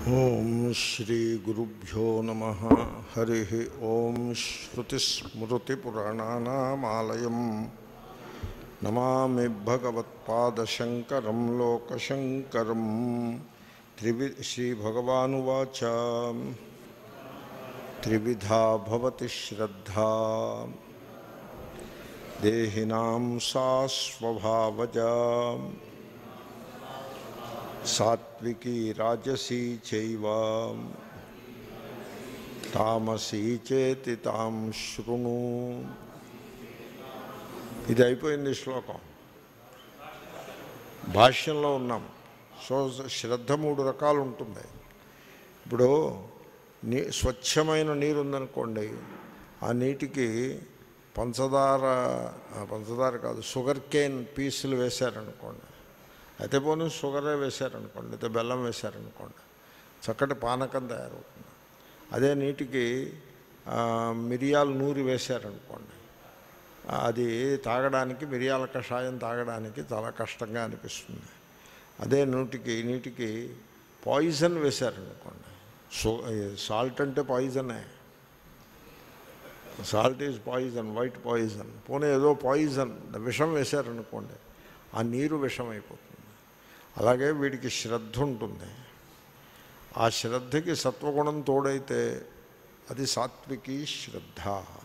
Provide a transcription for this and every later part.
ఓం శ్రీ గురుభ్యో నమ హరి ఓం శ్రుతిస్మృతిపురాణానామాలయం నమామి భగవత్పాదశంకరం లోకశంకరం త్రివి శ్రీభగవానువాచ త్రివిధా భవతి శ్రద్ధా దేహినాం సా స్వభావజా సాత్వికీ రాజసీ చైవ తామసీ చేతి తాం శృణు ఇది అయిపోయింది ఈ శ్లోకం భాష్యంలో ఉన్నాం సో శ్రద్ధ మూడు రకాలు ఉంటుంది ఇప్పుడు నీ స్వచ్ఛమైన నీరు ఉందనుకోండి ఆ నీటికి పంచదార ఆ, పంచదార కాదు షుగర్ కేన్ పీసులు వేశారనుకోండి అయితే పోనీ షుగరే వేశారనుకోండి అయితే బెల్లం వేశారనుకోండి చక్కటి పానకం తయారవుతుంది అదే నీటికి ఆ, మిరియాలు నూరి వేశారనుకోండి అది తాగడానికి మిరియాల కషాయం తాగడానికి చాలా కష్టంగా అనిపిస్తుంది అదే నూటికి నీటికి పాయిజన్ వేశారనుకోండి సో సాల్ట్ అంటే పాయిజనే salt is poison white poison పోనీ ఏదో పాయిజన్ విషం వేశారనుకోండి ఆ నీరు విషం అయిపోతుంది అలాగే వీడికి శ్రద్ధ ఉంటుంది ఆ శ్రద్ధకి సత్వగుణం తోడైతే అది సాత్వికి శ్రద్ధ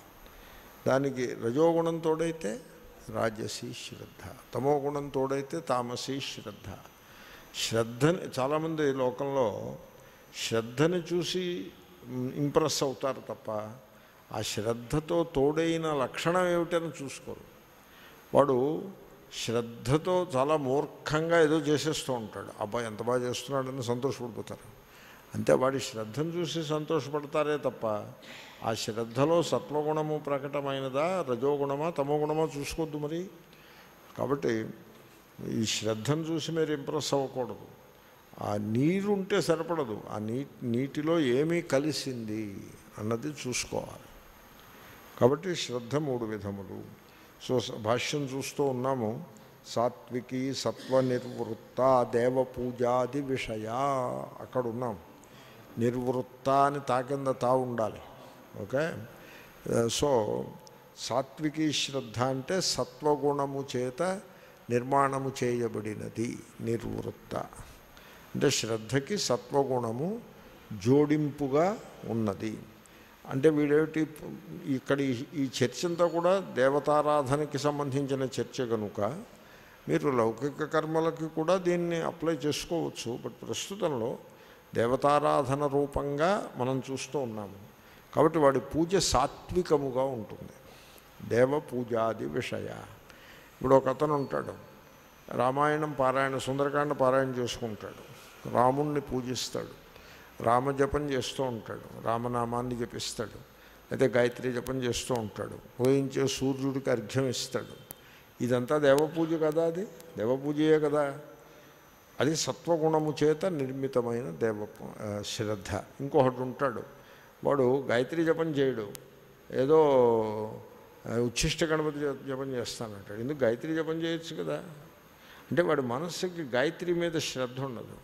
దానికి రజోగుణం తోడైతే రాజసీ శ్రద్ధ తమో గుణం తోడైతే తామసీ శ్రద్ధ శ్రద్ధని చాలామంది లోకంలో శ్రద్ధని చూసి మ్, ఇంప్రెస్ అవుతారు తప్ప ఆ శ్రద్ధతో తోడైన లక్షణం ఏమిటని చూసుకోరు వాడు శ్రద్ధతో చాలా మూర్ఖంగా ఏదో చేసేస్తూ ఉంటాడు అబ్బాయి ఎంత బాగా చేస్తున్నాడని సంతోషపడిపోతారు అంతే వాడి శ్రద్ధను చూసి సంతోషపడతారే తప్ప ఆ శ్రద్ధలో సత్వగుణము ప్రకటమైనదా రజోగుణమా తమోగుణమా చూసుకోవద్దు మరి కాబట్టి ఈ శ్రద్ధను చూసి మీరు ఇంప్రెస్ అవ్వకూడదు ఆ నీరు ఉంటే సరిపడదు ఆ నీ నీటిలో ఏమీ కలిసింది అన్నది చూసుకోవాలి కాబట్టి శ్రద్ధ మూడు విధములు సో స- భాష్యం చూస్తూ ఉన్నాము సాత్వికి సత్వ నిర్వృత్త దేవ పూజాది విషయ అక్కడ ఉన్నాం నిర్వృత్త అని తాకింద తా ఉండాలి ఓకే ఆ, సో సాత్వికి శ్రద్ధ అంటే సత్వగుణము చేత నిర్మాణము చేయబడినది నిర్వృత్త అంటే శ్రద్ధకి సత్వగుణము జోడింపుగా ఉన్నది అంటే వీడేమిటి ఇక్కడ ఈ- ఈ చర్చ అంతా కూడా దేవతారాధనకి సంబంధించిన చర్చ కనుక మీరు లౌకిక కర్మలకి కూడా దీన్ని అప్లై చేసుకోవచ్చు బట్ ప్రస్తుతంలో దేవతారాధన రూపంగా మనం చూస్తూ ఉన్నాము కాబట్టి వాడి పూజ సాత్వికముగా ఉంటుంది దేవ పూజాది విషయ ఇప్పుడు ఒక అతను ఉంటాడు రామాయణం పారాయణ సుందరకాండ పారాయణ చేసుకుంటాడు రాముణ్ణి పూజిస్తాడు రామజపం చేస్తూ ఉంటాడు రామనామాన్ని జపిస్తాడు అయితే గాయత్రి జపం చేస్తూ ఉంటాడు పోయించే సూర్యుడికి అర్ఘ్యం ఇస్తాడు ఇదంతా దేవపూజ కదా అది దేవపూజయే కదా అది సత్వగుణము చేత నిర్మితమైన దేవ ఆ, శ్రద్ధ ఇంకొకటి ఉంటాడు వాడు గాయత్రి జపం చేయడు ఏదో ఆ, ఉచ్ఛిష్ట గణపతి జప- జపం చేస్తానంటాడు ఎందుకు గాయత్రి జపం చేయొచ్చు కదా అంటే వాడి మనస్సుకి గాయత్రి మీద శ్రద్ధ ఉండదు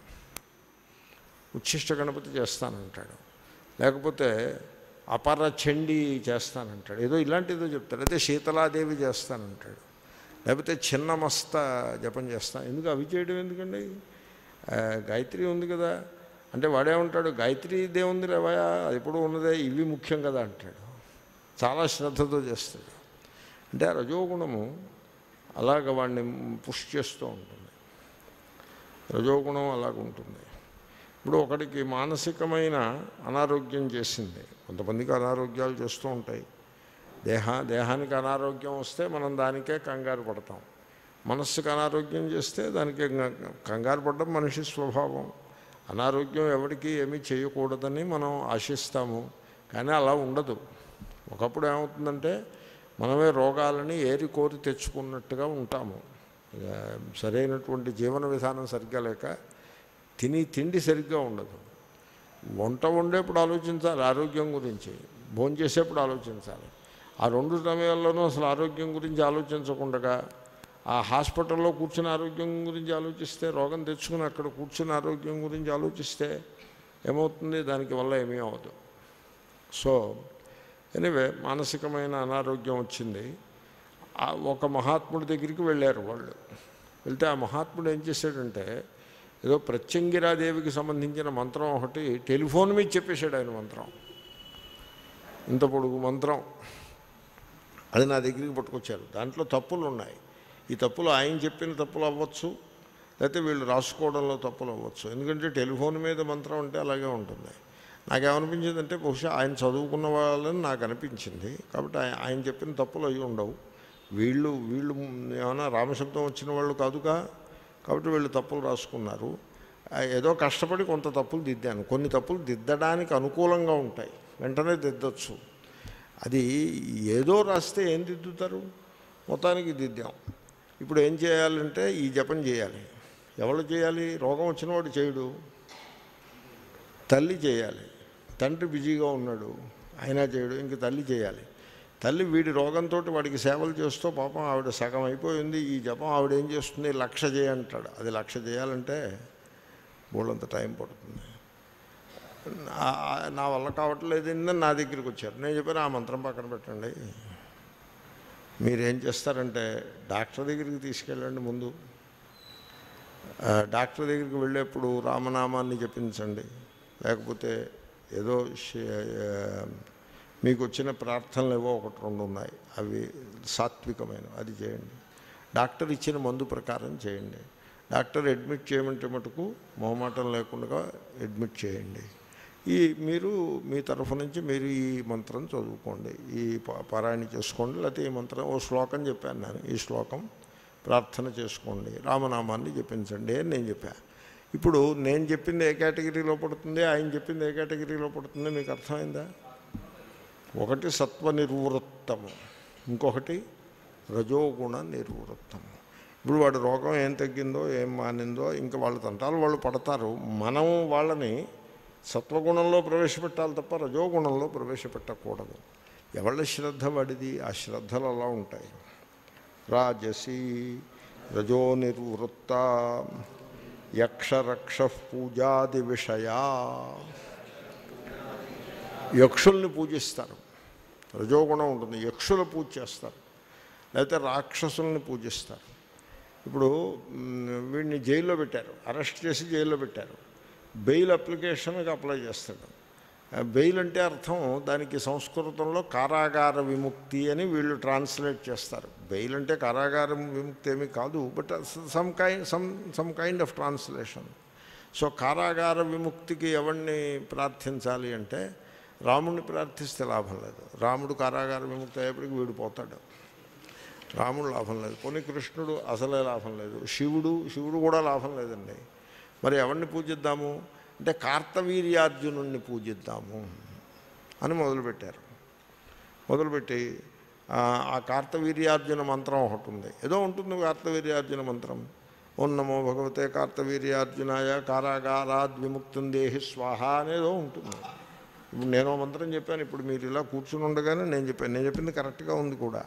ఉచ్ఛిష్ట గణపతి చేస్తానంటాడు లేకపోతే అపర చండీ చేస్తానంటాడు ఏదో ఇలాంటిదో చెప్తాడు అయితే శీతలాదేవి చేస్తానంటాడు లేకపోతే చిన్నమస్త జపం చేస్తాను ఎందుకు అవి చేయడం ఎందుకండి ఆ, గాయత్రి ఉంది కదా అంటే వాడేమంటాడు గాయత్రి దేవుంది లేవయా అది ఎప్పుడు ఉన్నదే ఇవి ముఖ్యం కదా అంటాడు చాలా శ్రద్ధతో చేస్తాడు అంటే ఆ రజోగుణము అలాగ వాడిని పుష్ చేస్తూ ఉంటుంది రజోగుణం అలాగ ఉంటుంది ఇప్పుడు ఒకడికి మానసికమైన అనారోగ్యం చేసింది కొంతమందికి అనారోగ్యాలు చేస్తూ ఉంటాయి దేహ దేహానికి అనారోగ్యం వస్తే మనం దానికే కంగారు పడతాం మనస్సుకు అనారోగ్యం చేస్తే దానికి కంగా- కంగారు పడడం మనిషి స్వభావం అనారోగ్యం ఎవరికి ఏమీ చేయకూడదని మనం ఆశిస్తాము కానీ అలా ఉండదు ఒకప్పుడు ఏమవుతుందంటే మనమే రోగాలని ఏరి కోరి తెచ్చుకున్నట్టుగా ఉంటాము ఇక సరైనటువంటి జీవన విధానం సరిగ్గా లేక తిని తిండి సరిగ్గా ఉండదు వంట వండేప్పుడు ఆలోచించాలి ఆరోగ్యం గురించి భోజనం చేసేప్పుడు ఆలోచించాలి ఆ రెండు సమయాల్లోనూ అసలు ఆరోగ్యం గురించి ఆలోచించకుండా ఆ హాస్పిటల్లో కూర్చుని ఆరోగ్యం గురించి ఆలోచిస్తే రోగం తెచ్చుకుని అక్కడ కూర్చుని ఆరోగ్యం గురించి ఆలోచిస్తే ఏమవుతుంది దానికి వల్ల ఏమీ అవ్వదు సో ఎనివే మానసికమైన అనారోగ్యం వచ్చింది ఆ ఒక మహాత్ముడి దగ్గరికి వెళ్ళారు వాళ్ళు వెళ్తే ఆ మహాత్ముడు ఏం చేశాడంటే ఏదో ప్రత్యంగిరాదేవికి సంబంధించిన మంత్రం ఒకటి టెలిఫోన్ మీద చెప్పేశాడు ఆయన మంత్రం ఇంత పొడుగు మంత్రం అది నా దగ్గరికి పట్టుకొచ్చారు దాంట్లో తప్పులు ఉన్నాయి ఈ తప్పులు ఆయన చెప్పిన తప్పులు అవ్వచ్చు లేకపోతే వీళ్ళు రాసుకోవడంలో తప్పులు అవ్వచ్చు ఎందుకంటే టెలిఫోన్ మీద మంత్రం అంటే అలాగే ఉంటుంది నాకేమనిపించిందంటే బహుశా ఆయన చదువుకున్న వాళ్ళని నాకు అనిపించింది కాబట్టి ఆయ- ఆయన చెప్పిన తప్పులు అవి ఉండవు వీళ్ళు వీళ్ళు ఏమైనా రామశబ్దం వచ్చిన వాళ్ళు కాదుగా కాబట్టి వీళ్ళు తప్పులు రాసుకున్నారు ఆ, ఏదో కష్టపడి కొంత తప్పులు దిద్దాను కొన్ని తప్పులు దిద్దడానికి అనుకూలంగా ఉంటాయి వెంటనే దిద్దచ్చు అది ఏదో రాస్తే ఏం దిద్దుతారు మొత్తానికి దిద్దాం ఇప్పుడు ఏం చేయాలంటే ఈ జపం చేయాలి ఎవరు చేయాలి రోగం వచ్చిన వాడు చేయుడు తల్లి చేయాలి తండ్రి బిజీగా ఉన్నాడు అయినా చేయడు ఇంక తల్లి చేయాలి తల్లి వీడి రోగంతో వాడికి సేవలు చేస్తూ పాపం ఆవిడ సగం అయిపోయింది ఈ జపం ఆవిడ ఏం చేస్తుంది లక్ష చేయంటాడు అది లక్ష చేయాలంటే బోళ్ళంత టైం పడుతుంది నా- నా వల్ల కావట్లేదు నా దగ్గరికి వచ్చారు నేను చెప్పాను ఆ మంత్రం పక్కన పెట్టండి మీరేం చేస్తారంటే డాక్టర్ దగ్గరికి తీసుకెళ్ళండి ముందు ఆ, డాక్టర్ దగ్గరికి వెళ్ళేప్పుడు రామనామాన్ని జపించండి లేకపోతే ఏదో శ- ఆ, మీకు వచ్చిన ప్రార్థనలు ఏవో ఒకటి రెండు ఉన్నాయి అవి సాత్వికమైనవి అది చేయండి డాక్టర్ ఇచ్చిన మందు ప్రకారం చేయండి డాక్టర్ అడ్మిట్ చేయమంటే మటుకు మొహమాటం లేకుండా అడ్మిట్ చేయండి ఈ మీరు మీ తరఫు నుంచి మీరు ఈ మంత్రం చదువుకోండి ఈ ప- పారాయణ చేసుకోండి లేకపోతే ఈ మంత్రం ఓ శ్లోకం చెప్పాను నేను ఈ శ్లోకం ప్రార్థన చేసుకోండి రామనామాన్ని జపించండి అని నేను చెప్పాను ఇప్పుడు నేను చెప్పింది ఏ కేటగిరీలో పడుతుంది ఆయన చెప్పింది ఏ కేటగిరీలో పడుతుంది మీకు అర్థమైందా ఒకటి సత్వ నిర్వృత్తము ఇంకొకటి రజోగుణ నిర్వృత్తము ఇప్పుడు వాడి రోగం ఏం తగ్గిందో ఏం మానిందో ఇంకా వాళ్ళ తంటాలు వాళ్ళు పడతారు మనం వాళ్ళని సత్వగుణంలో ప్రవేశపెట్టాలి తప్ప రజోగుణంలో ప్రవేశపెట్టకూడదు ఎవళ్ళ శ్రద్ధ వాడిది ఆ శ్రద్ధలు అలా ఉంటాయి రాజసి రజో నిర్వృత్త యక్షరక్ష పూజాది విషయా యక్షుల్ని పూజిస్తారు రజోగుణం ఉంటుంది యక్షుల పూజ చేస్తారు లేకపోతే రాక్షసుల్ని పూజిస్తారు ఇప్పుడు మ్, వీడిని జైల్లో పెట్టారు అరెస్ట్ చేసి జైల్లో పెట్టారు బెయిల్ అప్లికేషన్కి అప్లై చేస్తాడు ఆ బెయిల్ అంటే అర్థం దానికి సంస్కృతంలో కారాగార విముక్తి అని వీళ్ళు ట్రాన్స్లేట్ చేస్తారు బెయిల్ అంటే కారాగార విముక్తి ఏమీ కాదు but some kind some some kind of translation so కారాగార విముక్తికి ఎవరిని ప్రార్థించాలి అంటే రాముడిని ప్రార్థిస్తే లాభం లేదు రాముడు కారాగార విముక్తి అయ్యేప్పటికి వీడు పోతాడు రాముడు లాభం లేదు పోనీ కృష్ణుడు అసలే లాభం లేదు శివుడు శివుడు కూడా లాభం లేదండి మరి ఎవరిని పూజిద్దాము అంటే కార్తవీర్యార్జునుడిని పూజిద్దాము అని మొదలుపెట్టారు మొదలుపెట్టి ఆ, ఆ కార్తవీర్యార్జున మంత్రం ఒకటి ఉంది ఏదో ఉంటుంది కార్తవీర్యార్జున మంత్రం ఓం నమో భగవతే కార్తవీర్యార్జునాయ కారాగారాద్ విముక్తం దేహి స్వాహ అనేదో ఉంటుంది ఇప్పుడు నేను ఓ మంత్రం చెప్పాను ఇప్పుడు మీరు ఇలా కూర్చుని ఉండగానే నేను చెప్పాను నేను చెప్పింది కరెక్ట్గా ఉంది కూడా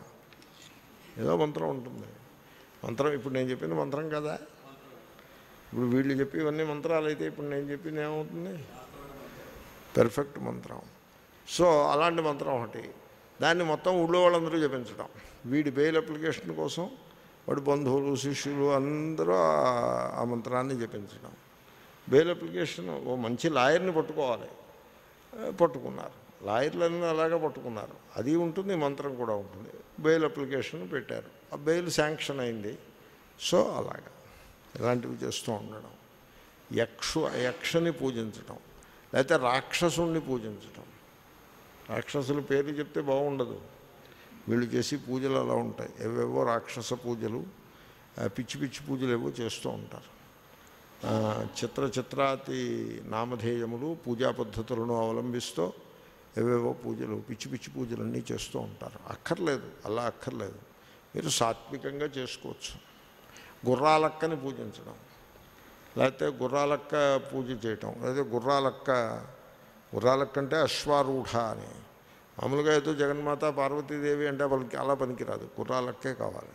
ఏదో మంత్రం ఉంటుంది మంత్రం ఇప్పుడు నేను చెప్పిన మంత్రం కదా ఇప్పుడు వీళ్ళు చెప్పి ఇవన్నీ మంత్రాలు అయితే ఇప్పుడు నేను చెప్పింది ఏమవుతుంది పెర్ఫెక్ట్ మంత్రం సో అలాంటి మంత్రం ఒకటి దాన్ని మొత్తం ఊళ్ళో వాళ్ళందరూ జపించడం వీడి బెయిల్ అప్లికేషన్ కోసం వాడి బంధువులు శిష్యులు అందరూ ఆ- ఆ మంత్రాన్ని జపించడం బెయిల్ అప్లికేషన్ ఓ మంచి లాయర్ని పట్టుకోవాలి ఆ, పట్టుకున్నారు లాయర్లను అలాగే పట్టుకున్నారు అది ఉంటుంది మంత్రం కూడా ఉంటుంది బెయిల్ అప్లికేషన్ పెట్టారు ఆ బెయిల్ శాంక్షన్ అయింది సో అలాగా ఇలాంటివి చేస్తూ ఉండడం యక్షు యక్షని పూజించడం లేకపోతే రాక్షసుణ్ణి పూజించడం రాక్షసుల పేరు చెప్తే బాగుండదు వీళ్ళు చేసి పూజలు అలా ఉంటాయి ఏవేవో రాక్షస పూజలు ఆ, పిచ్చి పిచ్చి పూజలు ఏవో చేస్తూ ఉంటారు ఆ, చిత్ర చిత్రాతి నామధేయములు పూజా పద్ధతులను అవలంబిస్తూ ఏవేవో పూజలు పిచ్చి పిచ్చి పూజలన్నీ చేస్తూ ఉంటారు అక్కర్లేదు అలా అక్కర్లేదు మీరు సాత్వికంగా చేసుకోవచ్చు గుర్రాలక్కని పూజించడం లేకపోతే గుర్రాలక్క పూజ చేయటం లేదా గుర్రాలక్క గుర్రాలక్క అంటే అశ్వారూఢ అని మామూలుగా ఏదో జగన్మాత పార్వతీదేవి అంటే వాళ్ళకి అలా పనికిరాదు గుర్రాలక్కే కావాలి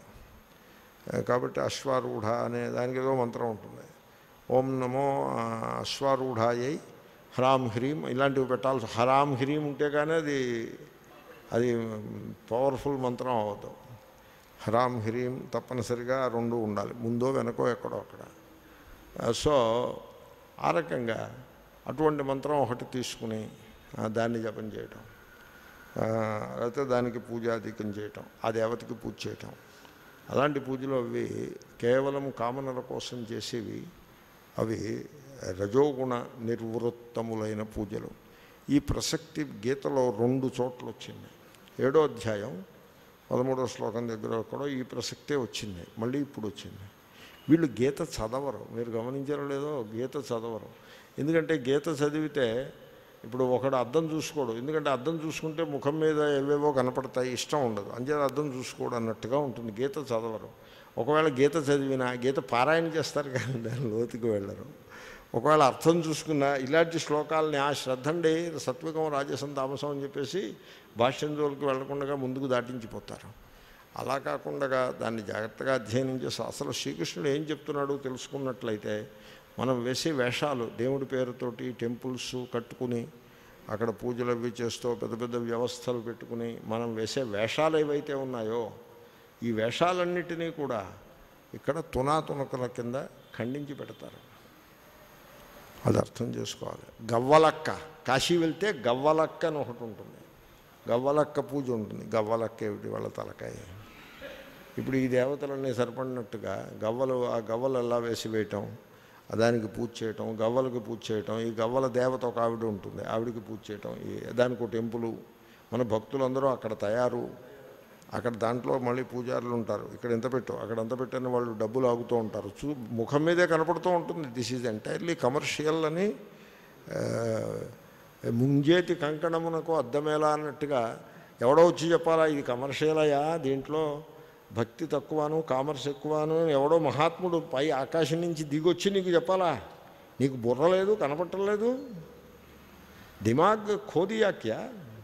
ఏ, కాబట్టి అశ్వారూఢ అనే దానికి ఏదో మంత్రం ఉంటుంది ఓం నమో ఆ, అశ్వారూఢాయై హ్రామ్ హ్రీం ఇలాంటివి పెట్టాల్సి హరాం హ్రీం ఉంటే కానీ అది అది పవర్ఫుల్ మంత్రం అవ్వదు హ్రామ్ హ్రీం తప్పనిసరిగా రెండు ఉండాలి ముందో వెనకో ఎక్కడో అక్కడ సో ఆ రకంగా అటువంటి మంత్రం ఒకటి తీసుకుని ఆ, దాన్ని జపం చేయటం ఆ, లేకపోతే దానికి పూజాధికం చేయటం ఆ దేవతకి పూజ చేయటం అలాంటి పూజలు అవి కేవలం కామనల కోసం చేసేవి అవి రజోగుణ నిర్వృత్తములైన పూజలు ఈ ప్రసక్తి గీతలో రెండు చోట్ల వచ్చింది ఏడో అధ్యాయం పదమూడో శ్లోకం దగ్గర కూడా ఈ ప్రసక్తే వచ్చింది మళ్ళీ ఇప్పుడు వచ్చింది వీళ్ళు గీత చదవరు మీరు గమనించారో లేదో గీత చదవరు ఎందుకంటే గీత చదివితే ఇప్పుడు ఒకడు అద్దం చూసుకోడు ఎందుకంటే అద్దం చూసుకుంటే ముఖం మీద ఏవేవో కనపడతాయి ఇష్టం ఉండదు అంచేత అద్దం చూసుకోడు అన్నట్టుగా ఉంటుంది గీత చదవరు ఒకవేళ గీత చదివినా గీత పారాయణ చేస్తారు కానీ దాని లోతుకు వెళ్ళరు ఒకవేళ అర్థం చూసుకున్నా ఇలాంటి శ్లోకాలని ఆ శ్రద్ధ అండి సత్వికం రాజసం తామసం అని చెప్పేసి భాష్యం జోలికి వెళ్లకుండా ముందుకు దాటించిపోతారు అలా కాకుండా దాన్ని జాగ్రత్తగా అధ్యయనం చేసి అసలు శ్రీకృష్ణుడు ఏం చెప్తున్నాడో తెలుసుకున్నట్లయితే మనం వేసే వేషాలు దేవుడి పేరుతోటి టెంపుల్స్ కట్టుకుని అక్కడ పూజలు అవి చేస్తూ పెద్ద పెద్ద వ్యవస్థలు పెట్టుకుని మనం వేసే వేషాలు ఏవైతే ఉన్నాయో ఈ వేషాలన్నిటినీ కూడా ఇక్కడ తునాతునకల కింద ఖండించి పెడతారు అది అర్థం చేసుకోవాలి గవ్వలక్క కాశీ వెళ్తే గవ్వలక్క అని ఒకటి ఉంటుంది గవ్వలక్క పూజ ఉంటుంది గవ్వలక్క ఏమిటి వాళ్ళ తలకాయ ఇప్పుడు ఈ దేవతలన్నీ సరిపడినట్టుగా గవ్వలు ఆ గవ్వలు ఎలా వేసి వేయటం ఆ దానికి పూజ చేయటం గవ్వలకి పూజ చేయటం ఈ గవ్వల దేవత ఒక ఆవిడ ఉంటుంది ఆవిడకి పూజ చేయటం ఈ దానికి ఒక టెంపులు మన భక్తులందరూ అక్కడ తయారు అక్కడ దాంట్లో మళ్ళీ పూజారులు ఉంటారు ఇక్కడ ఎంత పెట్టు అక్కడ ఎంత పెట్టని వాళ్ళు డబ్బులు ఆగుతూ ఉంటారు చూ ముఖం మీదే కనపడుతూ ఉంటుంది దిస్ ఈజ్ ఎంటైర్లీ కమర్షియల్ అని ఆ, ముంజేతి కంకణమునకు అద్దమేలా అన్నట్టుగా ఎవడో వచ్చి చెప్పాలా ఇది కమర్షియల్ అయ్యా దీంట్లో భక్తి తక్కువను కామర్స్ ఎక్కువను ఎవడో మహాత్ముడు పై ఆకాశం నుంచి దిగొచ్చి నీకు చెప్పాలా నీకు బుర్ర లేదు కనపట్టలేదు దిమాగ్ ఖోదియాక్యా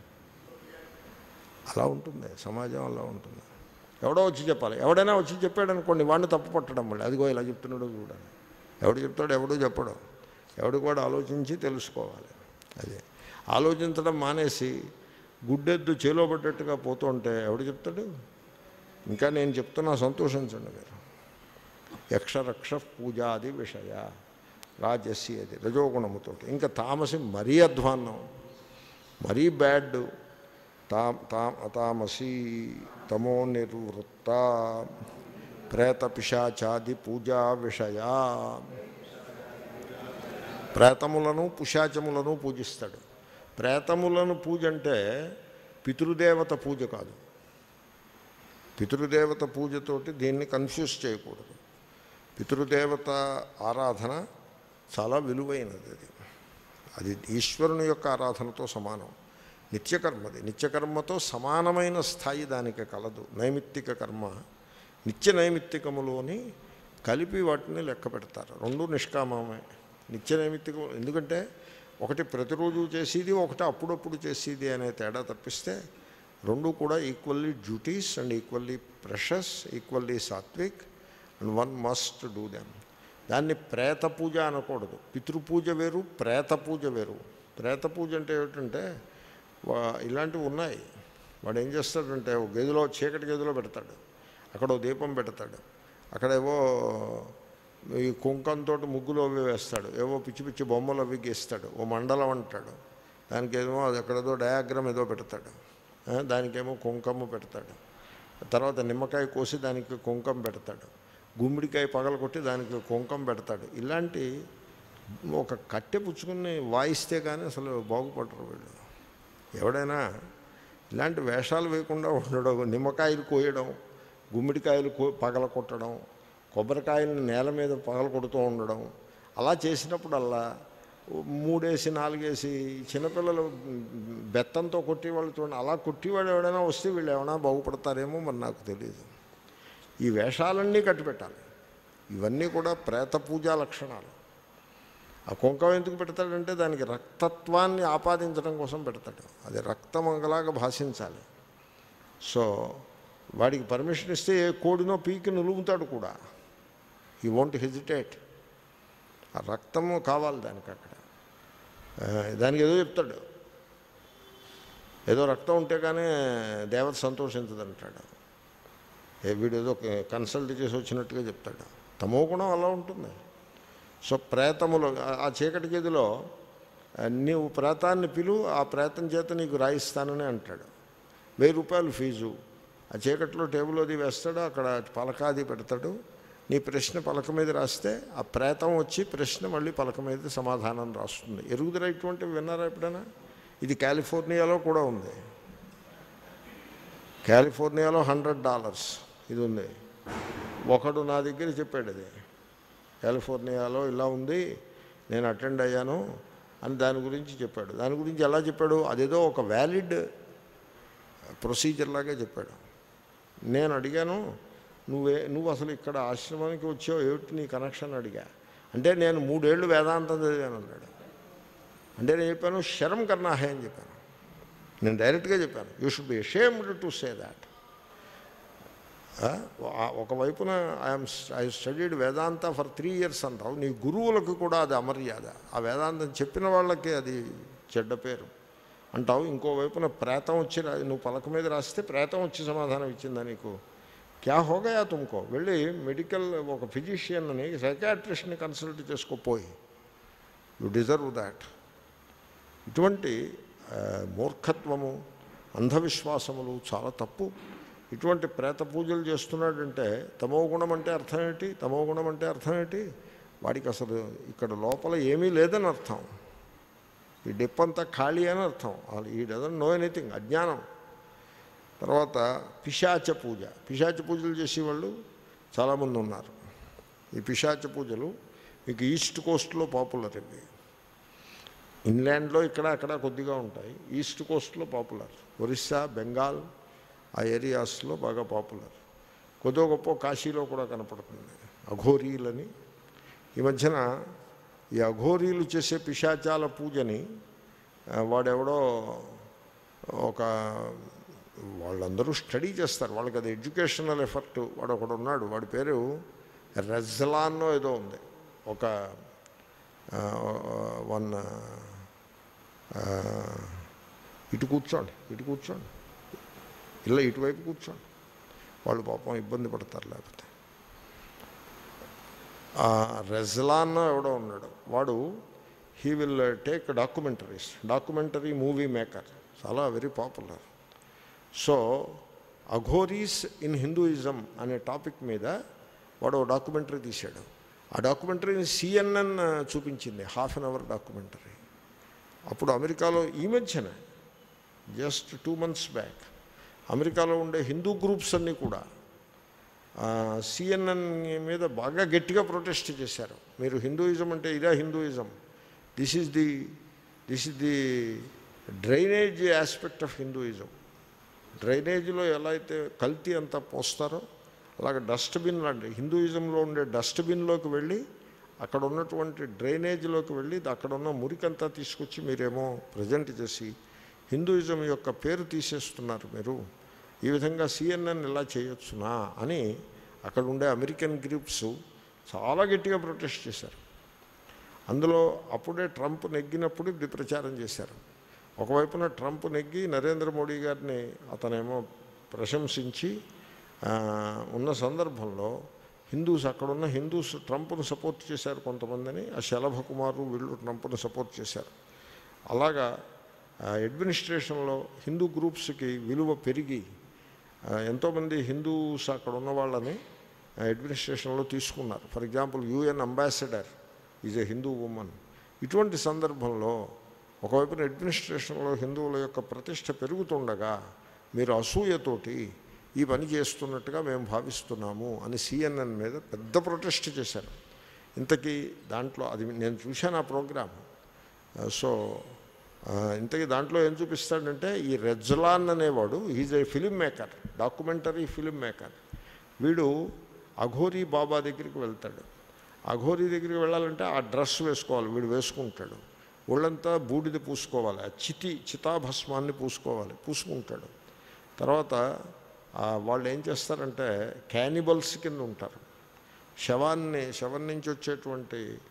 అలా ఉంటుంది సమాజం అలా ఉంటుంది ఎవడో వచ్చి చెప్పాలి ఎవడైనా వచ్చి చెప్పాడు అనుకోండి వాడిని తప్పు పట్టడం మళ్ళీ అదిగో ఇలా చెప్తున్నాడు చూడండి ఎవడు చెప్తాడు ఎవడు చెప్పడు ఎవడు కూడా ఆలోచించి తెలుసుకోవాలి అదే ఆలోచించడం మానేసి గుడ్డెద్దు చేలో పడ్డట్టుగా పోతుంటే ఎవడు చెప్తాడు ఇంకా నేను చెప్తున్నా సంతోషించండి మీరు యక్షరక్ష పూజాది విషయ రాజస్సి అది రజోగుణముతో ఇంకా తామసి మరీ అధ్వాన్నం మరీ బ్యాడ్ తా తా తామసి తమో నిర్వృత్త ప్రేత పిశాచాది పూజా విషయ ప్రేతములను పుషాచములను పూజిస్తాడు ప్రేతములను పూజ అంటే పితృదేవత పూజ కాదు పితృదేవత పూజతోటి దీన్ని కన్ఫ్యూజ్ చేయకూడదు పితృదేవత ఆరాధన చాలా విలువైనది అది అది ఈశ్వరుని యొక్క ఆరాధనతో సమానం నిత్యకర్మది నిత్యకర్మతో సమానమైన స్థాయి దానికి కలదు నైమిత్తిక కర్మ నిత్య నైమిత్తికములోని కలిపి వాటిని లెక్క పెడతారు రెండు నిష్కామమే నిత్య నైమిత్తికం ఎందుకంటే ఒకటి ప్రతిరోజు చేసేది ఒకటి అప్పుడప్పుడు చేసేది అనే తేడా తప్పిస్తే రెండు కూడా equally duties and equally precious equally సాత్విక్ and one must do them దాన్ని ప్రేత పూజ అనకూడదు పితృపూజ వేరు ప్రేత పూజ వేరు ప్రేత పూజ అంటే ఏమిటంటే వా- ఇలాంటివి ఉన్నాయి వాడు ఏం చేస్తాడంటే ఒక గదిలో చీకటి గదిలో పెడతాడు అక్కడ ఓ దీపం పెడతాడు అక్కడేవో ఈ కుంకంతో ముగ్గులు అవి వేస్తాడు ఏవో పిచ్చి పిచ్చి బొమ్మలు అవి గీస్తాడు ఓ మండలం అంటాడు దానికి ఏమో అది ఎక్కడేదో డయాగ్రామ్ ఏదో పెడతాడు ఆ, దానికేమో కుంకమ్మ పెడతాడు తర్వాత నిమ్మకాయ కోసి దానికి కుంకం పెడతాడు గుమ్మిడికాయ పగలగొట్టి దానికి కుంకం పెడతాడు ఇలాంటి ఒక కట్టె పుచ్చుకుని వాయిస్తే కానీ అసలు బాగుపడరు వీళ్ళు ఎవడైనా ఇలాంటి వేషాలు వేయకుండా ఉండడం నిమ్మకాయలు కోయడం గుమ్మిడికాయలు కో పగల కొట్టడం కొబ్బరికాయలను నేల మీద పగల కొడుతూ ఉండడం అలా చేసినప్పుడల్లా మూడేసి నాలుగేసి చిన్నపిల్లలు బెత్తంతో కొట్టేవాళ్ళు చూడండి అలా కొట్టేవాడు ఎవడైనా వస్తే వీళ్ళు ఏమైనా బాగుపడతారేమో మరి నాకు తెలియదు ఈ వేషాలన్నీ కట్టిపెట్టాలి ఇవన్నీ కూడా ప్రేత పూజా లక్షణాలు ఆ కుంకం ఎందుకు పెడతాడంటే దానికి రక్తత్వాన్ని ఆపాదించడం కోసం పెడతాడు అది రక్తమంగలాగా భాషించాలి సో వాడికి పర్మిషన్ ఇస్తే ఏ కోడినో పీకి నులుగుతాడు కూడా ఈ వోంట్ హెజిటేట్ ఆ రక్తము కావాలి దానికి అక్కడ ఆ, దానికి ఏదో చెప్తాడు ఏదో రక్తం ఉంటే కానీ దేవత సంతోషించదంటాడు ఏ వీడు ఏదో కన్సల్ట్ చేసి వచ్చినట్టుగా చెప్తాడు తమో గుణం అలా ఉంటుంది సో ప్రేతములు ఆ- ఆ చీకటి గదిలో ఆ, నీవు ప్రేతాన్ని పిలు ఆ ప్రేతం చేత నీకు రాయిస్తానని అంటాడు వెయ్యి రూపాయలు ఫీజు ఆ చీకట్లో టేబుల్ అది వేస్తాడు అక్కడ పలకాది పెడతాడు నీ ప్రశ్న పలక మీద రాస్తే ఆ ప్రేతం వచ్చి ప్రశ్న మళ్ళీ పలక మీద సమాధానం రాస్తుంది ఎరుగుదల ఇటువంటివి విన్నారా ఎప్పుడైనా ఇది కాలిఫోర్నియాలో కూడా ఉంది కాలిఫోర్నియాలో హండ్రెడ్ డాలర్స్ ఇది ఉంది ఒకడు నా దగ్గర చెప్పాడు అది కాలిఫోర్నియాలో ఇలా ఉంది నేను అటెండ్ అయ్యాను అని దాని గురించి చెప్పాడు దాని గురించి ఎలా చెప్పాడు అదేదో ఒక వ్యాలిడ్ ప్రొసీజర్ లాగే చెప్పాడు నేను అడిగాను నువ్వే నువ్వు అసలు ఇక్కడ ఆశ్రమానికి వచ్చావు ఏమిటి నీ కనెక్షన్ అడిగా అంటే నేను మూడేళ్ళు వేదాంతం చదివాను అన్నాడు అంటే నేను చెప్పాను శరం కన్నా హే అని చెప్పాను నేను డైరెక్ట్గా చెప్పాను you should be shamed to say that ఒకవైపున I'm I studied Vedanta for three years అంటావు నీ గురువులకు కూడా అది అమర్యాద ఆ వేదాంతం చెప్పిన వాళ్ళకి అది చెడ్డ పేరు అంటావు ఇంకోవైపున ప్రేతం వచ్చి రా- నువ్వు పలక మీద రాస్తే ప్రేతం వచ్చి సమాధానం ఇచ్చిందా నీకు క్యా హోగయా తుమ్కో వెళ్ళి మెడికల్ ఒక ఫిజిషియన్ని సైకాట్రిస్ట్ని కన్సల్ట్ చేసుకోపోయి యు డిజర్వ్ దాట్ ఇటువంటి ఆ, మూర్ఖత్వము అంధవిశ్వాసములు చాలా తప్పు ఇటువంటి ప్రేత పూజలు చేస్తున్నాడంటే తమో గుణం అంటే అర్థం ఏంటి తమో గుణం అంటే అర్థం ఏంటి వాడికి అసలు ఇక్కడ లోపల ఏమీ లేదని అర్థం ఈ డిప్ అంతా ఖాళీ అని అర్థం ఈ డజన్ నో ఎనీథింగ్ అజ్ఞానం తర్వాత పిశాచ పూజ పిశాచ పూజలు చేసేవాళ్ళు చాలామంది ఉన్నారు ఈ పిశాచ పూజలు మీకు ఈస్ట్ కోస్ట్లో పాపులర్ ఇవి ఇన్లాండ్లో ఇక్కడ అక్కడ కొద్దిగా ఉంటాయి ఈస్ట్ కోస్ట్లో పాపులర్ ఒరిస్సా బెంగాల్ ఆ ఏరియాస్లో బాగా పాపులర్ కొద్దిగా గొప్ప కాశీలో కూడా కనపడుతుంది అఘోరీలని ఈ మధ్యన ఈ అఘోరీలు చేసే పిశాచాల పూజని ఆ, వాడెవడో ఒక వాళ్ళందరూ స్టడీ చేస్తారు వాళ్ళకి అది ఎడ్యుకేషనల్ ఎఫర్ట్ వాడు ఒకడు ఉన్నాడు వాడి పేరు రెజ్లాన్నో ఏదో ఉంది ఒక వన్ ఇటు కూర్చోండి ఇటు కూర్చోండి ఇలా ఇటువైపు కూర్చోండి వాళ్ళు పాపం ఇబ్బంది పడతారు లేకపోతే ఆ రెజ్లాన్ ఎవడో ఉన్నాడు వాడు he will take documentaries documentary movie maker చాలా very popular so Aghoris in Hinduism అనే టాపిక్ మీద వాడు ఓ డాక్యుమెంటరీ తీశాడు ఆ డాక్యుమెంటరీని సిఎన్ఎన్ చూపించింది హాఫ్ అన్ అవర్ డాక్యుమెంటరీ అప్పుడు అమెరికాలో ఈ మధ్యనే జస్ట్ టూ మంత్స్ బ్యాక్ అమెరికాలో ఉండే హిందూ గ్రూప్స్ అన్నీ కూడా సిఎన్ఎన్ మీద బాగా గట్టిగా ప్రొటెస్ట్ చేశారు మీరు హిందూయిజం అంటే ఇదే Hinduism this is the this is the drainage aspect of Hinduism డ్రైనేజీలో ఎలా అయితే కల్తీ అంతా పోస్తారో అలాగే డస్ట్బిన్ లాంటి హిందూయిజంలో ఉండే డస్ట్బిన్లోకి వెళ్ళి అక్కడ ఉన్నటువంటి డ్రైనేజీలోకి వెళ్ళి అక్కడ ఉన్న మురికంతా తీసుకొచ్చి మీరేమో ప్రజెంట్ చేసి హిందూయిజం యొక్క పేరు తీసేస్తున్నారు మీరు ఈ విధంగా సిఎన్ఎన్ ఇలా చేయొచ్చునా అని అక్కడ ఉండే అమెరికన్ గ్రూప్స్ చాలా గట్టిగా ప్రొటెస్ట్ చేశారు అందులో అప్పుడే ట్రంప్ నెగ్గినప్పుడు ఇది ప్రచారం చేశారు ఒకవైపున ట్రంప్ నెగ్గి నరేంద్ర మోడీ గారిని అతనేమో ప్రశంసించి ఆ, ఉన్న సందర్భంలో హిందూస్ అక్కడున్న హిందూస్ ట్రంప్ను సపోర్ట్ చేశారు కొంతమందిని ఆ శలభ కుమారు వీళ్ళు ట్రంప్ను సపోర్ట్ చేశారు అలాగా ఆ, అడ్మినిస్ట్రేషన్లో హిందూ గ్రూప్స్కి విలువ పెరిగి ఆ, ఎంతోమంది హిందూస్ అక్కడ ఉన్న వాళ్ళని ఆ, అడ్మినిస్ట్రేషన్లో తీసుకున్నారు for example UN ambassador is a Hindu women ఇటువంటి సందర్భంలో ఒకవైపున అడ్మినిస్ట్రేషన్లో హిందువుల యొక్క ప్రతిష్ట పెరుగుతుండగా మీరు అసూయతోటి ఈ పని చేస్తున్నట్టుగా మేము భావిస్తున్నాము అని సిఎన్ఎన్ మీద పెద్ద ప్రొటెస్ట్ చేశారు ఇంతకీ దాంట్లో అది నేను చూశాను ఆ ప్రోగ్రామ్ సో ఆ, ఇంతకీ దాంట్లో ఏం చూపిస్తాడంటే ఈ రెజ్లాన్ అనేవాడు is a film maker documentary film maker వీడు అఘోరీ బాబా దగ్గరికి వెళ్తాడు అఘోరీ దగ్గరికి వెళ్ళాలంటే ఆ డ్రెస్ వేసుకోవాలి వీడు వేసుకుంటాడు ఒళ్ళంతా బూడిద పూసుకోవాలి ఆ చితి చితాభస్మాన్ని పూసుకోవాలి పూసుకుంటాడు తర్వాత ఆ, వాళ్ళు ఏం చేస్తారంటే క్యానిబల్స్ కింద ఉంటారు శవాన్ని శవం నుంచి వచ్చేటువంటి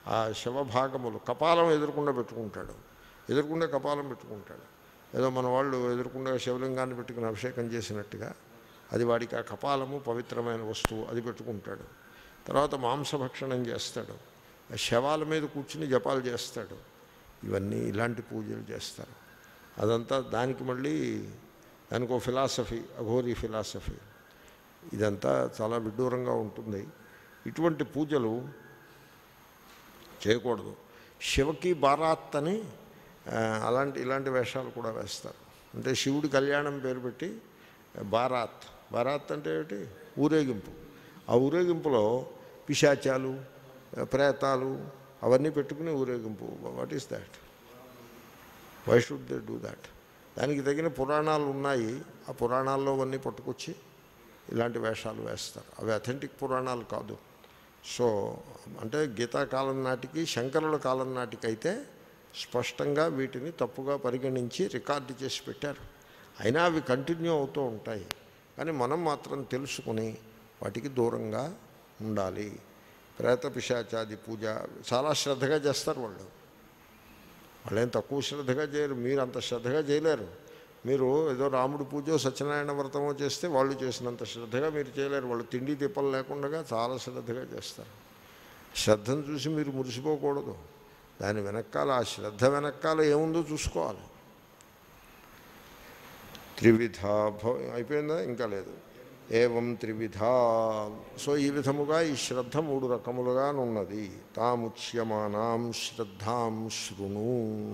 ఆ శవభాగములు కపాలం ఎదురకుండా పెట్టుకుంటాడు ఎదుర్కొండే కపాలం పెట్టుకుంటాడు ఏదో మన వాళ్ళు ఎదుర్కొండే శివలింగాన్ని పెట్టుకుని అభిషేకం చేసినట్టుగా అది వాడికి ఆ కపాలము పవిత్రమైన వస్తువు అది పెట్టుకుంటాడు తర్వాత మాంసభక్షణం చేస్తాడు ఆ శవాల మీద కూర్చుని జపాలు చేస్తాడు ఇవన్నీ ఇలాంటి పూజలు చేస్తారు అదంతా దానికి మళ్ళీ దానికి ఒక ఫిలాసఫీ అఘోరీ ఫిలాసఫీ ఇదంతా చాలా విడ్డూరంగా ఉంటుంది ఇటువంటి పూజలు చేయకూడదు శివకి బారాత్ అని ఆ, అలాంటి ఇలాంటి వేషాలు కూడా వేస్తారు అంటే శివుడి కళ్యాణం పేరు పెట్టి బారాత్ బారాత్ అంటే ఏమిటి ఊరేగింపు ఆ ఊరేగింపులో పిశాచాలు ప్రేతాలు అవన్నీ పెట్టుకుని ఊరేగింపు what is that why should they do that దానికి తగిన పురాణాలు ఉన్నాయి ఆ పురాణాల్లో అవన్నీ పట్టుకొచ్చి ఇలాంటి వేషాలు వేస్తారు అవి అథెంటిక్ పురాణాలు కాదు సో అంటే గీతాకాలం నాటికి శంకరుల కాలం నాటికైతే స్పష్టంగా వీటిని తప్పుగా పరిగణించి రికార్డు చేసి పెట్టారు అయినా అవి కంటిన్యూ అవుతూ ఉంటాయి కానీ మనం మాత్రం తెలుసుకుని వాటికి దూరంగా ఉండాలి ప్రేత పిశాచాది పూజ చాలా శ్రద్ధగా చేస్తారు వాళ్ళు వాళ్ళేం తక్కువ శ్రద్ధగా చేయరు మీరు అంత శ్రద్ధగా చేయలేరు మీరు ఏదో రాముడి పూజ సత్యనారాయణ వ్రతమో చేస్తే వాళ్ళు చేసినంత శ్రద్ధగా మీరు చేయలేరు వాళ్ళు తిండి తిప్పలు లేకుండా చాలా శ్రద్ధగా చేస్తారు శ్రద్ధను చూసి మీరు మురిసిపోకూడదు దాని వెనకాల ఆ శ్రద్ధ వెనకాల ఏముందో చూసుకోవాలి త్రివిధ భవ అయిపోయిందా ఇంకా లేదు ఏవం త్రివిధ సో ఈ విధముగా ఈ శ్రద్ధ మూడు రకములుగా ఉన్నది తాముచ్యమానాం శ్రద్ధాం శృణు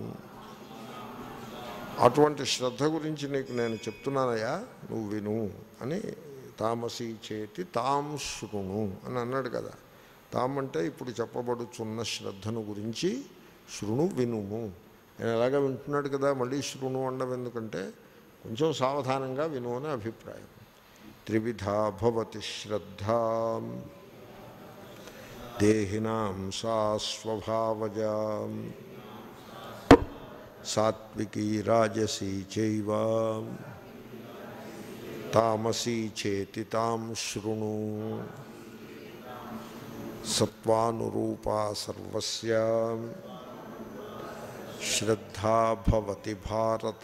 అటువంటి శ్రద్ధ గురించి నీకు నేను చెప్తున్నానయ్యా నువ్వు విను అని తామసి చేతి తాం శృణు అని అన్నాడు కదా తాం అంటే ఇప్పుడు చెప్పబడుచున్న శ్రద్ధను గురించి శృణు వినుము నేను ఎలాగ వింటున్నాడు కదా మళ్ళీ శృణు అనడం ఎందుకంటే కొంచెం సావధానంగా విను అని అభిప్రాయం త్రివిధా భవతి శ్రద్ధ దేహినాం సా స్వభావజా సాత్వికీ రాజసీ చైవ తామసీ చేతి తాం శృణు సత్వానురూపా సర్వస్య శ్రద్ధా భవతి భారత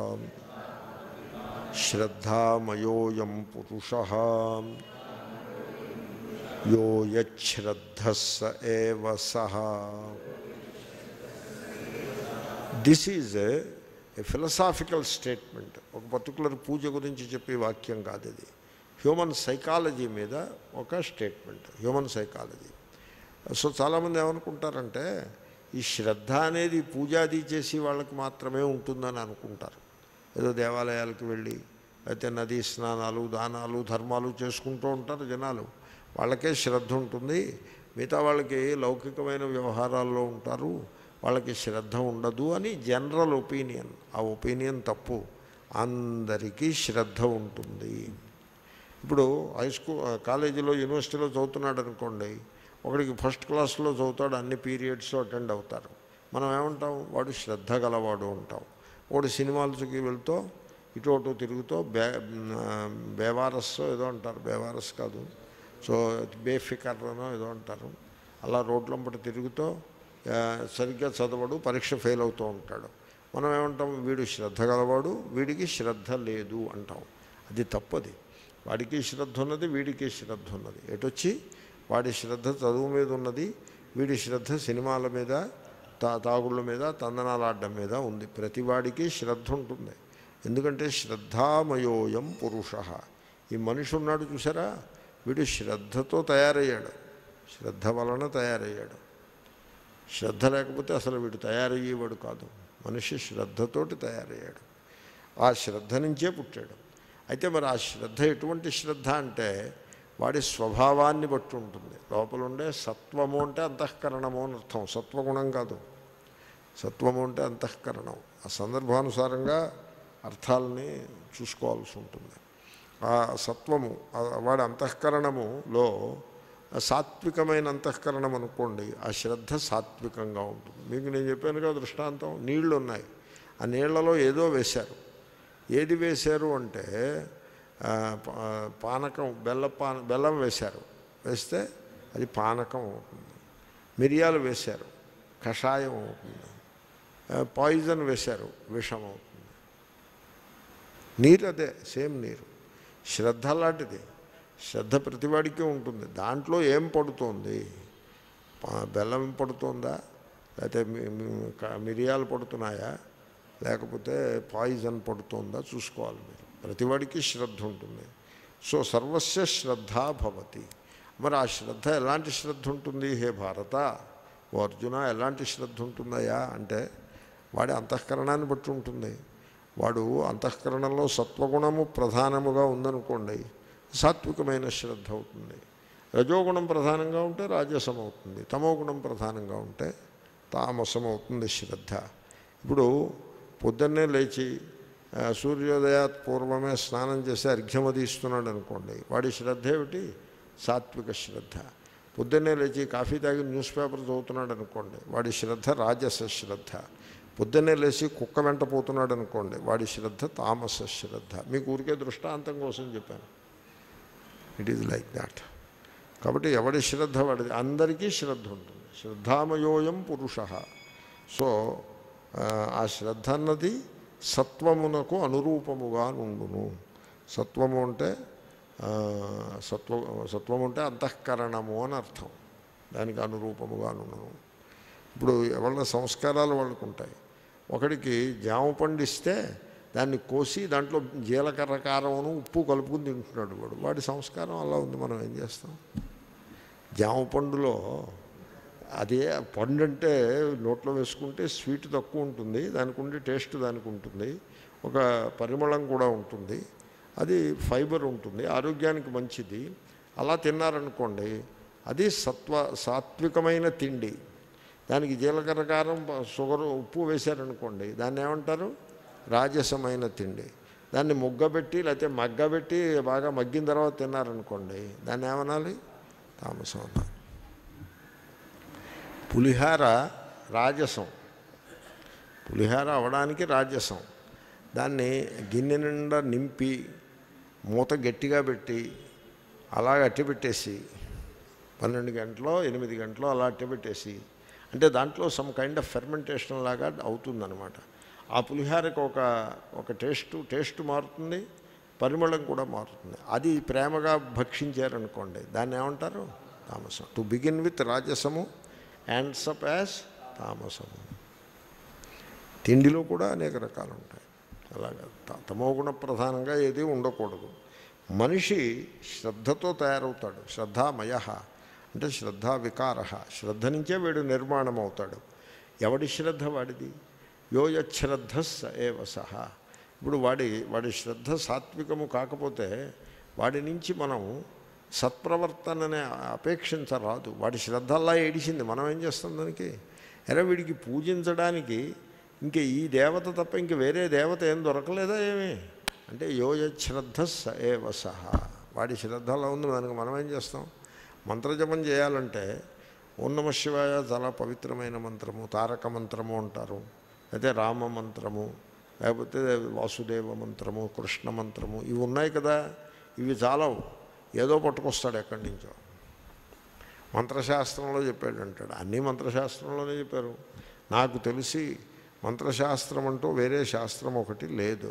శ్రద్ధామయోయం పురుష యో యశ్రద్ధ స ఏవ సహ this is a philosophical statement ఒక పర్టికులర్ పూజ గురించి చెప్పే వాక్యం కాదు ఇది హ్యూమన్ సైకాలజీ మీద ఒక స్టేట్మెంట్ హ్యూమన్ సైకాలజీ సో చాలామంది ఏమనుకుంటారంటే ఈ శ్రద్ధ అనేది పూజాది చేసి వాళ్ళకి మాత్రమే ఉంటుందని అనుకుంటారు ఏదో దేవాలయాలకు వెళ్ళి అయితే నదీ స్నానాలు దానాలు ధర్మాలు చేసుకుంటూ ఉంటారు జనాలు వాళ్ళకే శ్రద్ధ ఉంటుంది మిగతా వాళ్ళకి లౌకికమైన వ్యవహారాల్లో ఉంటారు వాళ్ళకి శ్రద్ధ ఉండదు అని జనరల్ ఒపీనియన్ ఆ ఒపీనియన్ తప్పు అందరికీ శ్రద్ధ ఉంటుంది ఇప్పుడు హై స్కూల్ కాలేజీలో యూనివర్సిటీలో చదువుతున్నాడు అనుకోండి ఒకడికి ఫస్ట్ క్లాస్లో చదువుతాడు అన్ని పీరియడ్స్ అటెండ్ అవుతారు మనం ఏమంటాం వాడు శ్రద్ధ గలవాడు ఉంటాం వాడు సినిమాలకి వెళ్తూ ఇటు అటు తిరుగుతూ బే బేవారస్ ఏదో అంటారు బేవారస్ కాదు సో బేఫికర్నో ఏదో అంటారు అలా రోడ్లంపట తిరుగుతూ ఆ, సరిగ్గా చదవడు పరీక్ష ఫెయిల్ అవుతూ ఉంటాడు మనం ఏమంటాం వీడు శ్రద్ధ గలవాడు వీడికి శ్రద్ధ లేదు అంటాం అది తప్పది వాడికి శ్రద్ధ ఉన్నది వీడికి శ్రద్ధ ఉన్నది ఎటొచ్చి వాడి శ్రద్ధ చదువు మీద ఉన్నది వీడి శ్రద్ధ సినిమాల మీద తా తాగుళ్ళ మీద తందనాలాడడం మీద ఉంది ప్రతివాడికి శ్రద్ధ ఉంటుంది ఎందుకంటే శ్రద్ధామయోయం పురుష ఈ మనిషి ఉన్నాడు చూసారా వీడు శ్రద్ధతో తయారయ్యాడు శ్రద్ధ వలన తయారయ్యాడు శ్రద్ధ లేకపోతే అసలు వీడు తయారయ్యేవాడు కాదు మనిషి శ్రద్ధతోటి తయారయ్యాడు ఆ శ్రద్ధ నుంచే పుట్టాడు అయితే మరి ఆ శ్రద్ధ ఎటువంటి శ్రద్ధ అంటే వాడి స్వభావాన్ని బట్టి ఉంటుంది లోపల ఉండే సత్వము అంటే అంతఃకరణము అని అర్థం సత్వగుణం కాదు సత్వము అంటే అంతఃకరణం ఆ సందర్భానుసారంగా అర్థాలని చూసుకోవాల్సి ఉంటుంది ఆ సత్వము ఆ వాడి అంతఃకరణములో సాత్వికమైన అంతఃకరణం అనుకోండి ఆ శ్రద్ధ సాత్వికంగా ఉంటుంది మీకు నేను చెప్పాను కదా దృష్టాంతం నీళ్లు ఉన్నాయి ఆ నీళ్లలో ఏదో వేశారు ఏది వేశారు అంటే ఆ, పా- పానకం బెల్ల పాన బెల్లం వేశారు వేస్తే అది పానకం అవుతుంది మిరియాలు వేశారు కషాయం అవుతుంది ఆ, పాయిజన్ వేశారు విషం అవుతుంది నీరు అదే సేమ్ నీరు శ్రద్ధ లాంటిది శ్రద్ధ ప్రతివాడికి ఉంటుంది దాంట్లో ఏం పడుతోంది ప- బెల్లం పడుతోందా లేకపోతే మి- మి- క- మిరియాలు పడుతున్నాయా లేకపోతే పాయిజన్ పడుతోందా చూసుకోవాలి మీరు ప్రతివాడికి శ్రద్ధ ఉంటుంది సో సర్వస్య శ్రద్ధ భవతి మరి ఆ శ్రద్ధ ఎలాంటి శ్రద్ధ ఉంటుంది హే భారత ఓ అర్జున ఎలాంటి శ్రద్ధ ఉంటుందయ్యా అంటే వాడి అంతఃకరణాన్ని బట్టి ఉంటుంది వాడు అంతఃకరణంలో సత్వగుణము ప్రధానముగా ఉందనుకోండి సాత్వికమైన శ్రద్ధ అవుతుంది రజోగుణం ప్రధానంగా ఉంటే రాజసం అవుతుంది తమోగుణం ప్రధానంగా ఉంటే తామసం అవుతుంది శ్రద్ధ ఇప్పుడు పొద్దున్నే లేచి ఆ, సూర్యోదయాత్ పూర్వమే స్నానం చేసి అర్ఘ్యమది ఇస్తున్నాడు అనుకోండి వాడి శ్రద్ధ ఏమిటి సాత్విక శ్రద్ధ పొద్దున్నే లేచి కాఫీ తాగి న్యూస్ పేపర్ చదువుతున్నాడు అనుకోండి వాడి శ్రద్ధ రాజస శ్రద్ధ పొద్దున్నే లేచి కుక్క వెంట పోతున్నాడు అనుకోండి వాడి శ్రద్ధ తామస శ్రద్ధ మీకు ఊరికే దృష్టాంతం కోసం చెప్పాను ఇట్ ఈజ్ లైక్ దాట్ కాబట్టి ఎవడి శ్రద్ధ వాడిది అందరికీ శ్రద్ధ ఉంటుంది శ్రద్ధామయోయం పురుష సో ఆ, ఆ శ్రద్ధ అన్నది సత్వమునకు అనురూపముగా నుండును సత్వము అంటే ఆ, సత్వ సత్వము అంటే అంతఃకరణము అని అర్థం దానికి అనురూపముగా నుండును ఇప్పుడు ఎవరి సంస్కారాలు వాళ్ళకు ఉంటాయి ఒకడికి జామ పండు ఇస్తే దాన్ని కోసి దాంట్లో జీలకర్ర కారమును ఉప్పు కలుపుకుని తింటున్నాడు వాడు వాడి సంస్కారం అలా ఉంది మనం ఏం చేస్తాం జామ పండులో అదే పండు అంటే నోట్లో వేసుకుంటే స్వీట్ తక్కువ ఉంటుంది దానికి ఉండే టేస్ట్ దానికి ఉంటుంది ఒక పరిమళం కూడా ఉంటుంది అది ఫైబర్ ఉంటుంది ఆరోగ్యానికి మంచిది అలా తిన్నారనుకోండి అది సత్వ సాత్వికమైన తిండి దానికి జీలకర్ర కారం షుగర్ ఉప్పు వేశారనుకోండి దాన్ని ఏమంటారు రాజసమైన తిండి దాన్ని ముగ్గబెట్టి లేకపోతే మగ్గబెట్టి బాగా మగ్గిన తర్వాత తిన్నారనుకోండి దాన్ని ఏమనాలి తామసం అన్నారు పులిహార రాజసం పులిహార అవడానికి రాజసం దాన్ని గిన్నె నిండా నింపి మూత గట్టిగా పెట్టి అలా అట్టిపెట్టేసి పన్నెండు గంటలో ఎనిమిది గంటలో అలా అట్టిపెట్టేసి అంటే దాంట్లో సమ్ కైండ్ ఆఫ్ ఫెర్మెంటేషన్ లాగా అవుతుందన్నమాట ఆ పులిహారకు ఒక ఒక టేస్ట్ టేస్ట్ మారుతుంది పరిమళం కూడా మారుతుంది అది ప్రేమగా భక్షించారనుకోండి దాన్ని ఏమంటారు తామసం టు బిగిన్ విత్ రాజసము అండ్స్ అప్ యాజ్ తామసము తిండిలో కూడా అనేక రకాలు ఉంటాయి అలాగా త- తమోగుణ ప్రధానంగా ఏది ఉండకూడదు మనిషి శ్రద్ధతో తయారవుతాడు శ్రద్ధామయ అంటే శ్రద్ధా వికార శ్రద్ధ నుంచే వీడు నిర్మాణం అవుతాడు ఎవడి శ్రద్ధ వాడిది యోయశ్రద్ధ స ఏవ సహ ఇప్పుడు వాడి వాడి శ్రద్ధ సాత్వికము కాకపోతే వాడి నుంచి మనం సత్ప్రవర్తననే అపేక్షించరాదు వాడి శ్రద్ధ అలా ఏడిసింది మనం ఏం చేస్తాం దానికి ఎరా వీడికి పూజించడానికి ఇంక ఈ దేవత తప్ప ఇంక వేరే దేవత ఏం దొరకలేదా ఏమి అంటే యోయశ్రద్ధ స ఏవ సహ వాడి శ్రద్ధ అలా ఉంది దానికి మనం ఏం చేస్తాం మంత్రజపం చేయాలంటే ఓం నమ శివాయ చాలా పవిత్రమైన మంత్రము తారక మంత్రము అంటారు అయితే రామ మంత్రము లేకపోతే వాసుదేవ మంత్రము కృష్ణ మంత్రము ఇవి ఉన్నాయి కదా ఇవి చాలవు ఏదో పట్టుకొస్తాడు ఎక్కడి నుంచో మంత్రశాస్త్రంలో చెప్పాడు అంటాడు అన్నీ మంత్రశాస్త్రంలోనే చెప్పారు నాకు తెలిసి మంత్రశాస్త్రం అంటూ వేరే శాస్త్రం ఒకటి లేదు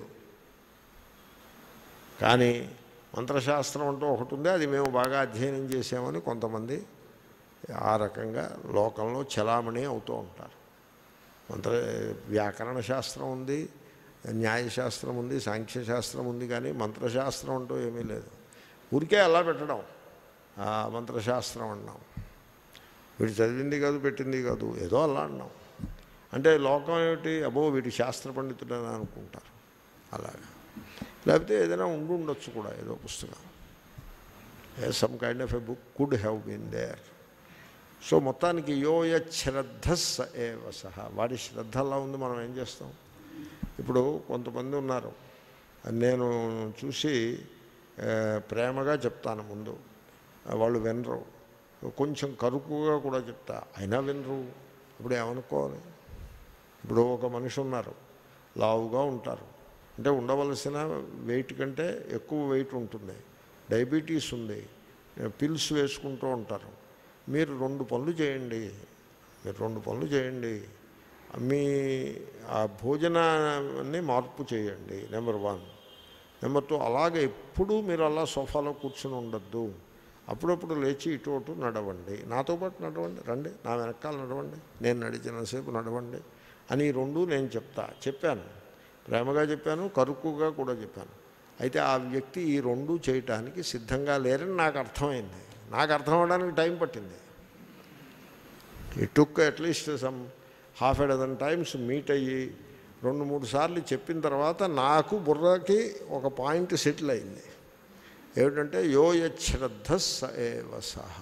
కానీ మంత్రశాస్త్రం అంటూ ఒకటి ఉంది అది మేము బాగా అధ్యయనం చేసామని కొంతమంది ఆ రకంగా లోకంలో చలామణి అవుతూ ఉంటారు మంత్ర వ్యాకరణ శాస్త్రం ఉంది న్యాయశాస్త్రం ఉంది సాంఖ్యశాస్త్రం ఉంది కానీ మంత్రశాస్త్రం అంటూ ఏమీ లేదు ఊరికే అలా పెట్టడం ఆ మంత్రశాస్త్రం అన్నాం వీడు చదివింది కాదు పెట్టింది కాదు ఏదో అలా అన్నాం అంటే లోకం ఏమిటి అబో వీడి శాస్త్ర పండితుడని అనుకుంటారు అలాగా లేకపోతే ఏదైనా ఉండి ఉండొచ్చు కూడా ఏదో పుస్తకం some kind of a book could have been there so మొత్తానికి యోయ శ్రద్ధ స ఏవ సహ వాడి శ్రద్ధ అలా ఉంది మనం ఏం చేస్తాం ఇప్పుడు కొంతమంది ఉన్నారు నేను చూసి ఆ, ప్రేమగా చెప్తాను ముందు ఆ, వాళ్ళు వినరు కొంచెం కరుకుగా కూడా చెప్తా అయినా వినరు ఇప్పుడు ఏమనుకోవాలి ఇప్పుడు ఒక మనిషి ఉన్నారు లావుగా ఉంటారు అంటే ఉండవలసిన వెయిట్ కంటే ఎక్కువ వెయిట్ ఉంటుంది డయాబెటీస్ ఉంది పిల్స్ వేసుకుంటూ ఉంటారు మీరు రెండు పనులు చేయండి మీరు రెండు పనులు చేయండి మీ ఆ భోజనాన్ని మార్పు చేయండి నెంబర్ వన్ నెంబర్ టూ అలాగే ఎప్పుడూ మీరు అలా సోఫాలో కూర్చుని ఉండొద్దు అప్పుడప్పుడు లేచి ఇటు అటు నడవండి నాతో పాటు నడవండి రండి నా వెనకాల నడవండి నేను నడిచినంతసేపు నడవండి అని ఈ రెండు నేను చెప్తా చెప్పాను ప్రేమగా చెప్పాను కరుకుగా కూడా చెప్పాను అయితే ఆ వ్యక్తి ఈ రెండు చేయటానికి సిద్ధంగా లేరని నాకు అర్థమైంది నాకు అర్థం అవడానికి టైం పట్టింది ఈ took at least some half a dozen times meet అయ్యి రెండు మూడు సార్లు చెప్పిన తర్వాత నాకు బుర్రకి ఒక పాయింట్ సెటిల్ అయింది ఏమిటంటే యో యశ్రద్ధ స ఏవ సహ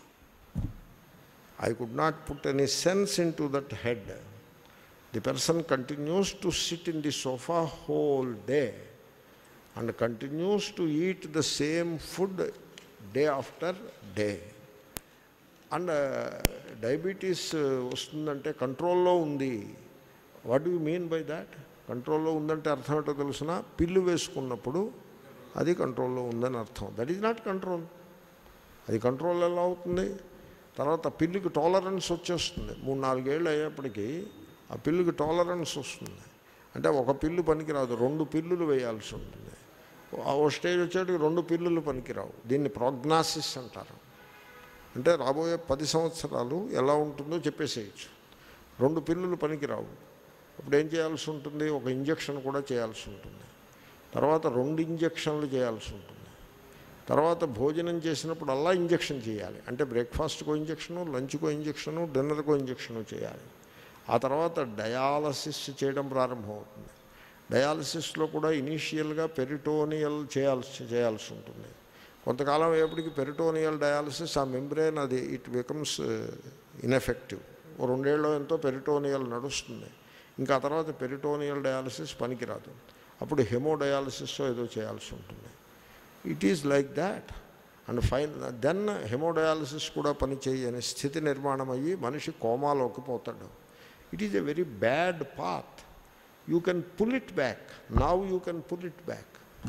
I could not put any sense into that head the person continues to sit in the sofa whole day and continues to eat the same food day after day and diabetes వస్తుందంటే కంట్రోల్లో ఉంది what you mean by that కంట్రోల్లో ఉందంటే అర్థం ఏంటో తెలుసిన పిల్లు వేసుకున్నప్పుడు అది కంట్రోల్లో ఉందని అర్థం దట్ ఈజ్ నాట్ కంట్రోల్ అది కంట్రోల్ ఎలా అవుతుంది తర్వాత పిల్లికి టాలరెన్స్ వచ్చేస్తుంది మూడు నాలుగేళ్ళు అయ్యేప్పటికీ ఆ పిల్లికి టాలరెన్స్ వస్తుంది అంటే ఒక పిల్లు పనికిరాదు రెండు పిల్లులు వేయాల్సి ఉంటుంది ఓ స్టేజ్ వచ్చేటికి రెండు పిల్లులు పనికిరావు దీన్ని ప్రోగ్నాసిస్ అంటారు అంటే రాబోయే పది సంవత్సరాలు ఎలా ఉంటుందో చెప్పేసేయచ్చు రెండు పిల్లులు పనికిరావు అప్పుడు ఏం చేయాల్సి ఉంటుంది ఒక ఇంజక్షన్ కూడా చేయాల్సి ఉంటుంది తర్వాత రెండు ఇంజక్షన్లు చేయాల్సి ఉంటుంది తర్వాత భోజనం చేసినప్పుడు అలా ఇంజక్షన్ చేయాలి అంటే బ్రేక్ఫాస్ట్కో ఇంజక్షను లంచ్కో ఇంజక్షను డిన్నర్కో ఇంజక్షను చేయాలి ఆ తర్వాత డయాలసిస్ చేయడం ప్రారంభమవుతుంది డయాలసిస్లో కూడా ఇనీషియల్గా పెరిటోనియల్ చేయాల్సి చేయాల్సి ఉంటుంది కొంతకాలం అయ్యేప్పటికి పెరిటోనియల్ డయాలసిస్ ఆ మెంబ్రేన్ అది ఇట్ బికమ్స్ ఇన్ఎఫెక్టివ్ ఓ రెండేళ్ళు ఎంతో పెరిటోనియల్ నడుస్తుంది ఇంకా ఆ తర్వాత పెరిటోనియల్ డయాలసిస్ పనికిరాదు అప్పుడు హెమోడయాలసిస్ ఏదో చేయాల్సి ఉంటుంది it is like that and fine then haemodialysis కూడా పని చేయని స్థితి నిర్మాణం అయ్యి మనిషి కోమాలోకి పోతాడు it is a very bad path you can pull it back now you can pull it back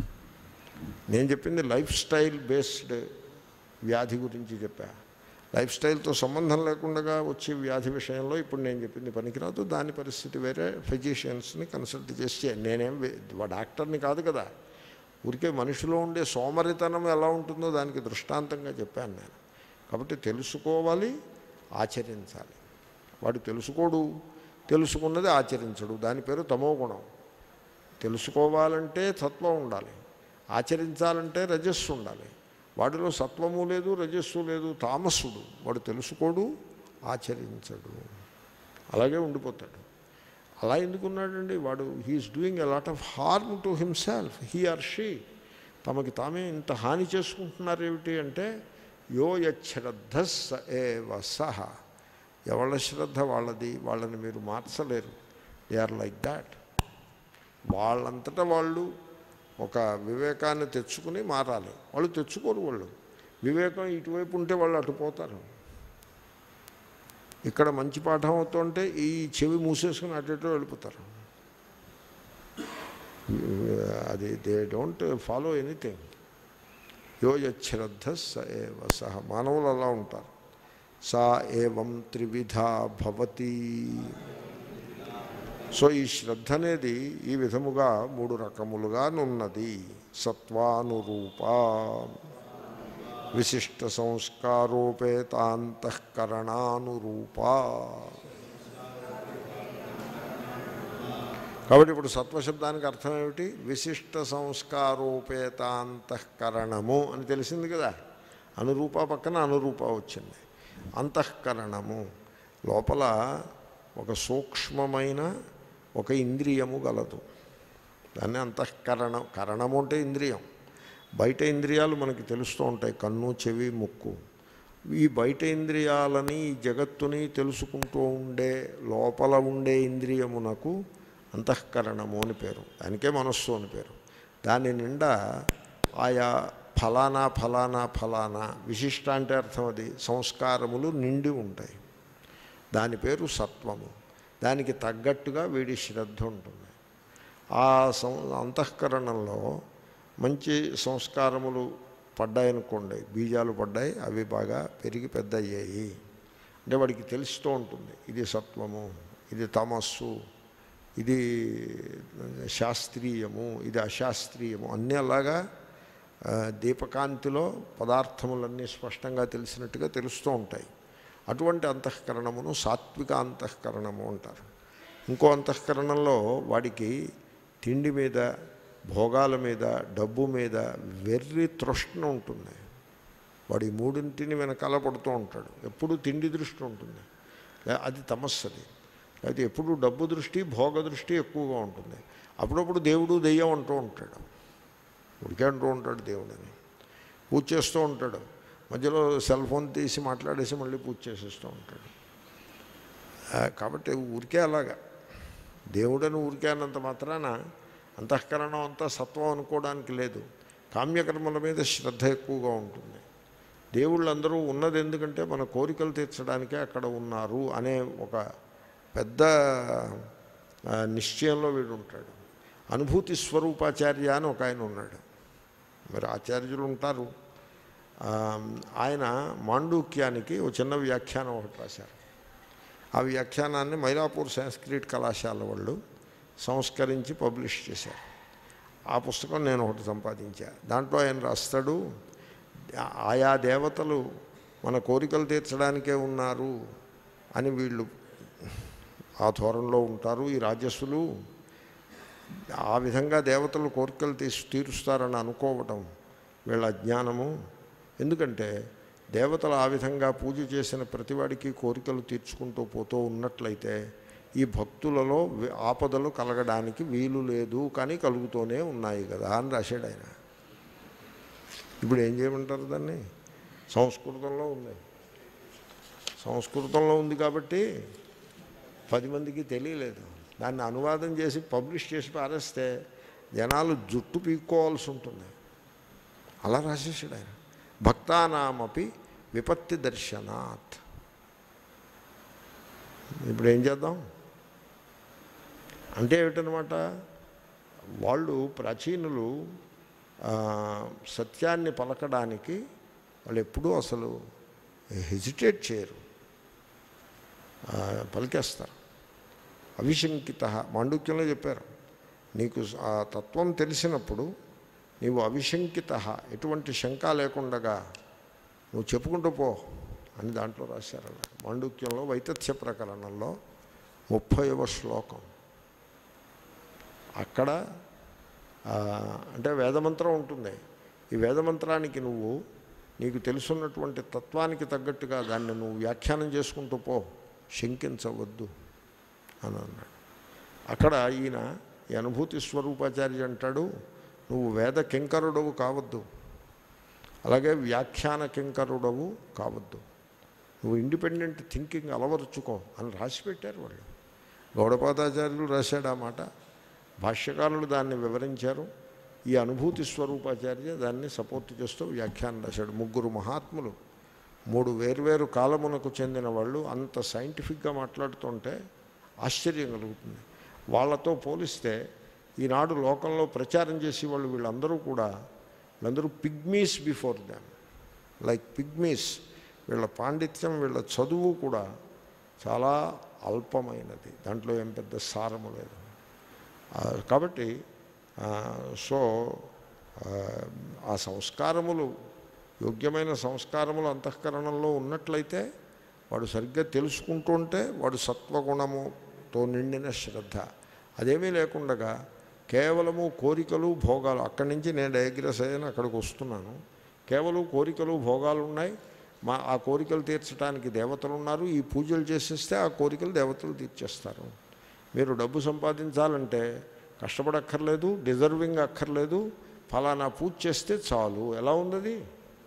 నేను చెప్పింది లైఫ్ స్టైల్ బేస్డ్ వ్యాధి గురించి చెప్పా లైఫ్ స్టైల్తో సంబంధం లేకుండా వచ్చే వ్యాధి విషయంలో ఇప్పుడు నేను చెప్పింది పనికిరాదు దాని పరిస్థితి వేరే ఫిజిషియన్స్ని కన్సల్ట్ చేసి చేయండి. నేనేం వే- వా- డాక్టర్ని కాదు కదా ఊరికే మనిషిలో ఉండే సోమరితనం ఎలా ఉంటుందో దానికి దృష్టాంతంగా చెప్పాను నేను కాబట్టి తెలుసుకోవాలి ఆచరించాలి వాడు తెలుసుకోడు తెలుసుకున్నది ఆచరించడు దాని పేరు తమో గుణం తెలుసుకోవాలంటే సత్వం ఉండాలి ఆచరించాలంటే రజస్సు ఉండాలి వాడిలో సత్వము లేదు రజస్సు లేదు తామస్సుడు వాడు తెలుసుకోడు ఆచరించడు అలాగే ఉండిపోతాడు అలా ఎందుకున్నాడండి వాడు he's doing a lot of harm to himself he or she తమకి తామే ఇంత హాని చేసుకుంటున్నారు ఏమిటి అంటే యో యశ్రద్ధ స ఏవ సహ ఎవళ్ళ శ్రద్ధ వాళ్ళది వాళ్ళని మీరు మార్చలేరు దే ఆర్ లైక్ దాట్ వాళ్ళంతటా వాళ్ళు ఒక వివేకాన్ని తెచ్చుకుని మారాలి వాళ్ళు తెచ్చుకోరు వాళ్ళు వివేకం ఇటువైపు ఉంటే వాళ్ళు అటు పోతారు ఇక్కడ మంచి పాఠం అవుతుంటే ఈ చెవి మూసేసుకుని అటు ఇటు వెళ్ళిపోతారు అది దే డోంట్ ఫాలో ఎనీథింగ్ యో యశ్రద్ధ స ఏవ సహ మానవులు అలా ఉంటారు సా ఏవం త్రివిధ భవతి సో ఈ శ్రద్ధ అనేది ఈ విధముగా మూడు రకములుగా నున్నది సత్వానురూప విశిష్ట సంస్కారోపేతాంతఃకరణానురూప కాబట్టి ఇప్పుడు సత్వశబ్దానికి అర్థం ఏమిటి విశిష్ట సంస్కారోపేతాంతఃకరణము అని తెలిసింది కదా అనురూప పక్కన అనురూప వచ్చింది అంతఃకరణము లోపల ఒక సూక్ష్మమైన ఒక ఇంద్రియము గలదు దాన్ని అంతఃకరణం కరణము అంటే ఇంద్రియం బయట ఇంద్రియాలు మనకి తెలుస్తూ ఉంటాయి కన్ను చెవి ముక్కు ఈ బయట ఇంద్రియాలని ఈ జగత్తుని తెలుసుకుంటూ ఉండే లోపల ఉండే ఇంద్రియమునకు అంతఃకరణము అని పేరు దానికే మనస్సు అని పేరు దాని నిండా ఆయా ఫలానా ఫలానా ఫలానా విశిష్ట అంటే అర్థం అది సంస్కారములు నిండి ఉంటాయి దాని పేరు సత్వము దానికి తగ్గట్టుగా వీడి శ్రద్ధ ఉంటుంది ఆ సం అంతఃకరణంలో మంచి సంస్కారములు పడ్డాయనుకోండి బీజాలు పడ్డాయి అవి బాగా పెరిగి పెద్ద అయ్యాయి అంటే వాడికి తెలుస్తూ ఉంటుంది ఇది సత్వము ఇది తమస్సు ఇది శాస్త్రీయము ఇది అశాస్త్రీయము అన్నీ అలాగా ఆ, దీపకాంతిలో పదార్థములన్నీ స్పష్టంగా తెలిసినట్టుగా తెలుస్తూ ఉంటాయి అటువంటి అంతఃకరణమును సాత్విక అంతఃకరణము అంటారు ఇంకో అంతఃకరణంలో వాడికి తిండి మీద భోగాల మీద డబ్బు మీద వెర్రి తృష్ణ ఉంటుంది వాడు ఈ మూడింటిని వెనకాల పడుతూ ఉంటాడు ఎప్పుడు తిండి దృష్టి ఉంటుంది లే- అది తమస్సది అయితే ఎప్పుడు డబ్బు దృష్టి భోగ దృష్టి ఎక్కువగా ఉంటుంది అప్పుడప్పుడు దేవుడు దెయ్యం అంటూ ఉంటాడు ఉడికే అంటూ ఉంటాడు దేవుడని పూజ చేస్తూ ఉంటాడు మధ్యలో సెల్ ఫోన్ తీసి మాట్లాడేసి మళ్ళీ పూజ చేసేస్తూ ఉంటాడు ఆ, కాబట్టి ఊరికే అలాగా దేవుడని ఊరికే అన్నంత మాత్రాన అంతఃకరణం అంతా సత్వం అనుకోవడానికి లేదు కామ్యకర్మల మీద శ్రద్ధ ఎక్కువగా ఉంటుంది దేవుళ్ళందరూ ఉన్నది ఎందుకంటే మన కోరికలు తీర్చడానికే అక్కడ ఉన్నారు అనే ఒక పెద్ద ఆ, నిశ్చయంలో వీడు ఉంటాడు అనుభూతి స్వరూపాచార్య అని ఒక ఆయన ఉన్నాడు మరి ఆచార్యులు ఉంటారు ఆ, ఆయన మాండూక్యానికి ఒక చిన్న వ్యాఖ్యానం ఒకటి రాశారు ఆ వ్యాఖ్యానాన్ని మైలాపూర్ సంస్కృత్ కళాశాల వాళ్ళు సంస్కరించి పబ్లిష్ చేశారు ఆ పుస్తకం నేను ఒకటి సంపాదించా దాంట్లో ఆయన రాస్తాడు ఆయా దేవతలు మన కోరికలు తీర్చడానికే ఉన్నారు అని వీళ్ళు ఆ ధోరణిలో ఉంటారు ఈ రాజస్సులు ఆ విధంగా దేవతలు కోరికలు తీసి తీరుస్తారని అనుకోవటం వీళ్ళ అజ్ఞానము ఎందుకంటే దేవతలు ఆ విధంగా పూజ చేసిన ప్రతివాడికి కోరికలు తీర్చుకుంటూ పోతూ ఉన్నట్లయితే ఈ భక్తులలో వి- ఆపదలు కలగడానికి వీలు లేదు కానీ కలుగుతూనే ఉన్నాయి కదా అని రాశాడు ఆయన ఇప్పుడు ఏం చేయమంటారు దాన్ని సంస్కృతంలో ఉంది సంస్కృతంలో ఉంది కాబట్టి పది మందికి తెలియలేదు దాన్ని అనువాదం చేసి పబ్లిష్ చేసి పారేస్తే జనాలు జుట్టు పీక్కోవాల్సి ఉంటుంది అలా రాసేసాడు ఆయన భక్తానామపి విపత్తి దర్శనాత్ ఇప్పుడు ఏం చేద్దాం అంటే ఏమిటనమాట వాళ్ళు ప్రాచీనులు ఆ, సత్యాన్ని పలకడానికి వాళ్ళు ఎప్పుడూ అసలు హెజిటేట్ చేయరు ఆ, పలికేస్తారు అవిశంకిత మాండుక్యంలో చెప్పారు నీకు ఆ తత్వం తెలిసినప్పుడు నీవు అవిశంకిత ఎటువంటి శంక లేకుండగా నువ్వు చెప్పుకుంటూ పో అని దాంట్లో రాశారు అలా మాండుక్యంలో వైతథ్య ప్రకరణంలో ముప్పైవ శ్లోకం అక్కడ ఆ, అంటే వేదమంత్రం ఉంటుంది ఈ వేదమంత్రానికి నువ్వు నీకు తెలుసున్నటువంటి తత్వానికి తగ్గట్టుగా దాన్ని నువ్వు వ్యాఖ్యానం చేసుకుంటూ పో శంకించవద్దు అని అన్నాడు అక్కడ ఈయన ఈ అనుభూతి స్వరూపాచార్య అంటాడు నువ్వు వేద కింకరుడవు కావద్దు అలాగే వ్యాఖ్యాన కింకరుడవు కావద్దు నువ్వు ఇండిపెండెంట్ థింకింగ్ అలవరుచుకో అని రాసి పెట్టారు వాళ్ళు గౌడపాదాచార్యులు రాశాడు ఆ మాట భాష్యకారులు దాన్ని వివరించారు ఈ అనుభూతి స్వరూపాచార్య దాన్ని సపోర్ట్ చేస్తూ వ్యాఖ్యానం రాశాడు ముగ్గురు మహాత్ములు మూడు వేర్వేరు కాలమునకు చెందిన వాళ్ళు అంత సైంటిఫిక్గా మాట్లాడుతుంటే ఆశ్చర్యం కలుగుతుంది వాళ్ళతో పోలిస్తే ఈనాడు లోకంలో ప్రచారం చేసే వాళ్ళు వీళ్ళందరూ కూడా వీళ్ళందరూ pygmies before them like pygmies వీళ్ళ పాండిత్యం వీళ్ళ చదువు కూడా చాలా అల్పమైనది దాంట్లో ఏం పెద్ద సారము లేదు ఆ, కాబట్టి ఆ, సో ఆ, ఆ సంస్కారములు యోగ్యమైన సంస్కారములు అంతఃకరణంలో ఉన్నట్లయితే వాడు సరిగ్గా తెలుసుకుంటుంటే వాడు సత్వగుణముతో నిండిన శ్రద్ధ అదేమీ లేకుండగా కేవలము కోరికలు భోగాలు అక్కడి నుంచి నేను డయాగ్రస్ అయ్యాను అక్కడికి వస్తున్నాను కేవలం కోరికలు భోగాలు ఉన్నాయి మా ఆ కోరికలు తీర్చడానికి దేవతలు ఉన్నారు ఈ పూజలు చేసేస్తే ఆ కోరికలు దేవతలు తీర్చేస్తారు మీరు డబ్బు సంపాదించాలంటే కష్టపడక్కర్లేదు డిజర్వింగ్ అక్కర్లేదు ఫలానా పూజ చేస్తే చాలు ఎలా ఉన్నది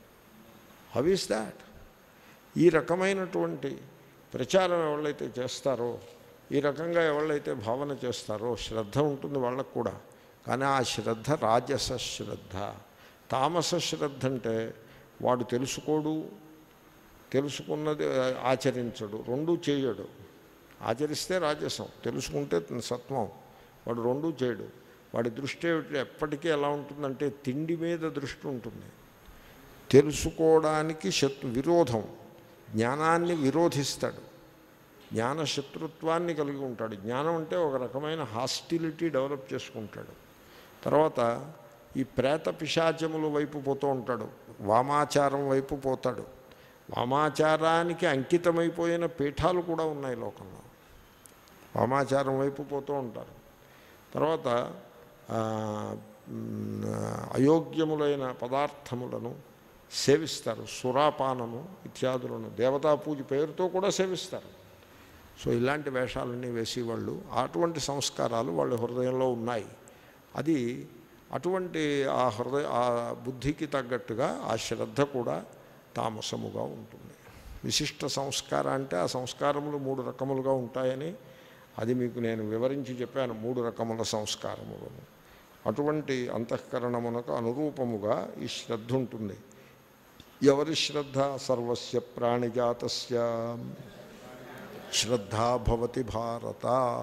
హౌ ఈస్ దాట్ ఈ రకమైనటువంటి ప్రచారం ఎవళ్ళైతే చేస్తారో ఈ రకంగా ఎవళ్ళైతే భావన చేస్తారో శ్రద్ధ ఉంటుంది వాళ్ళకు కూడా కానీ ఆ శ్రద్ధ రాజస శ్రద్ధ తామస శ్రద్ధ అంటే వాడు తెలుసుకోడు తెలుసుకున్నది ఆచరించడు రెండూ చేయడు ఆచరిస్తే రాజసం తెలుసుకుంటే సత్వం వాడు రెండూ చేయడు వాడి దృష్టి ఏమిటి ఎప్పటికీ ఎలా ఉంటుందంటే తిండి మీద దృష్టి ఉంటుంది తెలుసుకోవడానికి శత్రు విరోధం జ్ఞానాన్ని విరోధిస్తాడు జ్ఞాన శత్రుత్వాన్ని కలిగి ఉంటాడు జ్ఞానం అంటే ఒక రకమైన హాస్టిలిటీ డెవలప్ చేసుకుంటాడు తర్వాత ఈ ప్రేత పిశాచముల వైపు పోతూ ఉంటాడు వామాచారం వైపు పోతాడు వామాచారానికి అంకితమైపోయిన పీఠాలు కూడా ఉన్నాయి లోకంలో వామాచారం వైపు పోతూ ఉంటారు తర్వాత ఆ, మ్, అయోగ్యములైన పదార్థములను సేవిస్తారు సురాపానము ఇత్యాదులను దేవతా పూజ పేరుతో కూడా సేవిస్తారు సో ఇలాంటి వేషాలన్నీ వేసేవాళ్ళు అటువంటి సంస్కారాలు వాళ్ళ హృదయంలో ఉన్నాయి అది అటువంటి ఆ హృదయ ఆ బుద్ధికి తగ్గట్టుగా ఆ శ్రద్ధ కూడా తామసముగా ఉంటుంది విశిష్ట సంస్కారం అంటే ఆ సంస్కారములు మూడు రకములుగా ఉంటాయని అది మీకు నేను వివరించి చెప్పాను మూడు రకముల సంస్కారములను అటువంటి అంతఃకరణమునకు అనురూపముగా ఈ శ్రద్ధ ఉంటుంది ఎవరి శ్రద్ధ సర్వస్య ప్రాణిజాతస్య శ్రద్ధా భవతి భారత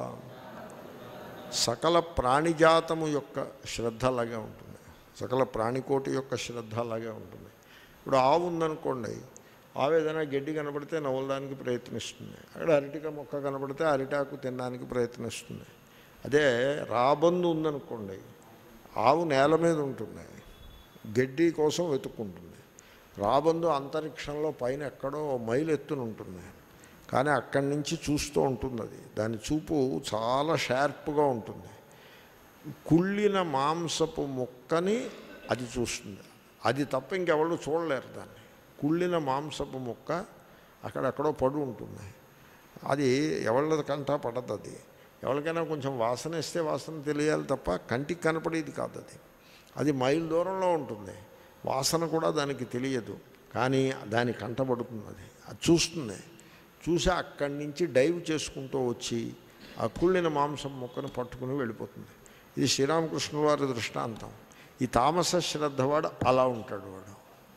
సకల ప్రాణిజాతము యొక్క శ్రద్ధ అలాగే ఉంటుంది సకల ప్రాణికోటి యొక్క శ్రద్ధ అలాగే ఉంటుంది ఇప్పుడు ఆవు ఉందనుకోండి ఆవు ఏదైనా గడ్డి కనబడితే నవ్వడానికి ప్రయత్నిస్తుంది అక్కడ అరటిక మొక్క కనబడితే అరిటాకు తినడానికి ప్రయత్నిస్తుంది అదే రాబందు ఉందనుకోండి ఆవు నేల మీద ఉంటుంది గడ్డి కోసం వెతుక్కుంటుంది రాబందు అంతరిక్షంలో పైన ఎక్కడో మైలు ఎత్తున ఉంటుంది కానీ అక్కడి నుంచి చూస్తూ ఉంటుంది అది దాని చూపు చాలా షార్ప్గా ఉంటుంది కుళ్ళిన మాంసపు ముక్కని అది చూస్తుంది అది తప్ప ఇంకెవరు చూడలేరు దాన్ని కుళ్ళిన మాంసపు ముక్క అక్కడెక్కడో పడి ఉంటుంది అది ఎవళ్ళ కంటా పడదు అది ఎవరికైనా కొంచెం వాసన ఇస్తే వాసన తెలియాలి తప్ప కంటికి కనపడేది కాదు అది అది మైల్ దూరంలో ఉంటుంది వాసన కూడా దానికి తెలియదు కానీ దాని కంటపడుతుంది అది అది చూస్తుంది చూసి అక్కడి నుంచి డైవ్ చేసుకుంటూ వచ్చి ఆ కుళ్ళిన మాంసం మొక్కను పట్టుకుని వెళ్ళిపోతుంది ఇది శ్రీరామకృష్ణుల వారి దృష్టాంతం ఈ తామస శ్రద్ధ వాడు అలా ఉంటాడు వాడు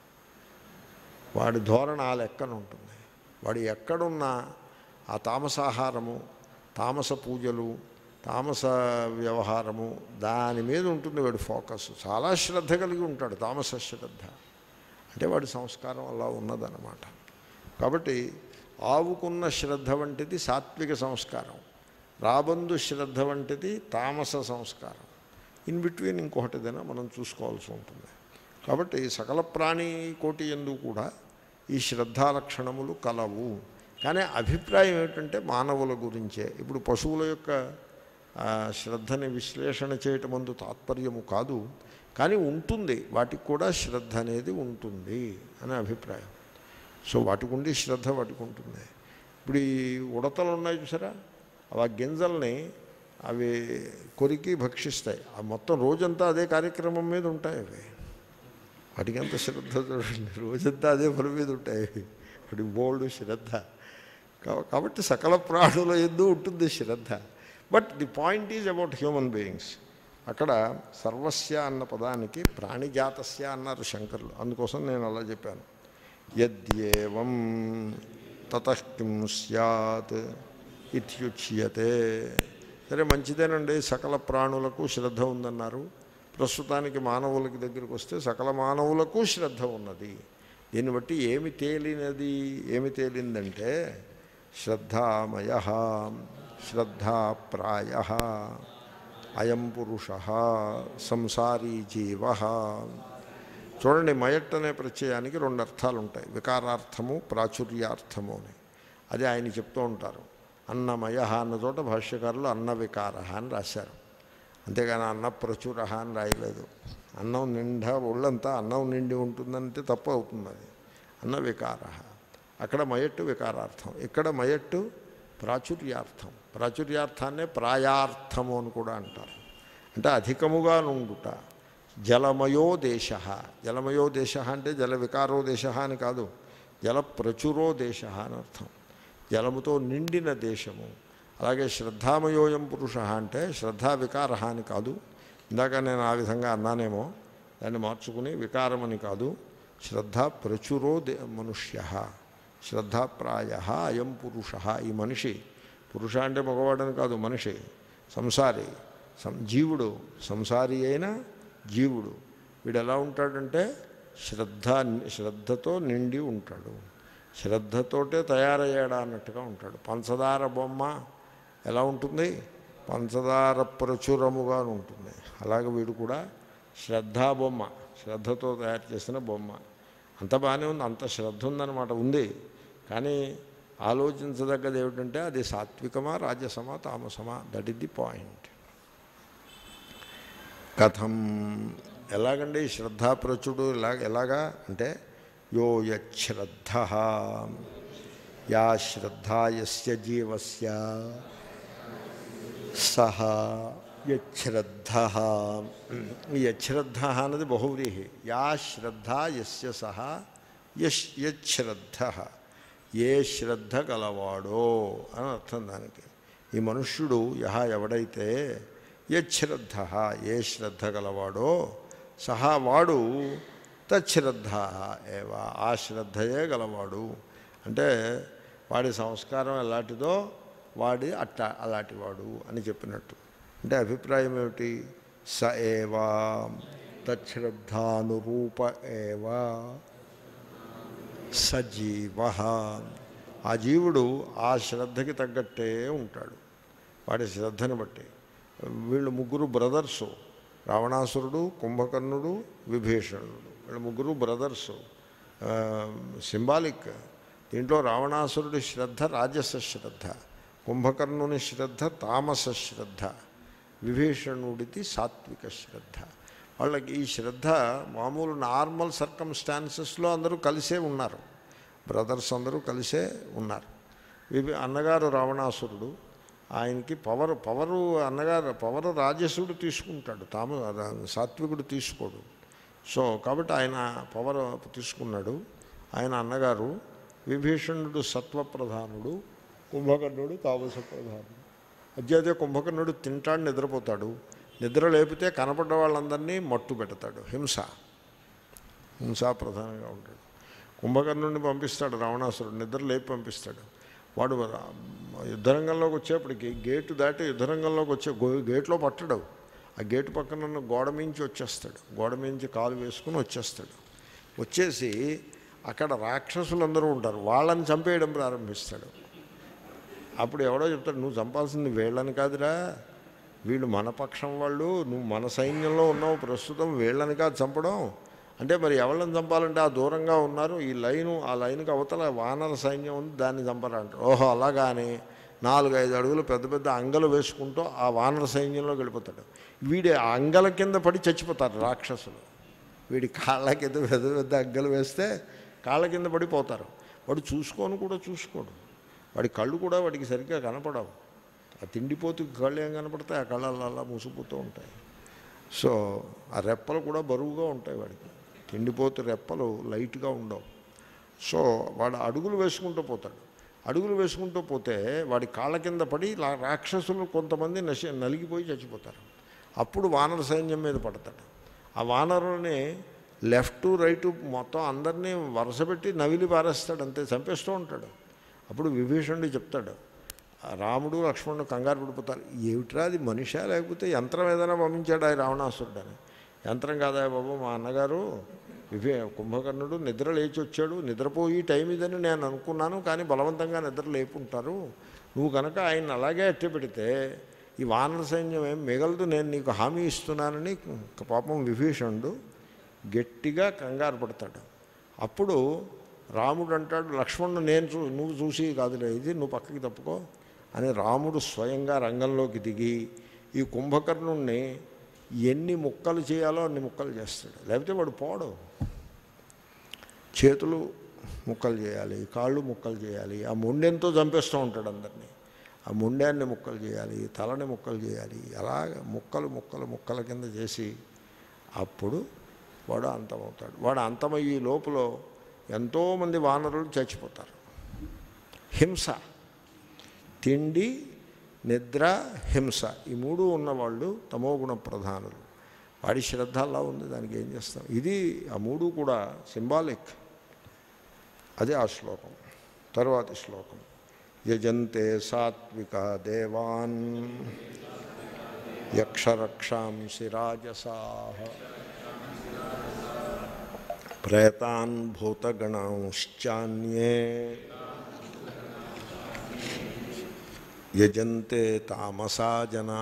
వాడి ధోరణ ఆ లెక్కన ఉంటుంది వాడు ఎక్కడున్నా ఆ తామసాహారము తామస పూజలు తామస వ్యవహారము దాని మీద ఉంటుంది వాడి ఫోకస్ చాలా శ్రద్ధ కలిగి ఉంటాడు తామస శ్రద్ధ అంటే వాడి సంస్కారం అలా ఉన్నదన్నమాట కాబట్టి ఆవుకున్న శ్రద్ధ వంటిది సాత్విక సంస్కారం రాబందు శ్రద్ధ వంటిది తామస సంస్కారం ఇన్ బిట్వీన్ ఇంకొకటి ఏదైనా మనం చూసుకోవాల్సి ఉంటుంది కాబట్టి సకల ప్రాణి కోటి ఎందు కూడా ఈ శ్రద్ధాలక్షణములు కలవు కానీ అభిప్రాయం ఏమిటంటే మానవుల గురించే ఇప్పుడు పశువుల యొక్క ఆ, శ్రద్ధని విశ్లేషణ చేయటం అందు తాత్పర్యము కాదు కానీ ఉంటుంది వాటికి కూడా శ్రద్ధ అనేది ఉంటుంది అనే అభిప్రాయం సో వాటికి ఉండి శ్రద్ధ వాటికి ఉంటుంది ఇప్పుడు ఈ ఉడతలు ఉన్నాయి చూసారా అవి ఆ గింజల్ని అవి కొరికి భక్షిస్తాయి ఆ మొత్తం రోజంతా అదే కార్యక్రమం మీద ఉంటాయి అవి వాటికి ఎంత శ్రద్ధ చూడండి రోజంతా అదే పని మీద ఉంటాయి వాటికి బోల్డ్ శ్రద్ధ కా- కాబట్టి సకల ప్రాణుల ఎందు ఉంటుంది శ్రద్ధ but the point is about human beings అక్కడ సర్వస్య అన్న పదానికి ప్రాణిజాతస్య అన్నారు శంకర్లు అందుకోసం నేను అలా చెప్పాను యద్యేవం తతః కిం స్యాత్ ఇత్యుచ్యతే సరే మంచిదేనండి సకల ప్రాణులకు శ్రద్ధ ఉందన్నారు ప్రస్తుతానికి మానవులకి దగ్గరికి వస్తే సకల మానవులకు శ్రద్ధ ఉన్నది దీన్ని బట్టి ఏమి తేలినది ఏమి తేలిందంటే శ్రద్ధామయ శ్రద్ధాప్రాయ అయం పురుష సంసారీ జీవ చూడండి మయట్ అనే ప్రత్యయానికి రెండు అర్థాలు ఉంటాయి వికారార్థము ప్రాచుర్యార్థము అని అది ఆయన చెప్తూ ఉంటారు అన్నమయ అన్న చోట భాష్యకారులు అన్న వికార అని రాశారు అంతేగాని అన్న ప్రచుర అని రాయలేదు అన్నం నిండా ఒళ్ళంతా అన్నం నిండి ఉంటుందంటే తప్పు అవుతుంది అది అన్న వికార అక్కడ మయట్టు వికారార్థం ఇక్కడ మయట్టు ప్రాచుర్యార్థం ప్రాచుర్యార్థాన్నే ప్రాయార్థము అని కూడా అంటారు అంటే అధికముగా నుండుట జలమయో దేశ జలమయో దేశ అంటే జల వికారో దేశ అని కాదు జల ప్రచురో దేశ అని అర్థం జలముతో నిండిన దేశము అలాగే శ్రద్ధామయోయం పురుష అంటే శ్రద్ధా వికార అని కాదు ఇందాక నేను ఆ విధంగా అన్నానేమో దాన్ని మార్చుకుని వికారమని కాదు శ్రద్ధ ప్రచురో దే మనుష్య శ్రద్ధాప్రాయ అయం పురుష ఈ మనిషి పురుష అంటే మగవాడని కాదు మనిషి సంసారి సం జీవుడు సంసారి అయిన జీవుడు వీడు ఎలా ఉంటాడంటే శ్రద్ధ శ్రద్ధతో నిండి ఉంటాడు శ్రద్ధతోటే తయారయ్యాడా అన్నట్టుగా ఉంటాడు పంచదార బొమ్మ ఎలా ఉంటుంది పంచదార ప్రచురముగా ఉంటుంది అలాగే వీడు కూడా శ్రద్ధా బొమ్మ శ్రద్ధతో తయారు చేసిన బొమ్మ అంత బాగానే ఉంది అంత శ్రద్ధ ఉందన్నమాట ఉంది కానీ ఆలోచించదగ్గది ఏమిటంటే అది సాత్వికమా రాజసమా తామసమా దట్ ఇస్ ది పాయింట్ కథం ఎలాగండి శ్రద్ధాప్రచుడు ఎలా ఎలాగా అంటే యో యశ్రద్ధ యా శ్రద్ధా యస్య జీవస్య సహ యశ్రద్ధ ఈ యశ్రద్ధ అన్నది బహువ్రీహి యా శ్రద్ధ యస్య సహ యశ్ యశ్రద్ధ ఏ శ్రద్ధ గలవాడో అని అర్థం దానికి ఈ మనుష్యుడు యహ ఎవడైతే యశ్రద్ధ ఏ శ్రద్ధ గలవాడో సహా వాడు తశ్రద్ధ ఏవా ఆ శ్రద్ధయే గలవాడు అంటే వాడి సంస్కారం ఎలాంటిదో వాడి అట్ట అలాంటివాడు అని చెప్పినట్టు అంటే అభిప్రాయం ఏమిటి స ఏవా తశ్రద్ధానురూప ఏవా సజీవ ఆ జీవుడు ఆ శ్రద్ధకి తగ్గట్టే ఉంటాడు వాడి శ్రద్ధని బట్టి వీళ్ళు ముగ్గురు బ్రదర్సు రావణాసురుడు కుంభకర్ణుడు విభీషణుడు వీళ్ళు ముగ్గురు బ్రదర్సు సింబాలిక్ దీంట్లో రావణాసురుడి శ్రద్ధ రాజస శ్రద్ధ కుంభకర్ణుని శ్రద్ధ తామస శ్రద్ధ విభీషణుడిది సాత్విక శ్రద్ధ వాళ్ళకి ఈ శ్రద్ధ మామూలు నార్మల్ సర్కమ్స్టాన్సెస్లో అందరూ కలిసే ఉన్నారు బ్రదర్స్ అందరూ కలిసే ఉన్నారు విభి అన్నగారు రావణాసురుడు ఆయనకి పవర్ పవరు అన్నగారు పవర్ రాజసుడు తీసుకుంటాడు తాము సాత్వికుడు తీసుకోడు సో కాబట్టి ఆయన పవర్ తీసుకున్నాడు ఆయన అన్నగారు విభీషణుడు సత్వప్రధానుడు కుంభకర్ణుడు తామస ప్రధానుడు అధ్యతే కుంభకర్ణుడు తింటాడు నిద్రపోతాడు నిద్ర లేపితే కనపడ్డ వాళ్ళందరినీ మట్టు పెడతాడు హింస హింసా ప్రధానంగా ఉంటాడు కుంభకర్ణుడిని పంపిస్తాడు రావణాసురుడు నిద్ర లేపి పంపిస్తాడు వాడు యుద్ధరంగంలోకి వచ్చేప్పటికి గేటు దాటి యుద్ధరంగంలోకి వచ్చే గో గేట్లో పట్టడు ఆ గేటు పక్కన ఉన్న గోడ మించి వచ్చేస్తాడు గోడ మించి కాలు వేసుకుని వచ్చేస్తాడు వచ్చేసి అక్కడ రాక్షసులందరూ ఉంటారు వాళ్ళని చంపేయడం ప్రారంభిస్తాడు అప్పుడు ఎవడో చెప్తాడు నువ్వు చంపాల్సింది వీళ్ళని కాదురా వీళ్ళు మన పక్షం వాళ్ళు నువ్వు మన సైన్యంలో ఉన్నావు ప్రస్తుతం వీళ్ళని కాదు చంపడం అంటే మరి ఎవరిని చంపాలంటే ఆ దూరంగా ఉన్నారు ఈ లైను ఆ లైన్కి అవతల వానర సైన్యం ఉంది దాన్ని చంపరంటారు ఓహో అలాగాని నాలుగు ఐదు అడుగులు పెద్ద పెద్ద అంగలు వేసుకుంటూ ఆ వానర సైన్యంలో గడిపోతాడు వీడి ఆ అంగల కింద పడి చచ్చిపోతారు రాక్షసులు వీడి కాళ్ళ కింద పెద్ద పెద్ద అంగలు వేస్తే కాళ్ళ కింద పడిపోతారు వాడు చూసుకొని కూడా చూసుకోడు వాడి కళ్ళు కూడా వాడికి సరిగ్గా కనపడవు ఆ తిండిపోతు కళ్ళు ఏం కనపడతాయి ఆ కళ్ళల్లో అలా మూసిపోతూ ఉంటాయి సో ఆ రెప్పలు కూడా బరువుగా ఉంటాయి వాడికి తిండిపోతు రెప్పలు లైట్గా ఉండవు సో వాడు అడుగులు వేసుకుంటూ పోతాడు అడుగులు వేసుకుంటూ పోతే వాడి కాళ్ళ కింద పడి లా- రాక్షసులు కొంతమంది నశ నలిగిపోయి చచ్చిపోతారు అప్పుడు వానర సైన్యం మీద పడతాడు ఆ వానరుల్ని లెఫ్ట్ రైట్ మొత్తం అందరినీ వరుసపెట్టి నవిలి పారేస్తాడు అంతే చంపేస్తూ ఉంటాడు అప్పుడు విభీషణుడు చెప్తాడు ఆ రాముడు లక్ష్మణుడు కంగారు పడిపోతారు ఏమిట్రా అది మనిషా లేకపోతే యంత్రం ఏదైనా పంపించాడు ఆ రావణాసురుడు అని యంత్రం కాదా బాబు మా అన్నగారు విభే కుంభకర్ణుడు నిద్ర లేచి వచ్చాడు నిద్రపోయి టైం ఇదని నేను అనుకున్నాను కానీ బలవంతంగా నిద్ర లేపుంటారు నువ్వు కనుక ఆయన అలాగే అట్టి పెడితే ఈ వానర సైన్యం ఏం మిగలదు నేను నీకు హామీ ఇస్తున్నానని పాపం విభీషణుడు గట్టిగా కంగారు పడతాడు అప్పుడు రాముడు అంటాడు లక్ష్మణుడు నేను చూ నువ్వు చూసి కాదులే ఇది నువ్వు పక్కకి తప్పుకో అని రాముడు స్వయంగా రంగంలోకి దిగి ఈ కుంభకర్ణుణ్ణి ఎన్ని ముక్కలు చేయాలో అన్ని ముక్కలు చేస్తాడు లేకపోతే వాడు పోడు చేతులు ముక్కలు చేయాలి కాళ్ళు ముక్కలు చేయాలి ఆ మొండెంతో చంపేస్తూ ఉంటాడు అందరినీ ఆ మొండాన్ని ముక్కలు చేయాలి తలని ముక్కలు చేయాలి అలాగ ముక్కలు ముక్కలు ముక్కల కింద చేసి అప్పుడు వాడు అంతమవుతాడు వాడు అంతమయ్యే లోపల ఎంతోమంది వానరులు చచ్చిపోతారు హింస తిండి నిద్ర హింస ఈ మూడు ఉన్నవాళ్ళు తమోగుణ ప్రధానులు వాడి శ్రద్ధ అలా ఉంది దానికి ఏం చేస్తాం ఇది ఆ మూడు కూడా సింబాలిక్ అదే ఆ శ్లోకం తరువాతి శ్లోకం యజంతే సాత్విక దేవాన్ యక్షరక్షాంసి రాజసా ప్రేతాన్ భూతగణాంశ్చాన్యే యజంతే తామసా జనా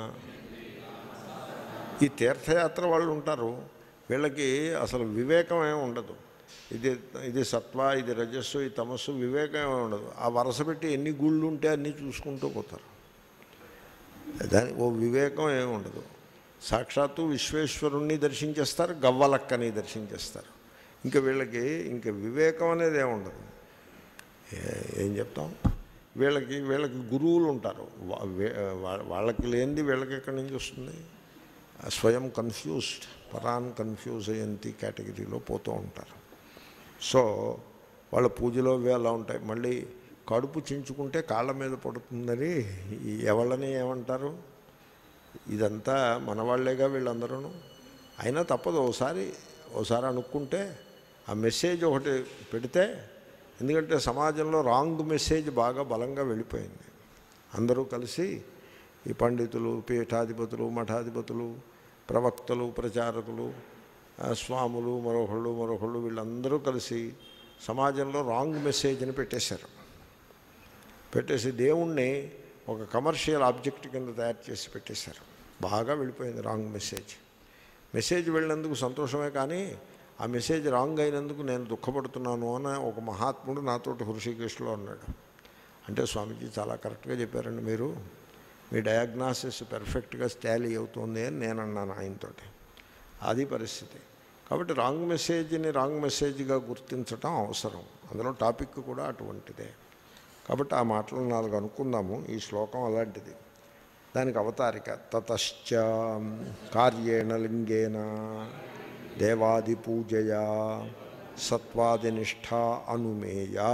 ఈ తీర్థయాత్ర వాళ్ళు ఉంటారు వీళ్ళకి అసలు వివేకం ఏమి ఉండదు ఇది ఇది సత్వ ఇది రజస్సు ఈ తమస్సు వివేకం ఏమి ఉండదు ఆ వరుస పెట్టి ఎన్ని గుళ్ళు ఉంటే అన్నీ చూసుకుంటూ పోతారు దాని ఓ వివేకం ఏమి ఉండదు సాక్షాత్తు విశ్వేశ్వరుణ్ణి దర్శించేస్తారు గవ్వలక్కని దర్శించేస్తారు ఇంకా వీళ్ళకి ఇంకా వివేకం అనేది ఏమి ఉండదు ఏ- ఏం చెప్తాం వీళ్ళకి వీళ్ళకి గురువులు ఉంటారు వా- వే- వా- వాళ్ళకి లేనిది వీళ్ళకి ఎక్కడి నుంచి వస్తుంది స్వయం కన్ఫ్యూజ్డ్ పరాన్ కన్ఫ్యూజ్ అయ్యేంతి కేటగిరీలో పోతూ ఉంటారు సో వాళ్ళ పూజలో ఇవి అలా ఉంటాయి మళ్ళీ కడుపు చించుకుంటే కాళ్ళ మీద పడుతుందని ఈ ఎవళ్ళని ఏమంటారు ఇదంతా మన వాళ్ళేగా వీళ్ళందరూ అయినా తప్పదు ఓసారి ఓసారి అనుకుంటే ఆ మెసేజ్ ఒకటి పెడితే ఎందుకంటే సమాజంలో రాంగ్ మెసేజ్ బాగా బలంగా వెళ్ళిపోయింది అందరూ కలిసి ఈ పండితులు పీఠాధిపతులు మఠాధిపతులు ప్రవక్తలు ప్రచారకులు ఆ, స్వాములు మరొకళ్ళు మరొకళ్ళు వీళ్ళందరూ కలిసి సమాజంలో రాంగ్ మెసేజ్ని పెట్టేశారు పెట్టేసి దేవుణ్ణి ఒక కమర్షియల్ ఆబ్జెక్ట్ కింద తయారు చేసి పెట్టేశారు బాగా వెళ్ళిపోయింది రాంగ్ మెసేజ్ మెసేజ్ వెళ్ళినందుకు సంతోషమే కానీ ఆ మెసేజ్ రాంగ్ అయినందుకు నేను దుఃఖపడుతున్నాను అని ఒక మహాత్ముడు నాతోటి హృషికేశ్లో అన్నాడు అంటే స్వామీజీ చాలా కరెక్ట్గా చెప్పారండి మీరు మీ డయాగ్నాసిస్ పెర్ఫెక్ట్గా స్టాలీ అవుతుంది అని నేను అన్నాను ఆయనతోటి అది పరిస్థితి కాబట్టి రాంగ్ మెసేజ్ని రాంగ్ మెసేజ్గా గుర్తించటం అవసరం అందులో టాపిక్ కూడా అటువంటిదే కాబట్టి ఆ మాటలు నాలుగు అనుకుందాము ఈ శ్లోకం అలాంటిది దానికి అవతారిక తతశ్చ కార్యేణ లింగేన దేవాది పూజయా సత్వాదినిష్ట అనుమేయా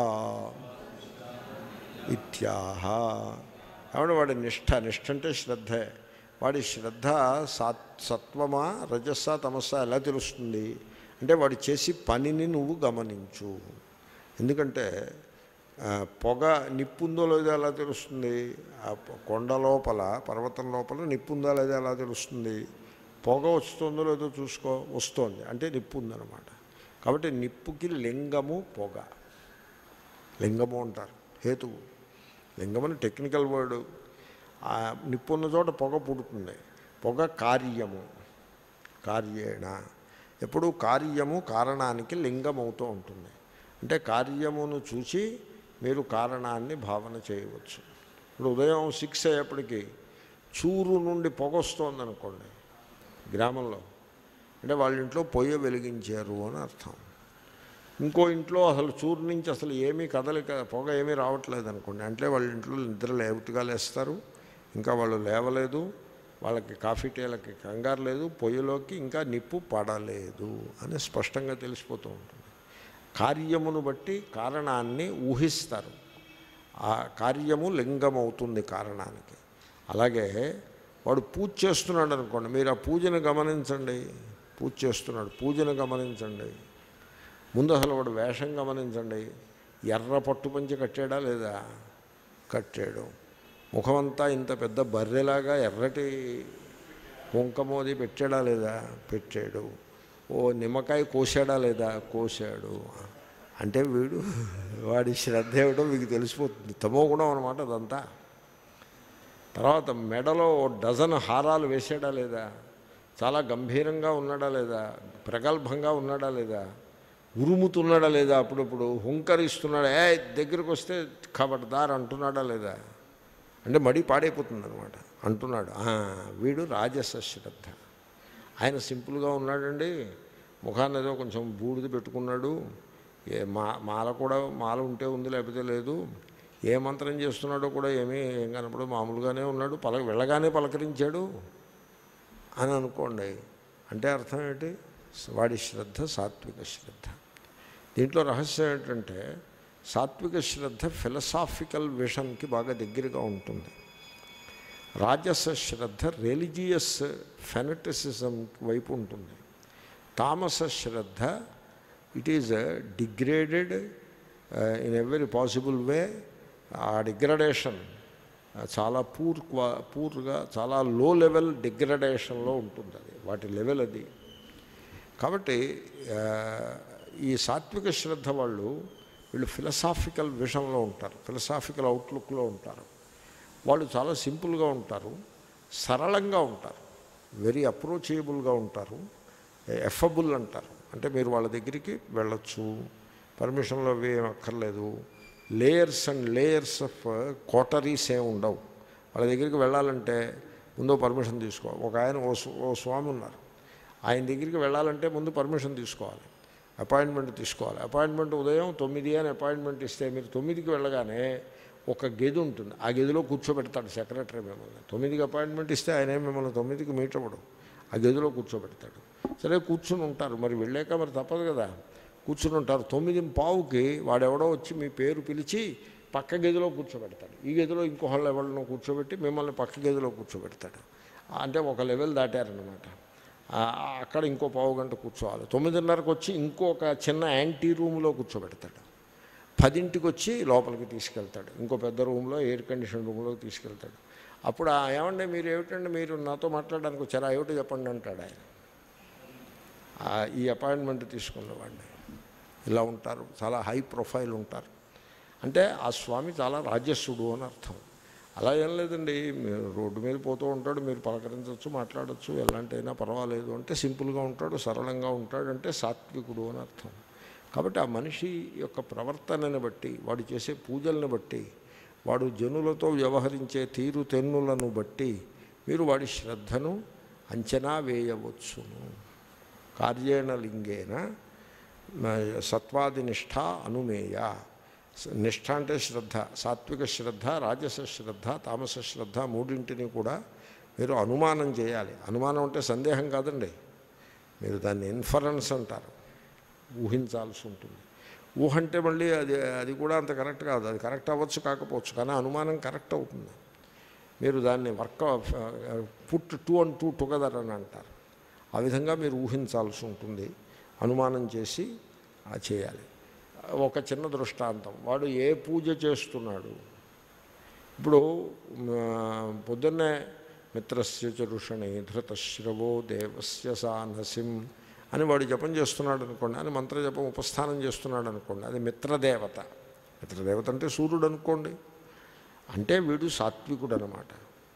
ఇత్యాహ కాబట్టి వాడి నిష్ఠ నిష్ఠ అంటే శ్రద్ధే వాడి శ్రద్ధ సాత్ సత్వమా రజస్సా తమస్సా ఎలా తెలుస్తుంది అంటే వాడు చేసి పనిని నువ్వు గమనించు ఎందుకంటే ఆ, పొగ నిప్పుందో లేదో ఎలా తెలుస్తుంది ఆ పొ- కొండ లోపల పర్వతం లోపల నిప్పుందో లేదో ఎలా తెలుస్తుంది పొగ వస్తుందో లేదో చూసుకో వస్తోంది అంటే నిప్పు ఉందన్నమాట కాబట్టి నిప్పుకి లింగము పొగ లింగము అంటారు హేతువు లింగమని టెక్నికల్ వర్డ్ ఆ నిప్పు ఉన్న చోట పొగ పుడుతుంది పొగ కార్యము కార్యేణ ఎప్పుడు కార్యము కారణానికి లింగం అవుతూ ఉంటుంది అంటే కార్యమును చూసి మీరు కారణాన్ని భావన చేయవచ్చు ఇప్పుడు ఉదయం సిక్స్ అయ్యేప్పటికీ చూరు నుండి పొగ వస్తోంది అనుకోండి గ్రామంలో అంటే వాళ్ళ ఇంట్లో పొయ్యి వెలిగించారు అని అర్థం ఇంకో ఇంట్లో అసలు చూరు నుంచి అసలు ఏమీ కదలిక పొగ ఏమీ రావట్లేదు అనుకోండి అంటే వాళ్ళ ఇంట్లో నిద్ర లేవుతుగా లేస్తారు ఇంకా వాళ్ళు లేవలేదు వాళ్ళకి కాఫీ టీలకి కంగారు లేదు పొయ్యిలోకి ఇంకా నిప్పు పడలేదు అని స్పష్టంగా తెలిసిపోతూ ఉంటుంది కార్యమును బట్టి కారణాన్ని ఊహిస్తారు ఆ కార్యము లింగమవుతుంది కారణానికి అలాగే వాడు పూజ చేస్తున్నాడు అనుకోండి మీరు ఆ పూజను గమనించండి పూజ చేస్తున్నాడు పూజను గమనించండి ముందు అసలు వాడు వేషం గమనించండి ఎర్ర పట్టు పంచి కట్టాడా లేదా కట్టాడు ముఖమంతా ఇంత పెద్ద బర్రెలాగా ఎర్రటి కుంకమోది పెట్టాడా లేదా పెట్టాడు ఓ నిమ్మకాయ కోసాడా లేదా కోసాడు అంటే వీడు వాడి శ్రద్ధ ఏమిటో మీకు తెలిసిపోతుంది తమో గుణం అనమాట అదంతా తర్వాత మెడలో ఓ డజన్ హారాలు వేసాడా లేదా చాలా గంభీరంగా ఉన్నాడా లేదా ప్రగల్భంగా ఉన్నాడా లేదా ఉరుముతున్నాడా లేదా అప్పుడప్పుడు హుంకరిస్తున్నాడా ఏ దగ్గరికి వస్తే ఖబర్దార్ అంటున్నాడా లేదా అంటే మడి పాడైపోతుంది అనమాట అంటున్నాడు "ఆ, వీడు రాజస శ్రద్ధ ఆయన సింపుల్గా ఉన్నాడండి ముఖాన్ని ఏదో కొంచెం బూడిద పెట్టుకున్నాడు ఏ మా మాల కూడా మాల ఉంటే ఉంది లేకపోతే లేదు ఏ మంత్రం చేస్తున్నాడో కూడా ఏమీ ఏం కనపడు మామూలుగానే ఉన్నాడు పలక వెళ్ళగానే పలకరించాడు అని అనుకోండి అంటే అర్థం ఏంటి వాడి శ్రద్ధ సాత్విక శ్రద్ధ దీంట్లో రహస్యం ఏంటంటే సాత్విక శ్రద్ధ ఫిలసాఫికల్ విషన్కి బాగా దగ్గరగా ఉంటుంది రాజస శ్రద్ధ రిలీజియస్ ఫెనటిసిజం వైపు ఉంటుంది తామస శ్రద్ధ it is degraded in every possible way ఆ డిగ్రడేషన్ చాలా పూర్ క్వా పూర్గా చాలా లో లెవెల్ డిగ్రడేషన్లో ఉంటుంది అది వాటి లెవెల్ అది కాబట్టి ఆ, ఈ సాత్విక శ్రద్ధ వాళ్ళు వీళ్ళు ఫిలసాఫికల్ విషయంలో ఉంటారు ఫిలసాఫికల్ అవుట్లుక్లో ఉంటారు వాళ్ళు చాలా సింపుల్గా ఉంటారు సరళంగా ఉంటారు వెరీ అప్రోచబుల్గా ఉంటారు ఎఫబుల్ అంటారు అంటే మీరు వాళ్ళ దగ్గరికి వెళ్ళొచ్చు పర్మిషన్లో అవి ఏం అక్కర్లేదు layers and layers of coteries ఏమి ఉండవు వాళ్ళ దగ్గరికి వెళ్ళాలంటే ముందు పర్మిషన్ తీసుకోవాలి ఒక ఆయన ఓ స్వ- ఓ స్వామి ఉన్నారు ఆయన దగ్గరికి వెళ్ళాలంటే ముందు పర్మిషన్ తీసుకోవాలి అపాయింట్మెంట్ తీసుకోవాలి అపాయింట్మెంట్ ఉదయం తొమ్మిది అని అపాయింట్మెంట్ ఇస్తే మీరు తొమ్మిదికి వెళ్ళగానే ఒక గది ఉంటుంది ఆ గదిలో కూర్చోబెడతాడు సెక్రటరీ మిమ్మల్ని తొమ్మిదికి అపాయింట్మెంట్ ఇస్తే ఆయన ఏం మిమ్మల్ని తొమ్మిదికి మీట్ అవ్వడు ఆ గదిలో కూర్చోబెడతాడు సరే కూర్చుని ఉంటారు మరి వెళ్ళాక మరి తప్పదు కదా కూర్చుని ఉంటారు తొమ్మిది పావుకి వాడెవడో వచ్చి మీ పేరు పిలిచి పక్క గదిలో కూర్చోబెడతాడు ఈ గదిలో ఇంకొకళ్ళు ఎవరినో కూర్చోబెట్టి మిమ్మల్ని పక్క గదిలో కూర్చోబెడతాడు అంటే ఒక లెవెల్ దాటారనమాట ఆ, అక్కడ ఇంకో పావు గంట కూర్చోవాలి తొమ్మిదిన్నరకు వచ్చి ఇంకొక చిన్న యాంటీ రూమ్లో కూర్చోబెడతాడు పదింటికి వచ్చి లోపలికి తీసుకెళ్తాడు ఇంకో పెద్ద రూమ్లో ఎయిర్ కండిషన్ రూమ్లో తీసుకెళ్తాడు అప్పుడు "ఆ, ఏమండి మీరు ఏమిటండి మీరు నాతో మాట్లాడడానికి వచ్చారా ఏమిటో చెప్పండి అంటాడు ఆయన ఆ, ఈ అపాయింట్మెంట్ తీసుకున్నవాడిని ఇలా ఉంటారు చాలా హై ప్రొఫైల్ ఉంటారు అంటే ఆ స్వామి చాలా రాజస్సుడు అని అర్థం అలా ఏం లేదండి మీరు రోడ్డు మీద పోతూ ఉంటాడు మీరు పలకరించవచ్చు మాట్లాడచ్చు ఎలాంటైనా పర్వాలేదు అంటే సింపుల్గా ఉంటాడు సరళంగా ఉంటాడు అంటే సాత్వికుడు అని అర్థం కాబట్టి ఆ మనిషి యొక్క ప్రవర్తనని బట్టి వాడు చేసే పూజలను బట్టి వాడు జనులతో వ్యవహరించే తీరు తెన్నులను బట్టి మీరు వాడి శ్రద్ధను అంచనా వేయవచ్చును కార్యేణ లింగేన మ- సత్వాది నిష్ఠ అనుమేయ స- నిష్ఠ అంటే శ్రద్ధ సాత్విక శ్రద్ధ రాజస శ్రద్ధ తామస శ్రద్ధ మూడింటిని కూడా మీరు అనుమానం చేయాలి అనుమానం అంటే సందేహం కాదండి మీరు దాన్ని ఇన్ఫరెన్స్ అంటారు ఊహించాల్సి ఉంటుంది ఊహ అంటే మళ్ళీ అది అది కూడా అంత కరెక్ట్ కాదు అది కరెక్ట్ అవ్వచ్చు కాకపోవచ్చు కానీ అనుమానం కరెక్ట్ అవుతుంది మీరు దాన్ని work put two and two together అని అంటారు ఆ విధంగా మీరు ఊహించాల్సి ఉంటుంది అనుమానం చేసి ఆ చేయాలి ఒక చిన్న దృష్టాంతం వాడు ఏ పూజ చేస్తున్నాడు ఇప్పుడు మ, పొద్దున్నే మిత్రస్య చరుషణి ధృతశ్రవో దేవస్య సానసిం అని వాడు జపం చేస్తున్నాడు అనుకోండి అని మంత్రజపం ఉపస్థానం చేస్తున్నాడు అనుకోండి అది మిత్రదేవత మిత్రదేవత అంటే సూర్యుడు అనుకోండి అంటే వీడు సాత్వికుడు అనమాట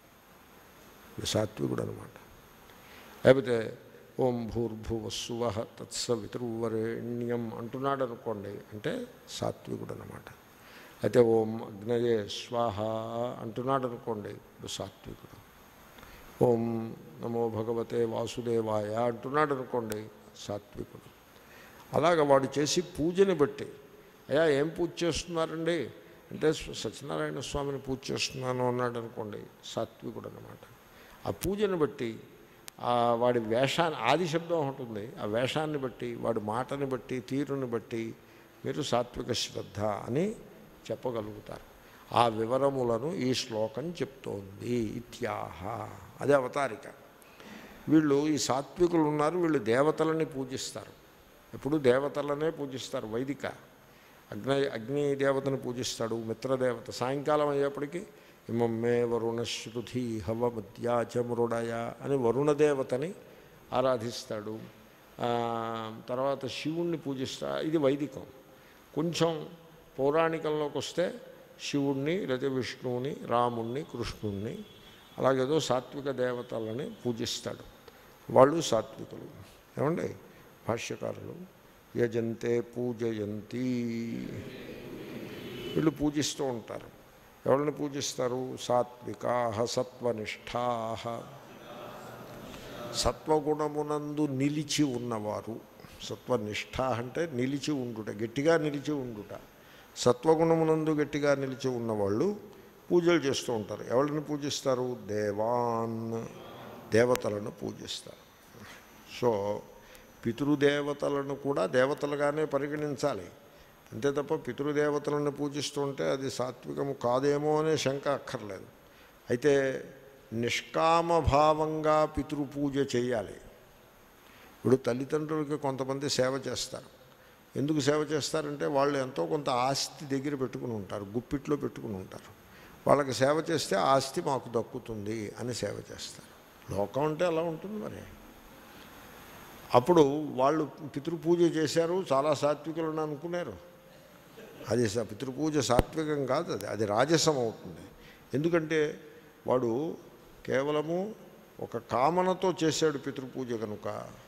వీడు సాత్వికుడు అనమాట లేకపోతే ఓం భూర్భువస్సువ తత్సవితుర్వరేణ్యం అంటున్నాడు అనుకోండి అంటే సాత్వికుడు అనమాట అయితే ఓం అగ్నయే స్వాహ అంటున్నాడు అనుకోండి ఇప్పుడు సాత్వికుడు ఓం నమో భగవతే వాసుదేవాయ అంటున్నాడు అనుకోండి సాత్వికుడు అలాగ వాడు చేసి పూజని బట్టి అయ్యా ఏం పూజ చేస్తున్నారండి అంటే స్వ- సత్యనారాయణ స్వామిని పూజ చేస్తున్నాను అన్నాడు అనుకోండి సాత్వికుడు అనమాట ఆ పూజని బట్టి ఆ వాడి వేషాన్ని ఆది శబ్దం ఒకటి ఉంది ఆ వేషాన్ని బట్టి వాడి మాటని బట్టి తీరుని బట్టి మీరు సాత్విక శ్రద్ధ అని చెప్పగలుగుతారు ఆ వివరములను ఈ శ్లోకం చెప్తోంది ఇత్యాహ అదే అవతారిక వీళ్ళు ఈ సాత్వికులు ఉన్నారు వీళ్ళు దేవతలని పూజిస్తారు ఎప్పుడు దేవతలనే పూజిస్తారు వైదిక అగ్ని అగ్ని దేవతను పూజిస్తాడు మిత్రదేవత సాయంకాలం అయ్యేప్పటికీ ఇమమ్మే వరుణశ్రుతి హవమద్యాచమృడయ అని వరుణదేవతని ఆరాధిస్తాడు ఆ, తర్వాత శివుణ్ణి పూజిస్తా ఇది వైదికం కొంచెం పౌరాణికంలోకి వస్తే శివుణ్ణి లేదా విష్ణువుని రాముణ్ణి కృష్ణుణ్ణి అలాగేదో సాత్విక దేవతలని పూజిస్తాడు వాళ్ళు సాత్వికులు ఏమండి భాష్యకారులు యజంతే పూజయంతి వీళ్ళు పూజిస్తూ ఉంటారు ఎవరిని పూజిస్తారు సాత్వికా సత్వనిష్టా సత్వగుణమునందు నిలిచి ఉన్నవారు సత్వనిష్ట అంటే నిలిచి ఉండుట గట్టిగా నిలిచి ఉండుట సత్వగుణమునందు గట్టిగా నిలిచి ఉన్నవాళ్ళు పూజలు చేస్తూ ఉంటారు ఎవరిని పూజిస్తారు దేవాన్ దేవతలను పూజిస్తారు సో పితృదేవతలను కూడా దేవతలుగానే పరిగణించాలి అంతే తప్ప పితృదేవతలను పూజిస్తుంటే అది సాత్వికము కాదేమో అనే శంక అక్కర్లేదు అయితే నిష్కామభావంగా పితృపూజ చేయాలి ఇప్పుడు తల్లిదండ్రులకి కొంతమంది సేవ చేస్తారు ఎందుకు సేవ చేస్తారంటే వాళ్ళు ఎంతో కొంత ఆస్తి దగ్గర పెట్టుకుని ఉంటారు గుప్పిట్లో పెట్టుకుని ఉంటారు వాళ్ళకి సేవ చేస్తే ఆ ఆస్తి మాకు దక్కుతుంది అని సేవ చేస్తారు లోకం అంటే అలా ఉంటుంది మరి అప్పుడు వాళ్ళు పితృపూజ చేశారు చాలా సాత్వికులను అనుకున్నారు అది స- పితృపూజ సాత్వికం కాదు అది అది రాజసం అవుతుంది ఎందుకంటే వాడు కేవలము ఒక కామనతో చేశాడు పితృపూజ కనుక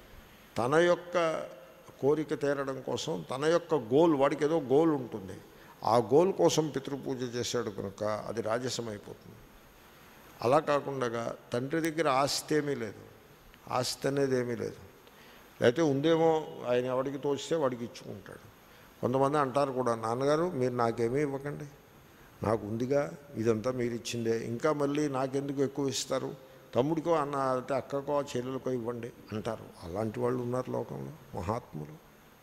తన యొక్క కోరిక తీరడం కోసం తన యొక్క గోల్ వాడికి ఏదో గోల్ ఉంటుంది ఆ గోల్ కోసం పితృపూజ చేశాడు కనుక అది రాజసం అయిపోతుంది అలా కాకుండా తండ్రి దగ్గర ఆస్తి ఏమీ లేదు ఆస్తి అనేది ఏమీ లేదు లేకపోతే ఉందేమో ఆయన ఎవడికి తోచితే వాడికి ఇచ్చుకుంటాడు కొంతమంది అంటారు కూడా నాన్నగారు మీరు నాకేమీ ఇవ్వకండి నాకు ఉందిగా ఇదంతా మీరు ఇచ్చిందే ఇంకా మళ్ళీ నాకెందుకు ఎక్కువ ఇస్తారు తమ్ముడికో అన్న అంటే అక్కకో చెల్లెలకో ఇవ్వండి అంటారు అలాంటి వాళ్ళు ఉన్నారు లోకంలో మహాత్ములు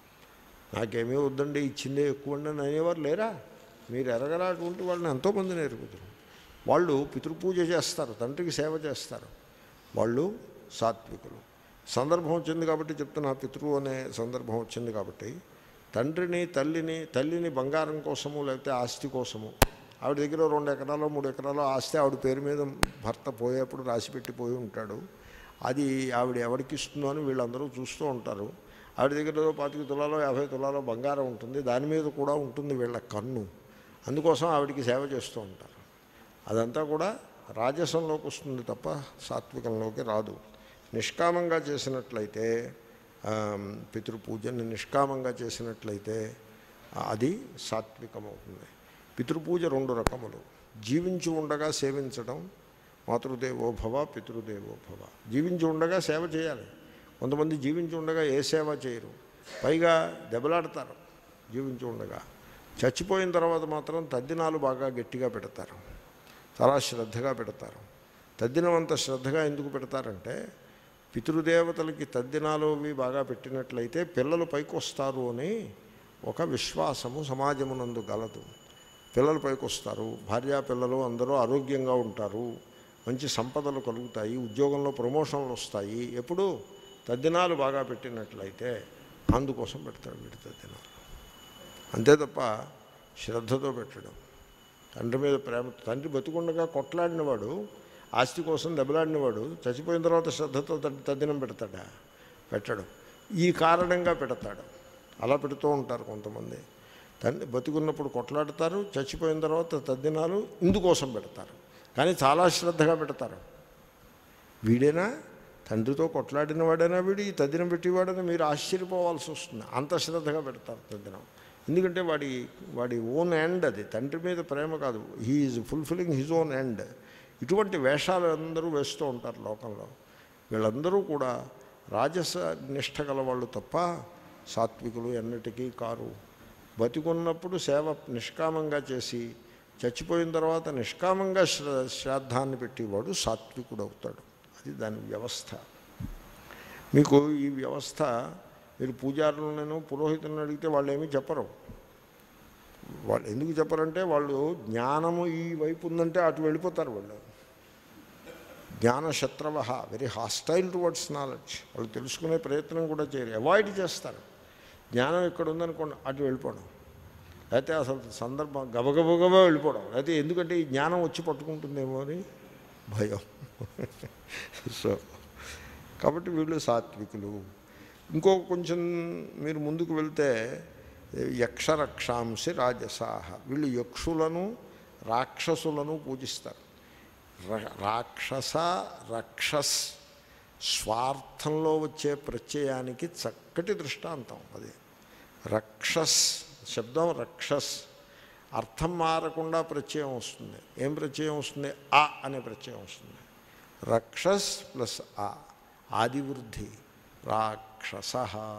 నాకేమీ వద్దండి ఇచ్చిందే ఎక్కువ అండి అని అనేవారు లేరా మీరు ఎరగరాటువంటి వాళ్ళని ఎంతోమంది నేర్పుతారు వాళ్ళు పితృపూజ చేస్తారు తండ్రికి సేవ చేస్తారు వాళ్ళు సాత్వికులు సందర్భం వచ్చింది కాబట్టి చెప్తున్నా పితృ అనే సందర్భం వచ్చింది కాబట్టి తండ్రిని తల్లిని తల్లిని బంగారం కోసము లేకపోతే ఆస్తి కోసము ఆవిడ దగ్గర రెండు ఎకరాలు మూడు ఎకరాలు ఆస్తి ఆవిడ పేరు మీద భర్త పోయేప్పుడు రాసి పెట్టిపోయి ఉంటాడు అది ఆవిడ ఎవరికి ఇస్తుందో అని వీళ్ళందరూ చూస్తూ ఉంటారు ఆవిడ దగ్గర ఏదో పాతిక తులాలో యాభై తులాలో బంగారం ఉంటుంది దాని మీద కూడా ఉంటుంది వీళ్ళ కన్ను అందుకోసం ఆవిడికి సేవ చేస్తూ ఉంటారు అదంతా కూడా రాజసంలోకి వస్తుంది తప్ప సాత్వికంలోకి రాదు నిష్కామంగా చేసినట్లయితే ఆ, పితృపూజని నిష్కామంగా చేసినట్లయితే అది సాత్వికమవుతుంది పితృపూజ రెండు రకములు జీవించి ఉండగా సేవించడం మాతృదేవో భవ పితృదేవో భవ జీవించి ఉండగా సేవ చేయాలి కొంతమంది జీవించి ఉండగా ఏ సేవ చేయరు పైగా దెబ్బలాడతారు జీవించి ఉండగా చచ్చిపోయిన తర్వాత మాత్రం తద్దినాలు బాగా గట్టిగా పెడతారు చాలా శ్రద్ధగా పెడతారు తద్దినం అంత శ్రద్ధగా ఎందుకు పెడతారంటే పితృదేవతలకి తద్దినాలు అవి బాగా పెట్టినట్లయితే పిల్లలు పైకి వస్తారు అని ఒక విశ్వాసము సమాజమునందు గలదు పిల్లలు పైకి వస్తారు భార్యా పిల్లలు అందరూ ఆరోగ్యంగా ఉంటారు మంచి సంపదలు కలుగుతాయి ఉద్యోగంలో ప్రమోషన్లు వస్తాయి ఎప్పుడు తద్దినాలు బాగా పెట్టినట్లయితే అందుకోసం పెడతాడు వీడి తద్దినాలు అంతే తప్ప శ్రద్ధతో పెట్టడం తండ్రి మీద ప్రేమ తండ్రి బతుకుండగా కొట్లాడినవాడు ఆస్తి కోసం దెబ్బలాడినవాడు చచ్చిపోయిన తర్వాత శ్రద్ధతో తద్ది- తద్దినం పెడతాడా పెట్టడు ఈ కారణంగా పెడతాడు అలా పెడుతూ ఉంటారు కొంతమంది తండ్రి బతుకున్నప్పుడు కొట్లాడతారు చచ్చిపోయిన తర్వాత తద్దినాలు ఇందుకోసం పెడతారు కానీ చాలా శ్రద్ధగా పెడతారు వీడేనా తండ్రితో కొట్లాడిన వాడైనా వీడు ఈ తద్దినం పెట్టేవాడని మీరు ఆశ్చర్యపోవాల్సి వస్తుంది అంత శ్రద్ధగా పెడతారు తద్దినం ఎందుకంటే వాడి వాడి ఓన్ ఎండ్ అది తండ్రి మీద ప్రేమ కాదు he's fulfilling his own end ఇటువంటి వేషాలు అందరూ వేస్తూ ఉంటారు లోకంలో వీళ్ళందరూ కూడా రాజస నిష్ట గల వాళ్ళు తప్ప సాత్వికులు ఎన్నటికీ కారు బతికున్నప్పుడు సేవ నిష్కామంగా చేసి చచ్చిపోయిన తర్వాత నిష్కామంగా శ్ర శ్రాద్ధాన్ని పెట్టేవాడు సాత్వికుడు అవుతాడు అది దాని వ్యవస్థ మీకు ఈ వ్యవస్థ మీరు పూజారులను పురోహితులను అడిగితే వాళ్ళు ఏమీ చెప్పరు వాళ్ళు ఎందుకు చెప్పరంటే వాళ్ళు జ్ఞానము ఈ వైపు ఉందంటే అటు వెళ్ళిపోతారు వాళ్ళు జ్ఞానశత్రవ వెరీ హాస్టైల్ టువర్డ్స్ నాలెడ్జ్ వాళ్ళు తెలుసుకునే ప్రయత్నం కూడా చేయరు అవాయిడ్ చేస్తారు జ్ఞానం ఇక్కడ ఉందనుకోండి అటు వెళ్ళిపోవడం లేకపోతే అసలు సందర్భం గబగబగబా వెళ్ళిపోవడం లేకపోతే ఎందుకంటే ఈ జ్ఞానం వచ్చి పట్టుకుంటుందేమో అని భయం సో కాబట్టి వీళ్ళు సాత్వికులు ఇంకో కొంచెం మీరు ముందుకు వెళ్తే యక్షరక్షాంసి రాజసాహ వీళ్ళు యక్షులను రాక్షసులను పూజిస్తారు ర- రాక్షస రక్షస్ స్వార్థంలో వచ్చే ప్రత్యయానికి చక్కటి దృష్టాంతం అది రక్షస్ శబ్దం రక్షస్ అర్థం మారకుండా ప్రత్యయం వస్తుంది ఏం ప్రత్యయం వస్తుంది ఆ అనే ప్రత్యయం వస్తుంది రక్షస్ ప్లస్ ఆ ఆదివృద్ధి రాక్షస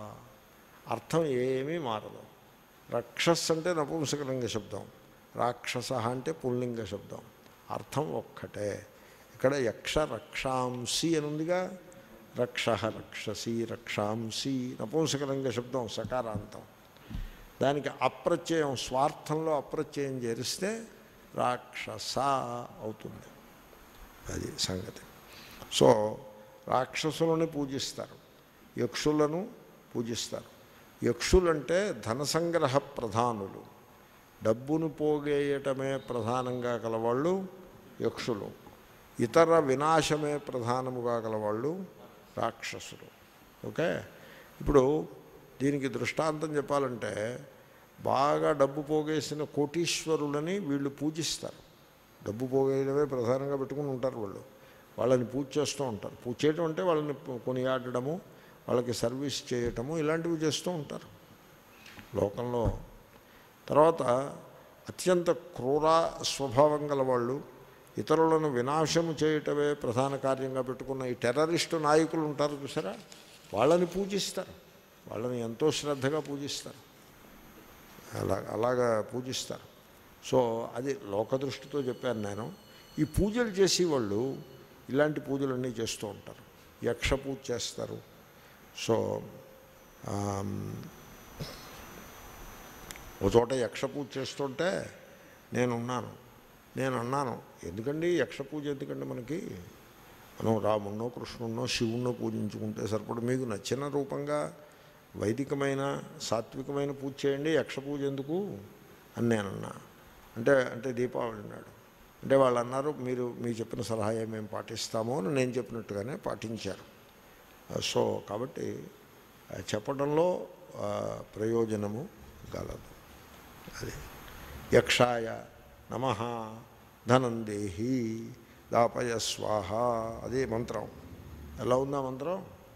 అర్థం ఏమీ మారదు రక్షస్ అంటే నపుంసకలింగ శబ్దం రాక్షస అంటే పుల్లింగ శబ్దం అర్థం ఒక్కటే ఇక్కడ యక్ష రక్షాంసి అని ఉందిగా రక్ష రక్షసి రక్షాంసి నపుంసకలింగ శబ్దం సకారాంతం దానికి అప్రత్యయం స్వార్థంలో అప్రత్యయం చేరిస్తే రాక్షస అవుతుంది అది సంగతి సో రాక్షసులని పూజిస్తారు యక్షులను పూజిస్తారు యక్షులంటే ధనసంగ్రహ ప్రధానులు డబ్బును పోగేయటమే ప్రధానంగా కలవాళ్ళు యక్షులు ఇతర వినాశమే ప్రధానముగా గలవాళ్ళు రాక్షసులు ఓకే ఇప్పుడు దీనికి దృష్టాంతం చెప్పాలంటే బాగా డబ్బు పోగేసిన కోటీశ్వరులని వీళ్ళు పూజిస్తారు డబ్బు పోగేయడమే ప్రధానంగా పెట్టుకుని ఉంటారు వాళ్ళు వాళ్ళని పూజ చేస్తూ ఉంటారు పూజ చేయడం అంటే వాళ్ళని కొనియాడడము వాళ్ళకి సర్వీస్ చేయటము ఇలాంటివి చేస్తూ ఉంటారు లోకంలో తర్వాత అత్యంత క్రూర స్వభావం గల వాళ్ళు ఇతరులను వినాశము చేయటమే ప్రధాన కార్యంగా పెట్టుకున్న ఈ టెర్రరిస్టు నాయకులు ఉంటారు చూసారా వాళ్ళని పూజిస్తారు వాళ్ళని ఎంతో శ్రద్ధగా పూజిస్తారు అలా అలాగా పూజిస్తారు సో అది లోకదృష్టితో చెప్పాను నేను ఈ పూజలు చేసేవాళ్ళు ఇలాంటి పూజలన్నీ చేస్తూ ఉంటారు యక్ష పూజ చేస్తారు సో ఆమ్, ఓ చోట యక్ష పూజ చేస్తుంటే నేనున్నాను నేను అన్నాను ఎందుకండి యక్ష పూజ ఎందుకండి మనకి మనం రామున్నో కృష్ణున్నో శివున్నో పూజించుకుంటే సరిపడు మీకు నచ్చిన రూపంగా వైదికమైన సాత్వికమైన పూజ చేయండి యక్ష పూజ ఎందుకు అని నేనన్నా అంటే అంటే దీపావళి అన్నాడు అంటే వాళ్ళు అన్నారు మీరు మీరు చెప్పిన సలహా మేము పాటిస్తామో అని నేను చెప్పినట్టుగానే పాటించారు సో కాబట్టి ఆ, చెప్పడంలో ఆ, ప్రయోజనము గలదు అది యక్షాయ నమ ధనం దేహి దాపయ స్వాహ అదే మంత్రం ఎలా ఉందా మంత్రం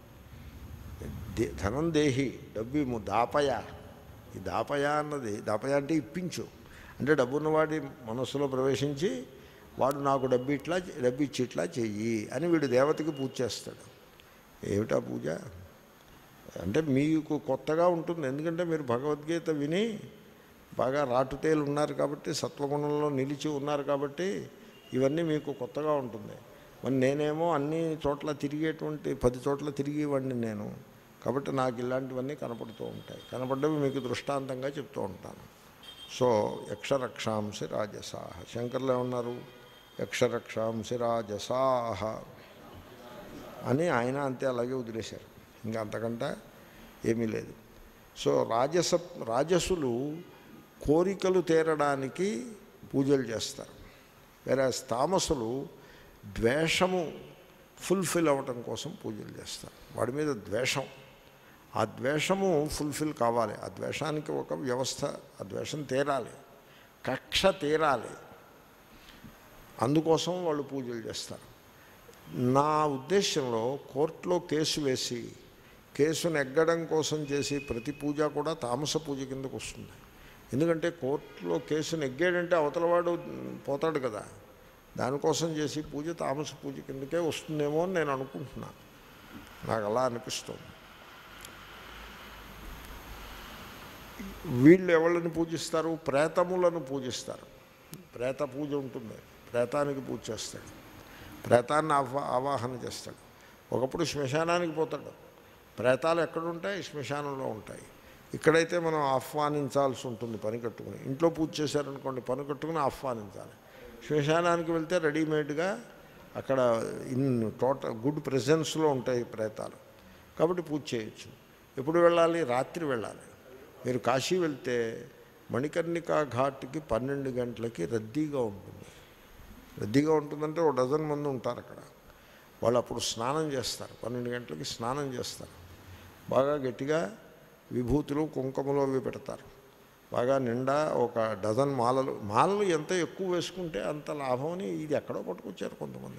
దే ధనం దేహి డబ్బు ఇమ్ము దాపయ ఈ దాపయ అన్నది దాపయ అంటే ఇప్పించు అంటే డబ్బున్నవాడి మనస్సులో ప్రవేశించి వాడు నాకు డబ్బు ఇట్లా డబ్బు ఇచ్చి ఇట్లా చెయ్యి అని వీడు దేవతకి పూజ చేస్తాడు ఏమిటా పూజ అంటే మీకు కొత్తగా ఉంటుంది ఎందుకంటే మీరు భగవద్గీత విని బాగా రాటుతేలు ఉన్నారు కాబట్టి సత్వగుణంలో నిలిచి ఉన్నారు కాబట్టి ఇవన్నీ మీకు కొత్తగా ఉంటుంది మరి నేనేమో అన్ని చోట్ల తిరిగేటువంటి పది చోట్ల తిరిగేవాడిని నేను కాబట్టి నాకు ఇలాంటివన్నీ కనపడుతూ ఉంటాయి కనపడ్డవి మీకు దృష్టాంతంగా చెప్తూ ఉంటాను సో యక్షరక్షాంసి రాజసాహ శంకర్లు ఏమన్నారు యక్షరక్షాంసి రాజసాహ అని ఆయన అంతే అలాగే వదిలేశారు ఇంకా అంతకంటే ఏమీ లేదు సో రాజస రాజసులు కోరికలు తీరడానికి పూజలు చేస్తారు వేరే తామసులు ద్వేషము ఫుల్ఫిల్ అవ్వటం కోసం పూజలు చేస్తారు వాడి మీద ద్వేషం ఆ ద్వేషము ఫుల్ఫిల్ కావాలి ఆ ద్వేషానికి ఒక వ్యవస్థ ఆ ద్వేషం తీరాలి కక్ష తీరాలి అందుకోసం వాళ్ళు పూజలు చేస్తారు నా ఉద్దేశంలో కోర్టులో కేసు వేసి కేసును ఎగ్గడం కోసం చేసి ప్రతి పూజ కూడా తామస పూజ కిందకు వస్తుంది ఎందుకంటే కోర్టులో కేసును ఎగ్గాడంటే అవతలవాడు పోతాడు కదా దానికోసం చేసి పూజ తామస పూజ కిందకే వస్తుందేమో అని నేను అనుకుంటున్నాను నాకు అలా అనిపిస్తుంది వీళ్ళు ఎవరిని పూజిస్తారు ప్రేతములను పూజిస్తారు ప్రేత పూజ ఉంటుంది ప్రేతానికి పూజ చేస్తాడు ప్రేతాన్ని ఆహ్వా ఆవాహన చేస్తాడు ఒకప్పుడు శ్మశానానికి పోతాడు ప్రేతాలు ఎక్కడుంటాయి శ్మశానంలో ఉంటాయి ఇక్కడైతే మనం ఆహ్వానించాల్సి ఉంటుంది పని కట్టుకుని ఇంట్లో పూజ చేశారనుకోండి పని కట్టుకుని ఆహ్వానించాలి శ్మశానానికి వెళ్తే రెడీమేడ్గా అక్కడ ఇన్ టోటల్ గుడ్ ప్రెజెన్స్లో ఉంటాయి ప్రేతాలు కాబట్టి పూజ చేయొచ్చు ఎప్పుడు వెళ్ళాలి రాత్రి వెళ్ళాలి మీరు కాశీ వెళ్తే మణికర్ణికా ఘాట్కి పన్నెండు గంటలకి రద్దీగా ఉంటుంది రద్దీగా ఉంటుందంటే ఒక డజన్ మంది ఉంటారు అక్కడ వాళ్ళు అప్పుడు స్నానం చేస్తారు పన్నెండు గంటలకి స్నానం చేస్తారు బాగా గట్టిగా విభూతులు కుంకుమలు అవి పెడతారు బాగా నిండా ఒక డజన్ మాలలు మాలలు ఎంత ఎక్కువ వేసుకుంటే అంత లాభం అని ఇది ఎక్కడో పట్టుకొచ్చారు కొంతమంది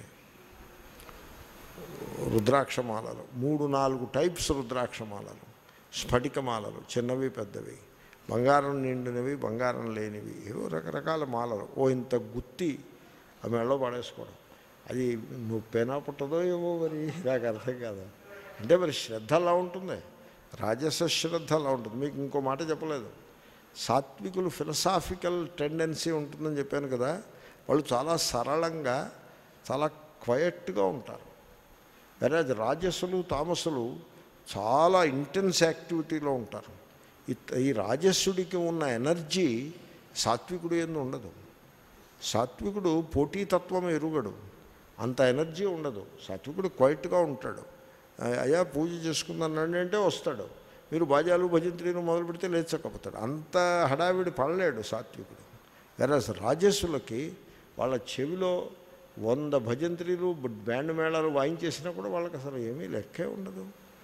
రుద్రాక్ష మాలలు మూడు నాలుగు టైప్స్ రుద్రాక్ష మాలలు స్ఫటిక మాలలు చిన్నవి పెద్దవి బంగారం నిండినవి బంగారం లేనివి ఏవో రకరకాల మాలలు ఓ ఇంత గుత్తి ఆ మెడలో పడేసుకోవడం అది నొప్పేనా పుట్టదో ఏమో మరి నాకు అర్థం కాదు అంటే మరి శ్రద్ధ అలా ఉంటుంది రాజస శ్రద్ధ అలా ఉంటుంది మీకు ఇంకో మాట చెప్పలేదు సాత్వికులు ఫిలసాఫికల్ టెండెన్సీ ఉంటుందని చెప్పాను కదా వాళ్ళు చాలా సరళంగా చాలా క్వయట్గా ఉంటారు వేరే రాజసులు తామసులు చాలా ఇంటెన్స్ యాక్టివిటీలో ఉంటారు ఈ- ఈ రాజస్సుడికి ఉన్న ఎనర్జీ సాత్వికుడు ఎందు ఉండదు సాత్వికుడు పోటీతత్వం ఎరుగడు అంత ఎనర్జీ ఉండదు సాత్వికుడు క్వైట్గా ఉంటాడు అ- అయ్యా పూజ చేసుకుందన్నాడు అంటే వస్తాడు మీరు బాజాలు భజంత్రీలు మొదలు పెడితే లేచకపోతాడు అంత హడావిడి పడలేడు సాత్వికుడు వేరే రాజస్సులకి వాళ్ళ చెవిలో వంద భజంత్రీలు బ్యాండ్ మేళాలు వాయించేసినా కూడా వాళ్ళకి అసలు ఏమీ లెక్కే ఉండదు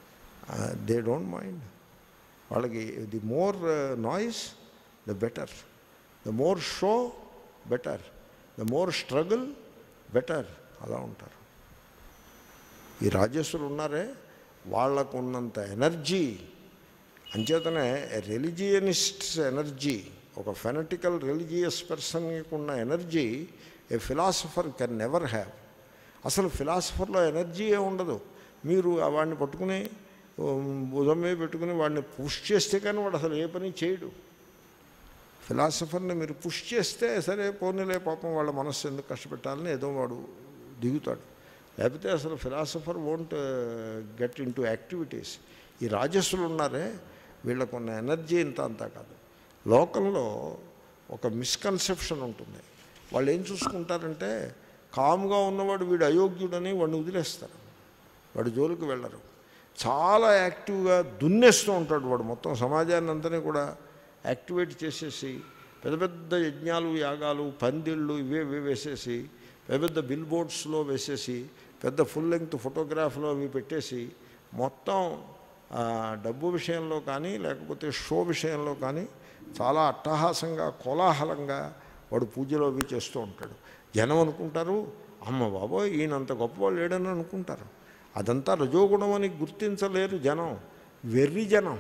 దే డోంట్ మైండ్ వాళ్ళకి the more noise the better the more show better the more struggle better అలా ఉంటారు ఈ రాజస్సులు ఉన్నారే వాళ్ళకు ఉన్నంత ఎనర్జీ అంచేతనే రిలీజియనిస్ట్స్ ఎనర్జీ ఒక ఫెనటికల్ రిలీజియస్ పర్సన్కి ఉన్న energy a philosopher can never have అసలు ఫిలాసఫర్లో ఎనర్జీ ఏ ఉండదు మీరు వాడిని పట్టుకుని భుజం మీద పెట్టుకుని వాడిని పుష్ చేస్తే కానీ వాడు అసలు ఏ పని చేయడు ఫిలాసఫర్ని మీరు పుష్ చేస్తే సరే పోనీలే పాపం వాళ్ళ మనస్సు ఎందుకు కష్టపెట్టాలని ఏదో వాడు దిగుతాడు లేకపోతే అసలు philosopher won't get into activities ఈ రాజస్సులు ఉన్నారే వీళ్ళకు ఉన్న ఎనర్జీ ఇంత అంతా కాదు లోకంలో ఒక మిస్కన్సెప్షన్ ఉంటుంది వాళ్ళు ఏం చూసుకుంటారంటే కామ్గా ఉన్నవాడు వీడు అయోగ్యుడని వాడిని వదిలేస్తారు వాడి జోలికి వెళ్ళరు చాలా యాక్టివ్గా దున్నేస్తూ ఉంటాడు వాడు మొత్తం సమాజాన్ని అంతనే కూడా యాక్టివేట్ చేసేసి పెద్ద పెద్ద యజ్ఞాలు యాగాలు పందిళ్ళు ఇవే ఇవే వేసేసి పెద్ద పెద్ద బిల్ బోర్డ్స్లో వేసేసి పెద్ద ఫుల్ లెంగ్త్ ఫోటోగ్రాఫ్లో అవి పెట్టేసి మొత్తం ఆ, డబ్బు విషయంలో కానీ లేకపోతే షో విషయంలో కానీ చాలా అట్టహాసంగా కోలాహలంగా వాడు పూజలు అవి చేస్తూ ఉంటాడు జనం అనుకుంటారు అమ్మ బాబోయ్ ఈయనంత గొప్పవాళ్ళు లేడని అనుకుంటారు అదంతా రజోగుణం అని గుర్తించలేరు జనం వెర్రి జనం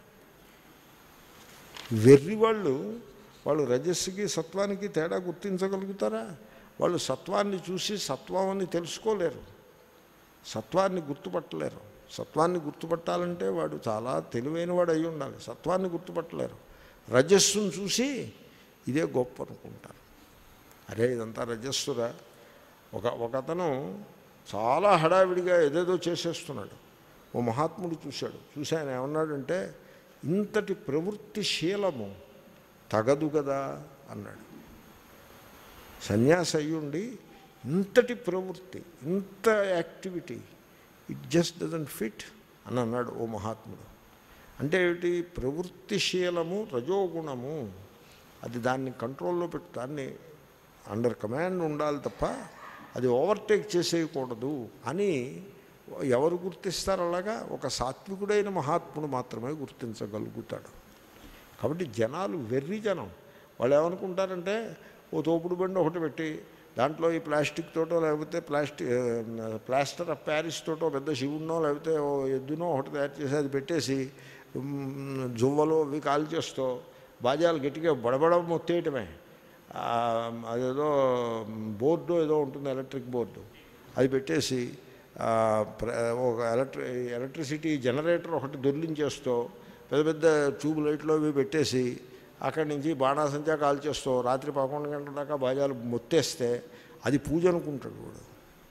వెర్రి వాళ్ళు వాళ్ళు రజస్సుకి సత్వానికి తేడా గుర్తించగలుగుతారా వాళ్ళు సత్వాన్ని చూసి సత్వం అని తెలుసుకోలేరు సత్వాన్ని గుర్తుపట్టలేరు సత్వాన్ని గుర్తుపట్టాలంటే వాడు చాలా తెలివైన వాడు అయి ఉండాలి సత్వాన్ని గుర్తుపట్టలేరు రజస్సును చూసి ఇదే గొప్ప అనుకుంటారు అరే ఇదంతా రజస్సురా ఒక ఒక అతను చాలా హడావిడిగా ఏదేదో చేసేస్తున్నాడు ఓ మహాత్ముడు చూశాడు చూసి ఆయన ఏమన్నాడంటే ఇంతటి ప్రవృత్తిశీలము తగదు కదా అన్నాడు సన్యాసి అయ్యుండి ఇంతటి ప్రవృత్తి ఇంత activity it just doesn't fit అని అన్నాడు ఓ మహాత్ముడు అంటే ఏమిటి ప్రవృత్తిశీలము రజోగుణము అది దాన్ని కంట్రోల్లో పెట్టి దాన్ని అండర్ కమాండ్ ఉండాలి తప్ప అది ఓవర్టేక్ చేసేయకూడదు అని ఎవరు గుర్తిస్తారు అలాగా ఒక సాత్వికుడైన మహాత్ముడు మాత్రమే గుర్తించగలుగుతాడు కాబట్టి జనాలు వెర్రి జనం వాళ్ళు ఏమనుకుంటారంటే ఓ తోపుడు బండి ఒకటి పెట్టి దాంట్లో ఈ ప్లాస్టిక్ తోటో లేకపోతే ప్లాస్టిక్ ప్లాస్టర్ ఆఫ్ ప్యారిస్ తోటో పెద్ద శివుడినో లేకపోతే ఓ ఎద్దునో ఒకటి తయారు చేసి అది పెట్టేసి ఉమ్, జువ్వలు అవి కాల్ చేస్తూ బాజాలు గట్టిగా బడబడ మొత్తేయటమే ఆ, అదేదో బోర్డు ఏదో ఉంటుంది ఎలక్ట్రిక్ బోర్డు అది పెట్టేసి ఆ, ప్ర- ఒక ఎలక్ట్రి ఎలక్ట్రిసిటీ జనరేటర్ ఒకటి దొర్లించేస్తూ పెద్ద పెద్ద ట్యూబ్ లైట్లు అవి పెట్టేసి అక్కడి నుంచి బాణాసంచా కాల్చేస్తూ రాత్రి పదకొండు గంటల దాకా బాజాలు మొత్తేస్తే అది పూజ అనుకుంటాడు వాడు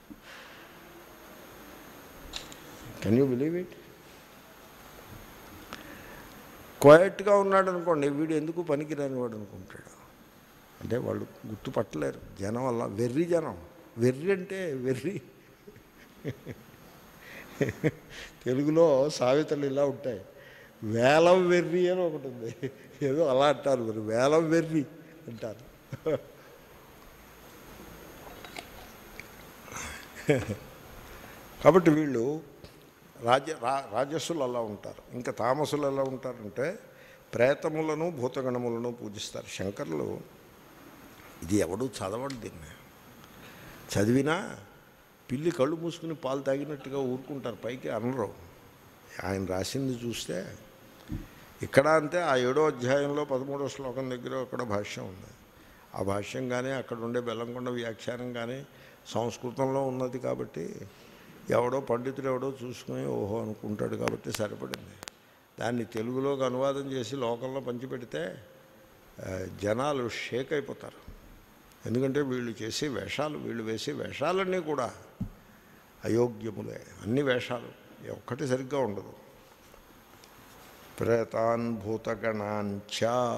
కెన్ యూ బిలీవ్ ఇట్ క్వైట్గా ఉన్నాడు అనుకోండి వీడు ఎందుకు పనికిరాని వాడు అనుకుంటాడు అంటే వాళ్ళు గుర్తుపట్టలేరు జనం వల్ల వెర్రి జనం వెర్రి అంటే వెర్రి తెలుగులో సామెతలు ఇలా ఉంటాయి వేలం వెర్రి అని ఒకటి ఉంది ఏదో అలా అంటారు మరి వేలం వెర్రి అంటారు కాబట్టి వీళ్ళు రాజ రా రాజస్సులు అలా ఉంటారు ఇంకా తామసులు ఎలా ఉంటారంటే ప్రేతములను భూతగణములను పూజిస్తారు శంకర్లు ఇది ఎవడు చదవడు దీన్ని చదివినా పిల్లి కళ్ళు మూసుకుని పాలు తాగినట్టుగా ఊరుకుంటారు పైకి అనరు ఆయన రాసింది చూస్తే ఇక్కడ అంతే ఆ ఏడో అధ్యాయంలో పదమూడో శ్లోకం దగ్గర అక్కడ భాష్యం ఉంది ఆ భాష్యం కానీ అక్కడ ఉండే బెల్లంకొండ వ్యాఖ్యానం కానీ సంస్కృతంలో ఉన్నది కాబట్టి ఎవడో పండితుడు ఎవడో చూసుకుని ఓహో అనుకుంటాడు కాబట్టి సరిపడింది దాన్ని తెలుగులోకి అనువాదం చేసి లోకంలో పంచిపెడితే ఆ, జనాలు షేక్ అయిపోతారు ఎందుకంటే వీళ్ళు చేసే వేషాలు వీళ్ళు వేసే వేషాలన్నీ కూడా అయోగ్యములే అన్ని వేషాలు ఏ ఒక్కటి సరిగ్గా ఉండదు ప్రేతాన్ భూతగణాంచ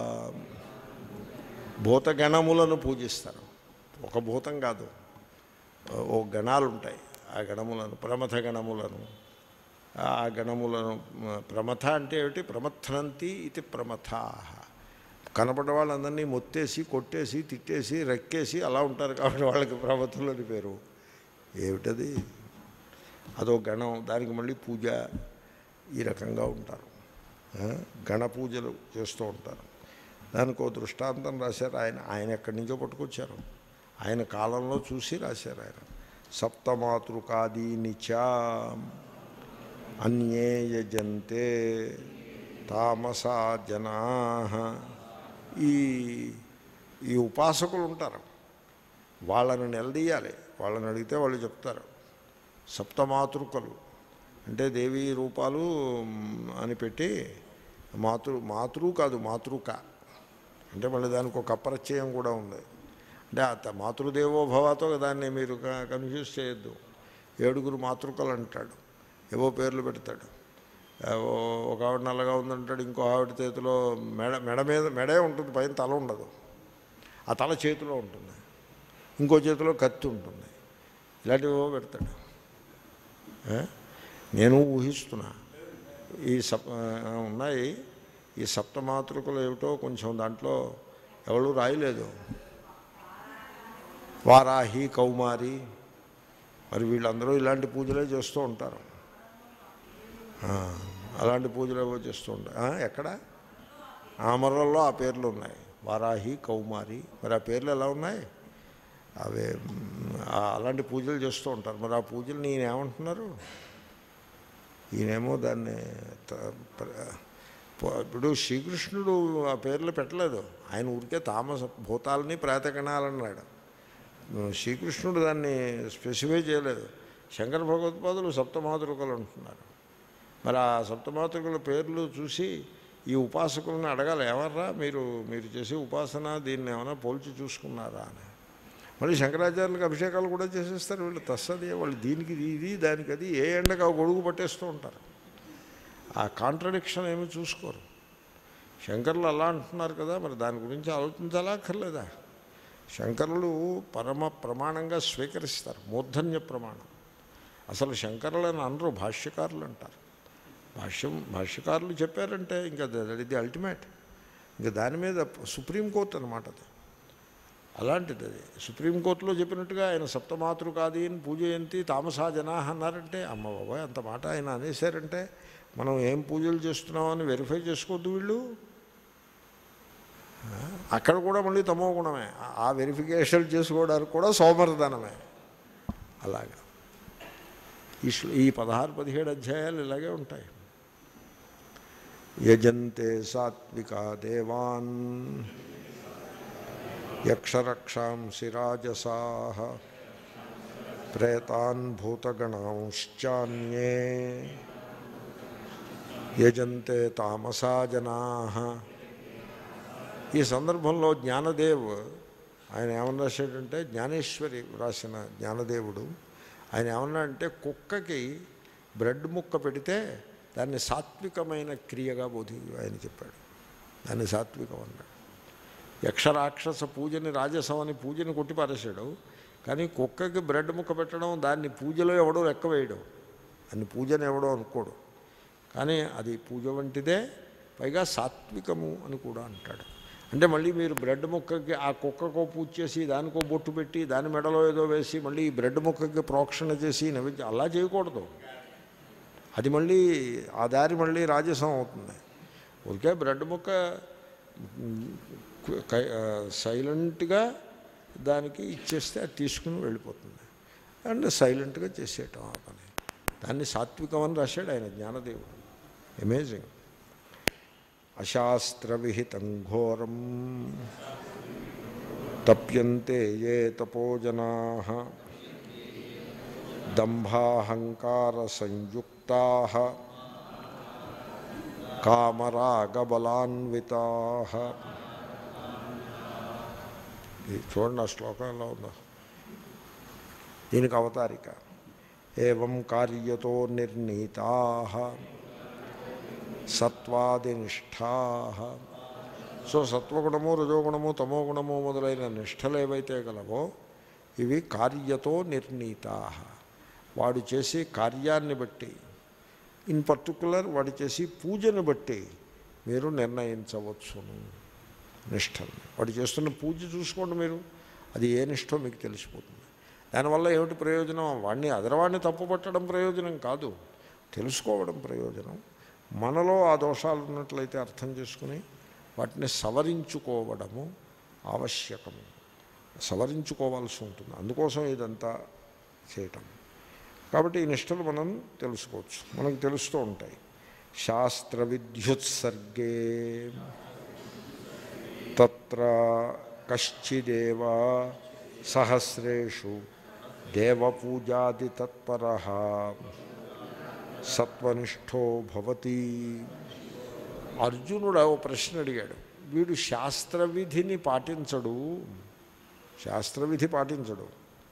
భూతగణములను పూజిస్తారు ఒక భూతం కాదు ఓ గణాలు ఉంటాయి ఆ గణములను ప్రమథ గణములను ఆ గణములను ప్రమథ అంటే ఏమిటి ప్రమథనంతి ఇది ప్రమథా కనపడ్డ వాళ్ళందరినీ మొత్తేసి కొట్టేసి తిట్టేసి రెక్కేసి అలా ఉంటారు కాబట్టి వాళ్ళకి ప్రమథులు అని పేరు ఏమిటది అదో గణం దానికి మళ్ళీ పూజ ఈ రకంగా ఉంటారు ఆ, గణ పూజలు చేస్తూ ఉంటారు దానికి ఓ దృష్టాంతం రాశారు ఆయన ఆయన ఎక్కడి నుంచో పట్టుకొచ్చారు ఆయన కాలంలో చూసి రాశారు ఆయన సప్తమాతృకాదీని చ అన్యే యజంతే తామసా జనా ఈ ఈ ఉపాసకులు ఉంటారు వాళ్ళని నిలదీయాలి వాళ్ళని అడిగితే వాళ్ళు చెప్తారు సప్తమాతృకలు అంటే దేవీ రూపాలు మ్, అని పెట్టి మాతృ మాతృ కాదు మాతృక అంటే మళ్ళీ దానికి ఒక అప్రత్యయం కూడా ఉంది అంటే అత మాతృదేవో భవతో దాన్ని మీరు క- కన్ఫ్యూజ్ చేయొద్దు ఏడుగురు మాతృకలు అంటాడు ఏవో పేర్లు పెడతాడు ఏవో ఒక ఆవిడ నల్లగా ఉందంటాడు ఇంకో ఆవిడ చేతిలో మెడ మెడ మీద మెడే ఉంటుంది పైన తల ఉండదు ఆ తల చేతిలో ఉంటుంది ఇంకో చేతిలో కత్తి ఉంటుంది ఇలాంటివో పెడతాడు ఏ? నేను ఊహిస్తున్నా ఈ సప్ ఆ, ఉన్నాయి ఈ సప్తమాతృకలు ఏమిటో కొంచెం దాంట్లో ఎవరు రాయలేదు వారాహి కౌమారి మరి వీళ్ళందరూ ఇలాంటి పూజలే చేస్తూ ఉంటారు ఆ, అలాంటి పూజలు ఏవో చేస్తూ ఉంటారు ఆ, ఎక్కడ ఆమరల్లో ఆ పేర్లు ఉన్నాయి వారాహి కౌమారి మరి ఆ పేర్లు ఎలా ఉన్నాయి అవే మ్, ఆ, అలాంటి పూజలు చేస్తూ ఉంటారు మరి ఆ పూజలు నేనేమంటున్నారు ఈయనేమో దాన్ని త- ప్ర- ప- ఇప్పుడు శ్రీకృష్ణుడు ఆ పేర్లు పెట్టలేదు ఆయన ఊరికే తామస భూతాలని ప్రేతగణాలన్నాడు శ్రీకృష్ణుడు దాన్ని స్పెసిఫై చేయలేదు శంకర భగవత్పాదులు సప్తమాతృకలు అంటున్నారు మరి ఆ సప్తమాతృకల పేర్లు చూసి ఈ ఉపాసకులను అడగాలి ఎవర్రా మీరు మీరు చేసే ఉపాసన దీన్ని ఏమైనా పోల్చి చూసుకున్నారా అని మళ్ళీ శంకరాచార్యులకు అభిషేకాలు కూడా చేసేస్తారు వీళ్ళు తస్సది వాళ్ళు దీనికి ఇది, ఇది దానికి అది ఏ ఎండకు ఆ గొడుగు పట్టేస్తూ ఉంటారు ఆ కాంట్రడిక్షన్ ఏమి చూసుకోరు శంకర్లు అలా అంటున్నారు కదా మరి దాని గురించి ఆలోచించాలా అక్కర్లేదా శంకరులు పరమ ప్రమాణంగా స్వీకరిస్తారు మూర్ధన్య ప్రమాణం అసలు శంకరులను అనరు భాష్యకారులు అంటారు భాష్యం భాష్యకారులు చెప్పారంటే ఇంకా ఇది అల్టిమేట్ ఇంకా దాని మీద సుప్రీంకోర్టు అనమాట అది అలాంటిది అది సుప్రీంకోర్టులో చెప్పినట్టుగా ఆయన సప్తమాతృకాదీని పూజయంతి తామసా జనా అన్నారంటే అమ్మ బాబాయ్ అంత మాట ఆయన అనేసారంటే మనం ఏం పూజలు చేస్తున్నామని వెరిఫై చేసుకోవద్దు వీళ్ళు ఆ, అక్కడ కూడా మళ్ళీ తమో గుణమే ఆ- ఆ వెరిఫికేషన్ చేసుకోవడానికి కూడా సోమర్ధనమే అలాగా ఈ శ్లో ఈ పదహారు పదిహేడు అధ్యాయాలు ఇలాగే ఉంటాయి యజంతే సాత్వికా దేవాన్ యక్షరక్షాంసి రాజసా ప్రేతాన్ భూతగణాంశ్చాన్యే యజంతే తామసా జనా ఈ సందర్భంలో జ్ఞానదేవ్ ఆయన ఏమన్నా రాశాడంటే జ్ఞానేశ్వరి రాసిన జ్ఞానదేవుడు ఆయన ఏమన్నా అంటే కుక్కకి బ్రెడ్ ముక్క పెడితే దాన్ని సాత్వికమైన క్రియగా బోధి ఆయన చెప్పాడు దాన్ని సాత్వికం అన్నాడు యక్షరాక్షస పూజని రాజసం అని పూజని కొట్టిపారేశాడు కానీ కుక్కకి బ్రెడ్ ముక్క పెట్టడం దాన్ని పూజలో ఎవడో లెక్క వేయడం దాన్ని పూజని ఎవడో అనుకోడు కానీ అది పూజ వంటిదే పైగా సాత్వికము అని కూడా అంటాడు అంటే మళ్ళీ మీరు బ్రెడ్ ముక్కకి ఆ కుక్కకో పూజ చేసి దానికో బొట్టు పెట్టి దాని మెడలో ఏదో వేసి మళ్ళీ ఈ బ్రెడ్ ముక్కకి ప్రోక్షణ చేసి నైవేద్యం అలా చేయకూడదు అది మళ్ళీ ఆ దారి మళ్ళీ రాజసం అవుతుంది ఊరికే బ్రెడ్ ముక్క కై- ఆ, సైలెంట్గా దానికి ఇచ్చేస్తే అది తీసుకుని వెళ్ళిపోతుంది అండ్ సైలెంట్గా చేసేయటం ఆ పని దాన్ని సాత్వికం అని రాశాడు ఆయన జ్ఞానదేవుడు అమేజింగ్ అశాస్త్రవిహితం ఘోరం తప్యంతే ఏ తపోజనా దంభాహంకార సంయుక్తా కామరాగబలాన్వితా ఇది చూడండి ఆ శ్లోకం ఎలా ఉందో దీనికి అవతారిక ఏం కార్యతో నిర్ణీతా సత్వాదినిష్టా సో సత్వగుణము రజోగుణము తమోగుణము మొదలైన నిష్టలు ఏవైతే గలవో ఇవి కార్యతో నిర్ణీతా వాడు చేసే కార్యాన్ని బట్టి ఇన్ పర్టికులర్ వాడు చేసి పూజను బట్టి మీరు నిర్ణయించవచ్చును నిష్టని వాడు చేస్తున్న పూజ చూసుకోండి మీరు అది ఏ నిష్టో మీకు తెలిసిపోతుంది దానివల్ల ఏమిటి ప్రయోజనం వాడిని అదరవాడిని తప్పు పట్టడం ప్రయోజనం కాదు తెలుసుకోవడం ప్రయోజనం మనలో ఆ దోషాలు ఉన్నట్లయితే అర్థం చేసుకుని వాటిని సవరించుకోవడము ఆవశ్యకము సవరించుకోవాల్సి ఉంటుంది అందుకోసం ఇదంతా చేయటం కాబట్టి ఈ నిష్టలు మనం తెలుసుకోవచ్చు మనకు తెలుస్తూ ఉంటాయి శాస్త్ర విద్యుత్సర్గే తత్ర కశ్చిదేవ సహస్రేషు దేవపూజాది తత్పర సత్వనిష్టో భవతి అర్జునుడు ఓ ప్రశ్న అడిగాడు వీడు శాస్త్రవిధిని పాటించడు శాస్త్రవిధి పాటించడు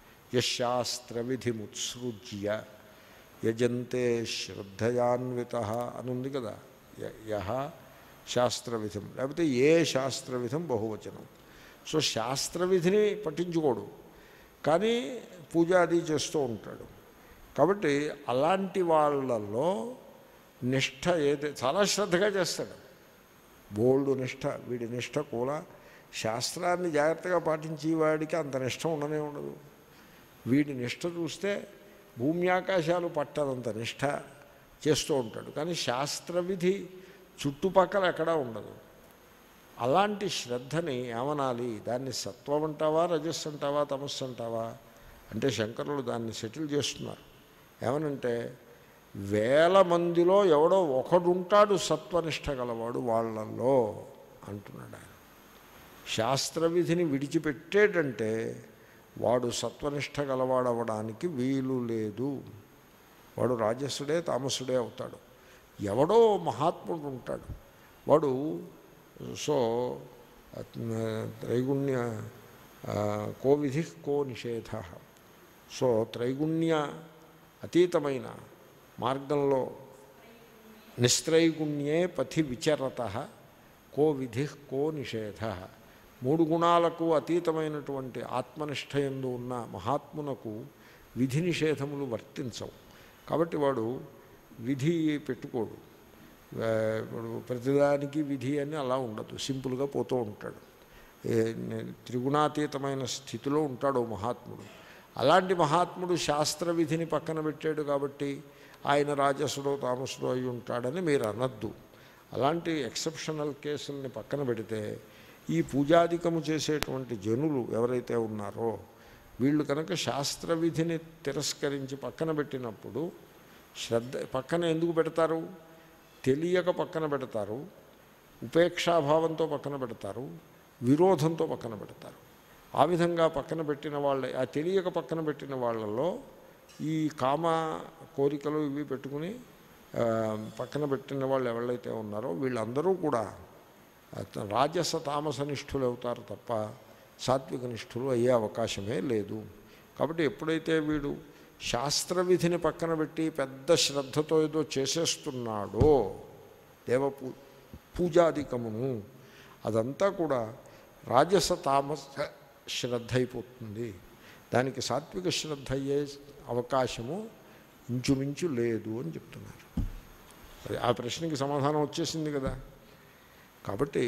యశాస్త్రవిధిముత్సృజ్య యజంతే శ్రద్ధయాన్విత అని ఉంది కదా య- యహ శాస్త్రవిధం లేకపోతే ఏ శాస్త్రవిధం బహువచనం సో శాస్త్రవిధిని పట్టించుకోడు కానీ పూజ అది చేస్తూ ఉంటాడు కాబట్టి అలాంటి వాళ్ళల్లో నిష్ఠ ఏది చాలా శ్రద్ధగా చేస్తాడు బోల్డ్ నిష్ఠ వీడి నిష్ఠ కూడా శాస్త్రాన్ని జాగ్రత్తగా పాటించి వాడికి అంత నిష్ట ఉండనే ఉండదు వీడి నిష్ట చూస్తే భూమి ఆకాశాలు పట్టనంత నిష్ట చేస్తూ ఉంటాడు కానీ శాస్త్రవిధి చుట్టుపక్కల ఎక్కడా ఉండదు అలాంటి శ్రద్ధని ఏమనాలి దాన్ని సత్వం అంటావా రజస్సు అంటావా తమస్సు అంటావా అంటే శంకరులు దాన్ని సెటిల్ చేస్తున్నారు ఏమనంటే వేల మందిలో ఎవడో ఒకడుంటాడు సత్వనిష్ట గలవాడు వాళ్ళల్లో అంటున్నాడు ఆయన శాస్త్రవిధిని విడిచిపెట్టేటంటే వాడు సత్వనిష్ట గలవాడవడానికి వీలు లేదు వాడు రాజస్సుడే తామసుడే అవుతాడు ఎవడో మహాత్ముడు ఉంటాడు వాడు సో త్రైగుణ్య ఆ, కో విధి కో నిషేధ సో త్రైగుణ్య అతీతమైన మార్గంలో నిస్త్రైగుణ్యే పథి విచరత కో విధి కో నిషేధ మూడు గుణాలకు అతీతమైనటువంటి ఆత్మనిష్టయందు ఉన్న మహాత్మునకు విధి నిషేధములు వర్తించవు కాబట్టి వాడు విధి పెట్టుకోడు ఆ, ఇప్పుడు ప్రతిదానికి విధి అని అలా ఉండదు సింపుల్గా పోతూ ఉంటాడు ఏ, నే- త్రిగుణాతీతమైన స్థితిలో ఉంటాడు ఓ మహాత్ముడు అలాంటి మహాత్ముడు శాస్త్ర విధిని పక్కన పెట్టాడు కాబట్టి ఆయన రాజసుడో తామసుడో అయి ఉంటాడని మీరు అనద్దు అలాంటి ఎక్సెప్షనల్ కేసుల్ని పక్కన పెడితే ఈ పూజాధికము చేసేటువంటి జనులు ఎవరైతే ఉన్నారో వీళ్ళు కనుక శాస్త్ర విధిని తిరస్కరించి పక్కన పెట్టినప్పుడు శ్రద్ధ పక్కన ఎందుకు పెడతారు తెలియక పక్కన పెడతారు ఉపేక్షాభావంతో పక్కన పెడతారు విరోధంతో పక్కన పెడతారు ఆ విధంగా పక్కన పెట్టిన వాళ్ళ ఆ తెలియక పక్కన పెట్టిన వాళ్ళలో ఈ కామ కోరికలు ఇవి పెట్టుకుని ఆ, పక్కన పెట్టిన వాళ్ళు ఎవరైతే ఉన్నారో వీళ్ళందరూ కూడా అత- రాజస తామస నిష్ఠులు అవుతారు తప్ప సాత్విక నిష్ఠులు అయ్యే అవకాశమే లేదు కాబట్టి ఎప్పుడైతే వీడు శాస్త్రవిధిని పక్కన పెట్టి పెద్ద శ్రద్ధతో ఏదో చేసేస్తున్నాడో దేవ పూ పూజాధికమును అదంతా కూడా రాజస తామస శ్రద్ధ అయిపోతుంది దానికి సాత్విక శ్రద్ధ అయ్యే అవకాశము ఇంచుమించు లేదు అని చెప్తున్నారు మరి ఆ ప్రశ్నకి సమాధానం వచ్చేసింది కదా కాబట్టి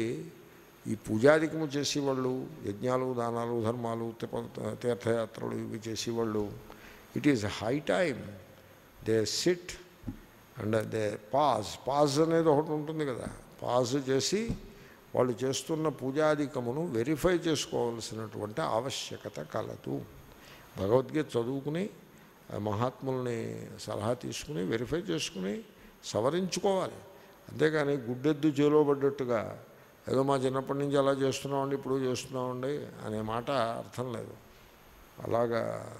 ఈ పూజాధికము చేసేవాళ్ళు యజ్ఞాలు దానాలు ధర్మాలు తిప- తీర్థయాత్రలు ఇవి చేసేవాళ్ళు it is high time they sit and they pause pause అనేది ఒకటి ఉంటుంది కదా పాజ్ చేసి వాళ్ళు చేస్తున్న పూజాధికమును వెరిఫై చేసుకోవాల్సినటువంటి ఆవశ్యకత కలదు భగవద్గీత చదువుకుని ఆ మహాత్ముల్ని సలహా తీసుకుని వెరిఫై చేసుకుని సవరించుకోవాలి అంతేగాని గుడ్డెద్దు చేలో పడ్డట్టుగా ఏదో మా చిన్నప్పటి నుంచి అలా చేస్తున్నామండి ఇప్పుడు చేస్తున్నామండి అనే మాట అర్థం లేదు అలాగా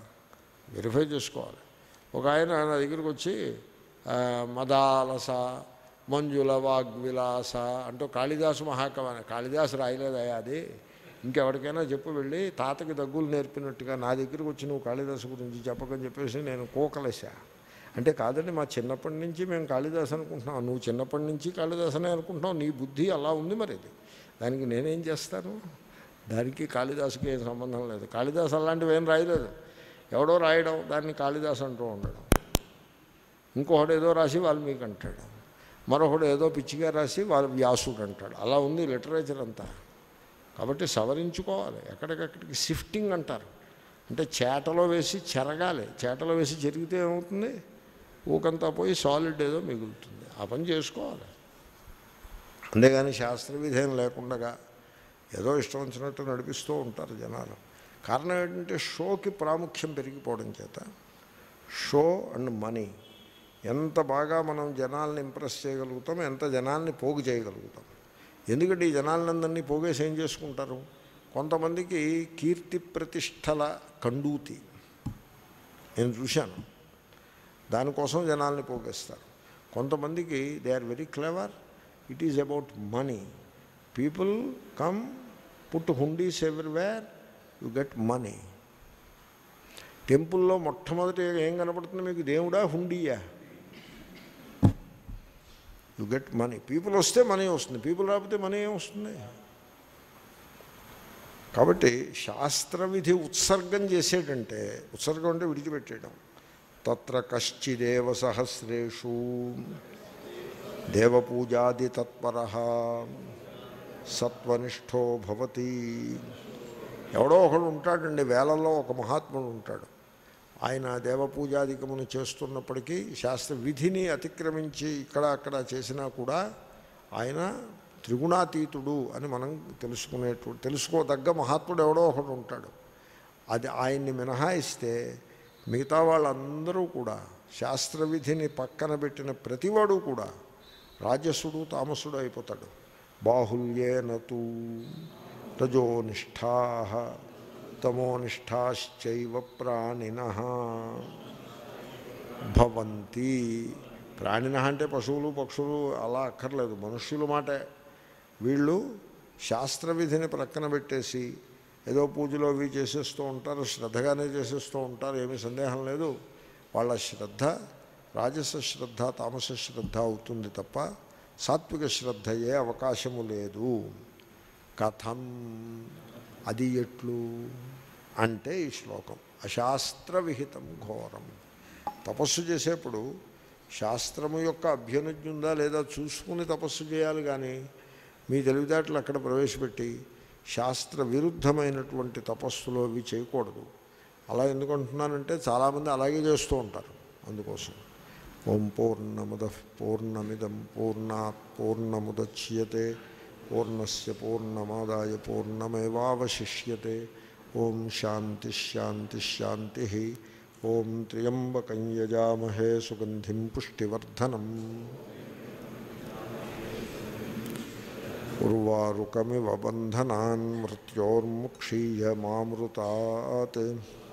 వెరిఫై చేసుకోవాలి ఒక ఆయన నా దగ్గరికి వచ్చి ఆ, మదాలస మంజుల వాగ్విలాస అంటూ కాళిదాసు మహాకవి కాళిదాసు రాయలేదయా అది ఇంకెవరికైనా చెప్పు వెళ్ళి తాతకి దగ్గులు నేర్పినట్టుగా నా దగ్గరికి వచ్చి నువ్వు కాళిదాసు గురించి చెప్పకని చెప్పేసి నేను కోకలేసా అంటే కాదండి మా చిన్నప్పటి నుంచి మేము కాళిదాసు అనుకుంటున్నాం నువ్వు చిన్నప్పటి నుంచి కాళిదాసనే అనుకుంటున్నావు నీ బుద్ధి అలా ఉంది మరి ఇది దానికి నేనేం చేస్తాను దానికి కాళిదాసుకి ఏం సంబంధం లేదు కాళిదాసు అలాంటివి ఏం రాయలేదు ఎవడో రాయడం దాన్ని కాళిదాసు అంటూ ఉండడం ఇంకొకడు ఏదో రాసి వాల్మీకి అంటాడు మరొకడు ఏదో పిచ్చిగా రాసి వాళ్ళ వ్యాసుడు అంటాడు అలా ఉంది లిటరేచర్ అంతా కాబట్టి సవరించుకోవాలి ఎక్కడికక్కడికి షిఫ్టింగ్ అంటారు అంటే చేటలో వేసి చెరగాలి చేటలో వేసి చెరిగితే ఏమవుతుంది ఊకంతా పోయి సాలిడ్ ఏదో మిగులుతుంది ఆ పని చేసుకోవాలి అంతేగాని శాస్త్ర విధేయం లేకుండా ఏదో ఇష్టం వచ్చినట్టు నడిపిస్తూ ఉంటారు జనాలు కారణం ఏంటంటే షోకి ప్రాముఖ్యం పెరిగిపోవడం చేత షో అండ్ మనీ ఎంత బాగా మనం జనాల్ని ఇంప్రెస్ చేయగలుగుతాం ఎంత జనాల్ని పోగు చేయగలుగుతాం ఎందుకంటే ఈ జనాలందరినీ పోగేసి ఏం చేసుకుంటారు కొంతమందికి కీర్తి ప్రతిష్టల కండూతి నేను చూశాను దానికోసం జనాల్ని పోగేస్తారు కొంతమందికి they are very clever it is about money people come put hundis everywhere you get money టెంపుల్లో మొట్టమొదటి ఏం కనపడుతుంది మీకు దేవుడా హుండీయా యు గెట్ మనీ పీపుల్ వస్తే మనీ వస్తుంది పీపుల్ రాకపోతే మనీ ఏం వస్తుంది కాబట్టి శాస్త్ర విధి ఉత్సర్గం చేసేటంటే ఉత్సర్గం అంటే విడిచిపెట్టేయడం తత్ర కశ్చిదేవ సహస్రేషు దేవపూజాది తత్పర సత్వనిష్టో భవతి ఎవడో ఒకడు ఉంటాడండి వేలలో ఒక మహాత్ముడు ఉంటాడు ఆయన దేవపూజాధికమును చేస్తున్నప్పటికీ శాస్త్ర విధిని అతిక్రమించి ఇక్కడ అక్కడ చేసినా కూడా ఆయన త్రిగుణాతీతుడు అని మనం తెలుసుకునేటు తెలుసుకోదగ్గ మహాత్ముడు ఎవడో ఒకడు ఉంటాడు అది ఆయన్ని మినహాయిస్తే మిగతా వాళ్ళందరూ కూడా శాస్త్ర విధిని పక్కన పెట్టిన ప్రతివాడు కూడా రాజసుడు తామసుడు అయిపోతాడు బాహుల్యేనతు రజోనిష్టా తమోనిష్టాశ్చైవ ప్రాణిన భవంతి ప్రాణిన అంటే పశువులు పక్షులు అలా అక్కర్లేదు మనుష్యుల మాటే వీళ్ళు శాస్త్ర విధిని ప్రక్కన పెట్టేసి ఏదో పూజలు అవి చేసేస్తూ ఉంటారు శ్రద్ధగానే చేసేస్తూ ఉంటారు ఏమీ సందేహం లేదు వాళ్ళ శ్రద్ధ రాజస శ్రద్ధ తామస శ్రద్ధ అవుతుంది తప్ప సాత్విక శ్రద్ధయే అవకాశము లేదు కథం అది ఎట్లు అంటే ఈ శ్లోకం అశాస్త్ర విహితం ఘోరం తపస్సు చేసేప్పుడు శాస్త్రము యొక్క అభ్యున్నతి ఉందా లేదా చూసుకుని తపస్సు చేయాలి కానీ మీ తెలివితేటలు అక్కడ ప్రవేశపెట్టి శాస్త్ర విరుద్ధమైనటువంటి తపస్సులు అవి చేయకూడదు అలా ఎందుకు అంటున్నానంటే చాలామంది అలాగే చేస్తూ ఉంటారు అందుకోసం ఓం పూర్ణముద పూర్ణమిదం పూర్ణాత్ పూర్ణముద్యతే పూర్ణస్య పూర్ణమాదాయ పూర్ణమేవాశిష్యతే ఓం శాంతి శాంతి శాంతి ఓం త్ర్యంబకం యజామహే సుగంధిం పుష్టివర్ధనం ఉర్వారుకమివ బంధనాన్ మృత్యోర్ముక్షీయ మామృతాత్